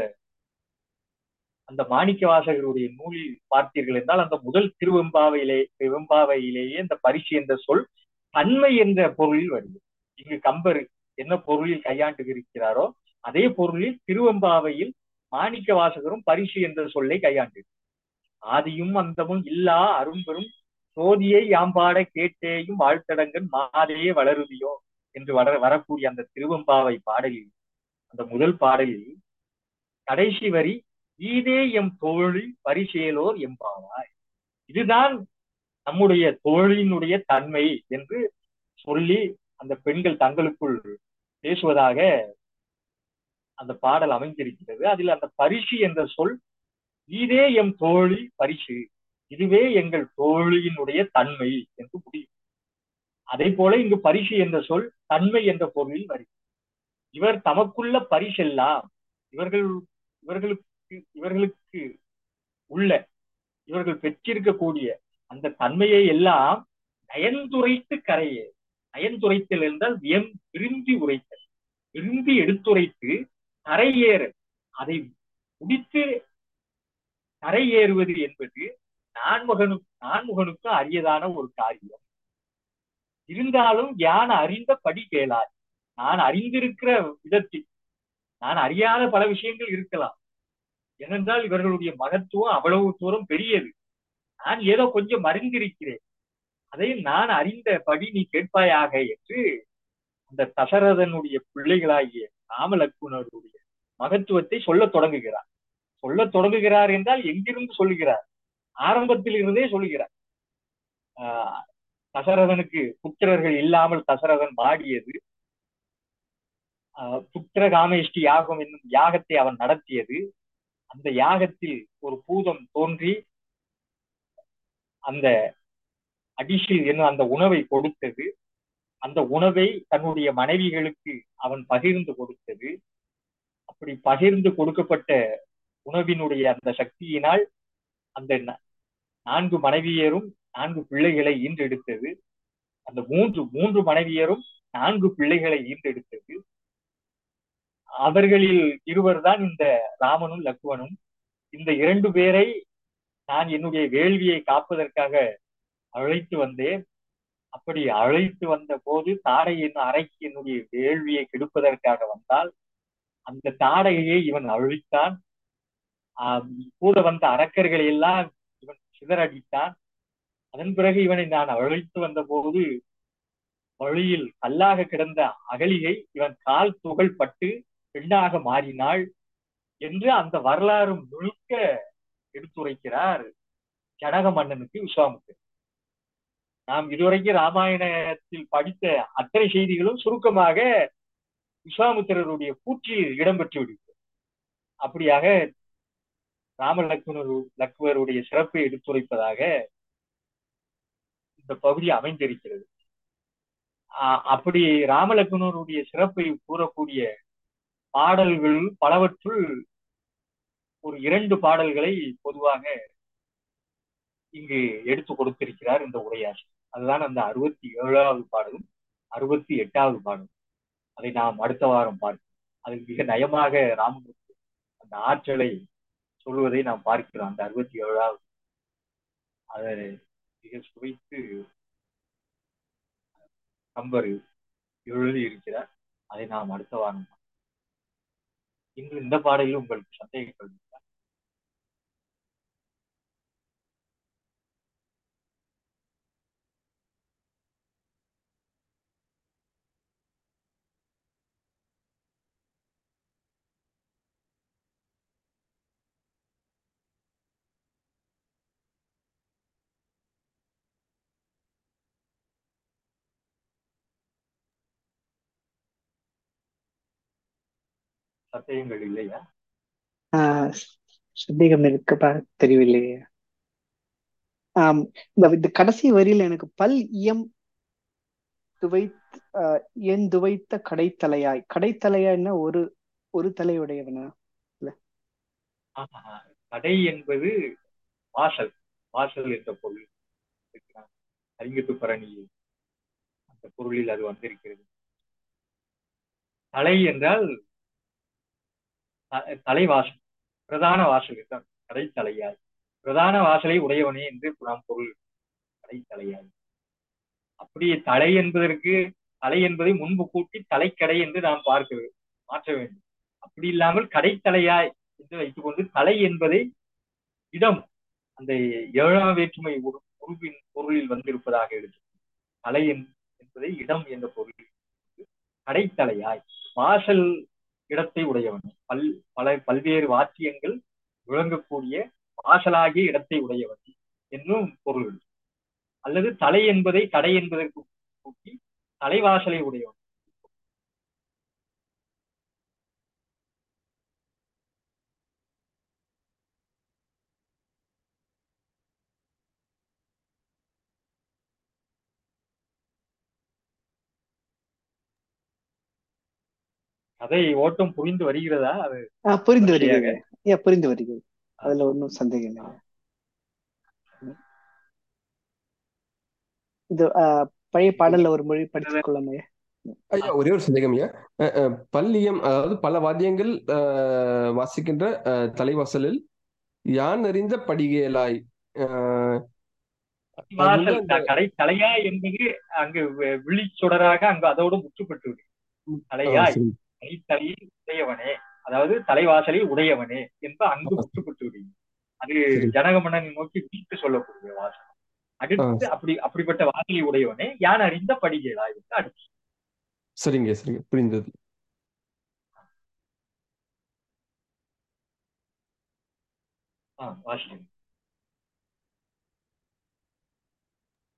அந்த மாணிக்க வாசகருடைய நூலில் பார்த்தீர்கள் என்றால் அந்த முதல் திருவெம்பாவையிலே வெம்பாவையிலேயே இந்த பரிசு என்ற சொல் தன்மை என்ற பொருளில் வருது இங்கு கம்பர் என்ன பொருளில் கையாண்டு இருக்கிறாரோ அதே பொருளில் திருவெம்பாவையில் மாணிக்க வாசகரும் பரிசு என்ற சொல்லை கையாண்டு ஆதியும் அந்தமும் இல்லா அரும்பெரும் சோதியை யாம்பாட கேட்டேயும் வாழ்த்தடங்கன் மாதையே வளருதியோ என்று வளர வரக்கூடிய அந்த திருவெம்பாவை பாடலில் அந்த முதல் பாடலில் கடைசி வரி ஈதே எம் தோழி பரிசேலோர் எம்பாவாய் இதுதான் நம்முடைய தோழியினுடைய தன்மை என்று சொல்லி அந்த பெண்கள் தங்களுக்குள் பேசுவதாக அந்த பாடல் அமைந்திருக்கிறது அதில் அந்த பரிசு என்ற சொல் இதே எம் தோழி பரிசு இதுவே எங்கள் தோழியினுடைய தன்மை என்று முடியும் அதே போல இங்கு பரிசு என்ற சொல் தன்மை என்ற பொருளில் வருகிறது இவர் தமக்குள்ள பரிசெல்லாம் இவர்கள் இவர்களுக்கு இவர்களுக்கு உள்ள இவர்கள் பெற்றிருக்கக்கூடிய அந்த தன்மையை எல்லாம் நயன்துரைத்து கரையே நயன்துரைத்தல் என்றால் வியம் விரும்பி உரைத்தல் விரும்பி எடுத்துரைத்து கரையேற அதை முடித்து கரையேறுவது என்பது நான்முகனுக்கு நான்முகனுக்கு அரியதான ஒரு காரியம் இருந்தாலும் யான் அறிந்த படி கேளாய் நான் அறிந்திருக்கிற விதத்தில் நான் அறியாத பல விஷயங்கள் இருக்கலாம் ஏனென்றால் இவர்களுடைய மகத்துவம் அவ்வளவு தூரம் பெரியது நான் ஏதோ கொஞ்சம் அறிந்திருக்கிறேன் அதை நான் அறிந்தபடி நீ கேட்பாயாக என்று அந்த தசரதனுடைய பிள்ளைகளாகிய ராமலக்குணருடைய மகத்துவத்தை சொல்ல தொடங்குகிறார் சொல்ல தொடங்குகிறார் என்றால் எங்கிருந்து சொல்லுகிறார் ஆரம்பத்தில் இருந்தே சொல்லுகிறார் ஆஹ் தசரதனுக்கு புத்திரர்கள் இல்லாமல் தசரதன் வாடியது புத்திர காமேஷ்டி யாகம் என்னும் யாகத்தை அவன் நடத்தியது அந்த யாகத்தில் ஒரு பூதம் தோன்றி அந்த அடிஷில் என்னும் அந்த உணவை கொடுத்தது அந்த உணவை தன்னுடைய மனைவிகளுக்கு அவன் பகிர்ந்து கொடுத்தது அப்படி பகிர்ந்து கொடுக்கப்பட்ட உணவினுடைய அந்த சக்தியினால் அந்த நான்கு மனைவியரும் நான்கு பிள்ளைகளை ஈன்றெடுத்தது அந்த மூன்று மூன்று மனைவியரும் நான்கு பிள்ளைகளை ஈன்றெடுத்தது அவர்களில் இருவர் தான் இந்த ராமனும் லக்குவனும் இந்த இரண்டு பேரை நான் என்னுடைய வேள்வியை காப்பதற்காக அழைத்து வந்தேன் அப்படி அழைத்து வந்த போது தாடை என் அறைக்கு என்னுடைய வேள்வியை கெடுப்பதற்காக வந்தால் அந்த தாடையை இவன் அழித்தான் கூட வந்த அரக்கர்களை எல்லாம் இவன் சிதறடித்தான் அதன் பிறகு இவனை நான் அழைத்து வந்த போது வழியில் கல்லாக கிடந்த அகலிகை இவன் கால் துகள் பட்டு பெண்ணாக மாறினாள் என்று அந்த வரலாறு முழுக்க எடுத்துரைக்கிறார் ஜனக மன்னனுக்கு விஸ்வாமுத்தர் நாம் இதுவரைக்கும் ராமாயணத்தில் படித்த அத்தனை செய்திகளும் சுருக்கமாக விஸ்வாமுத்திரருடைய கூற்றில் இடம்பெற்று விடுகிறது அப்படியாக ராம லக்ஷ்மணர் லக்ஷ்மருடைய சிறப்பை எடுத்துரைப்பதாக இந்த பகுதி அமைந்திருக்கிறது அப்படி ராமலக்ஷ்மணருடைய சிறப்பை கூறக்கூடிய பாடல்கள் பலவற்றுள் ஒரு இரண்டு பாடல்களை பொதுவாக இங்கு எடுத்து கொடுத்திருக்கிறார் இந்த உரையாசிரியர் அதுதான் அந்த அறுபத்தி ஏழாவது பாடலும் அறுபத்தி எட்டாவது பாடலும் அதை நாம் அடுத்த வாரம் பார்ப்போம் அதில் மிக நயமாக ராமமூர்த்தி அந்த ஆற்றலை சொல்வதை நாம் பார்க்கிறோம் அந்த அறுபத்தி ஏழாவது அதை மிக சுவைத்து கம்பர் எழுதி இருக்கிறார் அதை நாம் அடுத்த வாரம் பார்ப்போம். இன்று இந்த பாடலில் உங்களுக்கு சந்தேகங்கள் இருக்கா? சந்தேகங்கள் இல்லையா ஆஹ் சந்தேகம் இருக்கப்பா தெரியவில்லையே ஆம் இந்த இந்த கடைசி வரியில எனக்கு பல் இயம் துவைத் ஆஹ் என் துவைத்த கடைத்தலையாய் கடைத்தலையாய்னா ஒரு ஒரு தலையுடையவனா ஆஹா. கடை என்பது வாசல் வாசல் என்ற பொருள் அறிஞத்து பரணி அந்த பொருளில் அது வந்திருக்கிறது தலை என்றால் த- தலைவாசல் பிரதான வாசல் என்றால் கடை தலையாய் பிரதான வாசலை உடையவனே என்று நாம் பொருள் கடை தலையாய் அப்படியே தலை என்பதற்கு தலை என்பதை முன்பு கூட்டி தலைக்கடை என்று நாம் பார்க்க மாற்ற வேண்டும் அப்படி இல்லாமல் கடைத்தலையாய் என்று வைத்துக்கொண்டு தலை என்பதை இடம் அந்த ஏழாம் வேற்றுமை உரு- உருவின் பொருளில் வந்திருப்பதாக எடுத்து தலை என்- என்பதை இடம் என்ற பொருளில் கடைத்தலையாய் வாசல் இடத்தை உடையவன் பல் பல பல்வேறு வாக்கியங்கள் விளங்கக்கூடிய வாசலாகிய இடத்தை உடையவன் என்னும் பொருள் அல்லது தலை என்பதை கடை என்பதற்கு கூட்டி தலைவாசலை உடையவன் கதை ஓட்டம் புரிந்து வருகிறதா அது ஆஹ் புரிந்து தொடர்ச்சியாக. வருகிறது ஏ புரிந்து வருகிறது அதுல ஒன்றும் சந்தேகம் இல்லை இது ஆஹ் பழைய பாடல்ல ஒரு மொழி படித்துக் கொள்ளாமையா ஐயா ஒரே ஒரு சந்தேகம் ஐயா அஹ், அஹ், பல்லியம் அதாவது பல வாத்தியங்கள் அஹ், வாசிக்கின்ற அஹ், தலைவாசலில் யான் அறிந்த படிகேலாய் அஹ், வாசல் அதுதான் இந்த- கடை தலையா என்பது அங்கு வி- விழிச்சுடராக அங்கு அதோடு முற்றுப்பட்டு விடும். ஆ, தலையாய் சரி. தலைத்தலையில் உடையவனே அதாவது தலைவாசலை உடையவனே என்ப அங்கு முற்றுப்பட்டு விடும் அது சரி. ஜனகமன்னனை நோக்கி வீட்டு சொல்லக்கூடிய வாசல் அடுத்து அப்படி அப்படிப்பட்ட வாசலை உடையவனே யான் அறிந்த படிகேளாய் என்று அடுத்து சரிங்க சரிங்க புரிந்தது ஆ, வாசிக்கிறேன்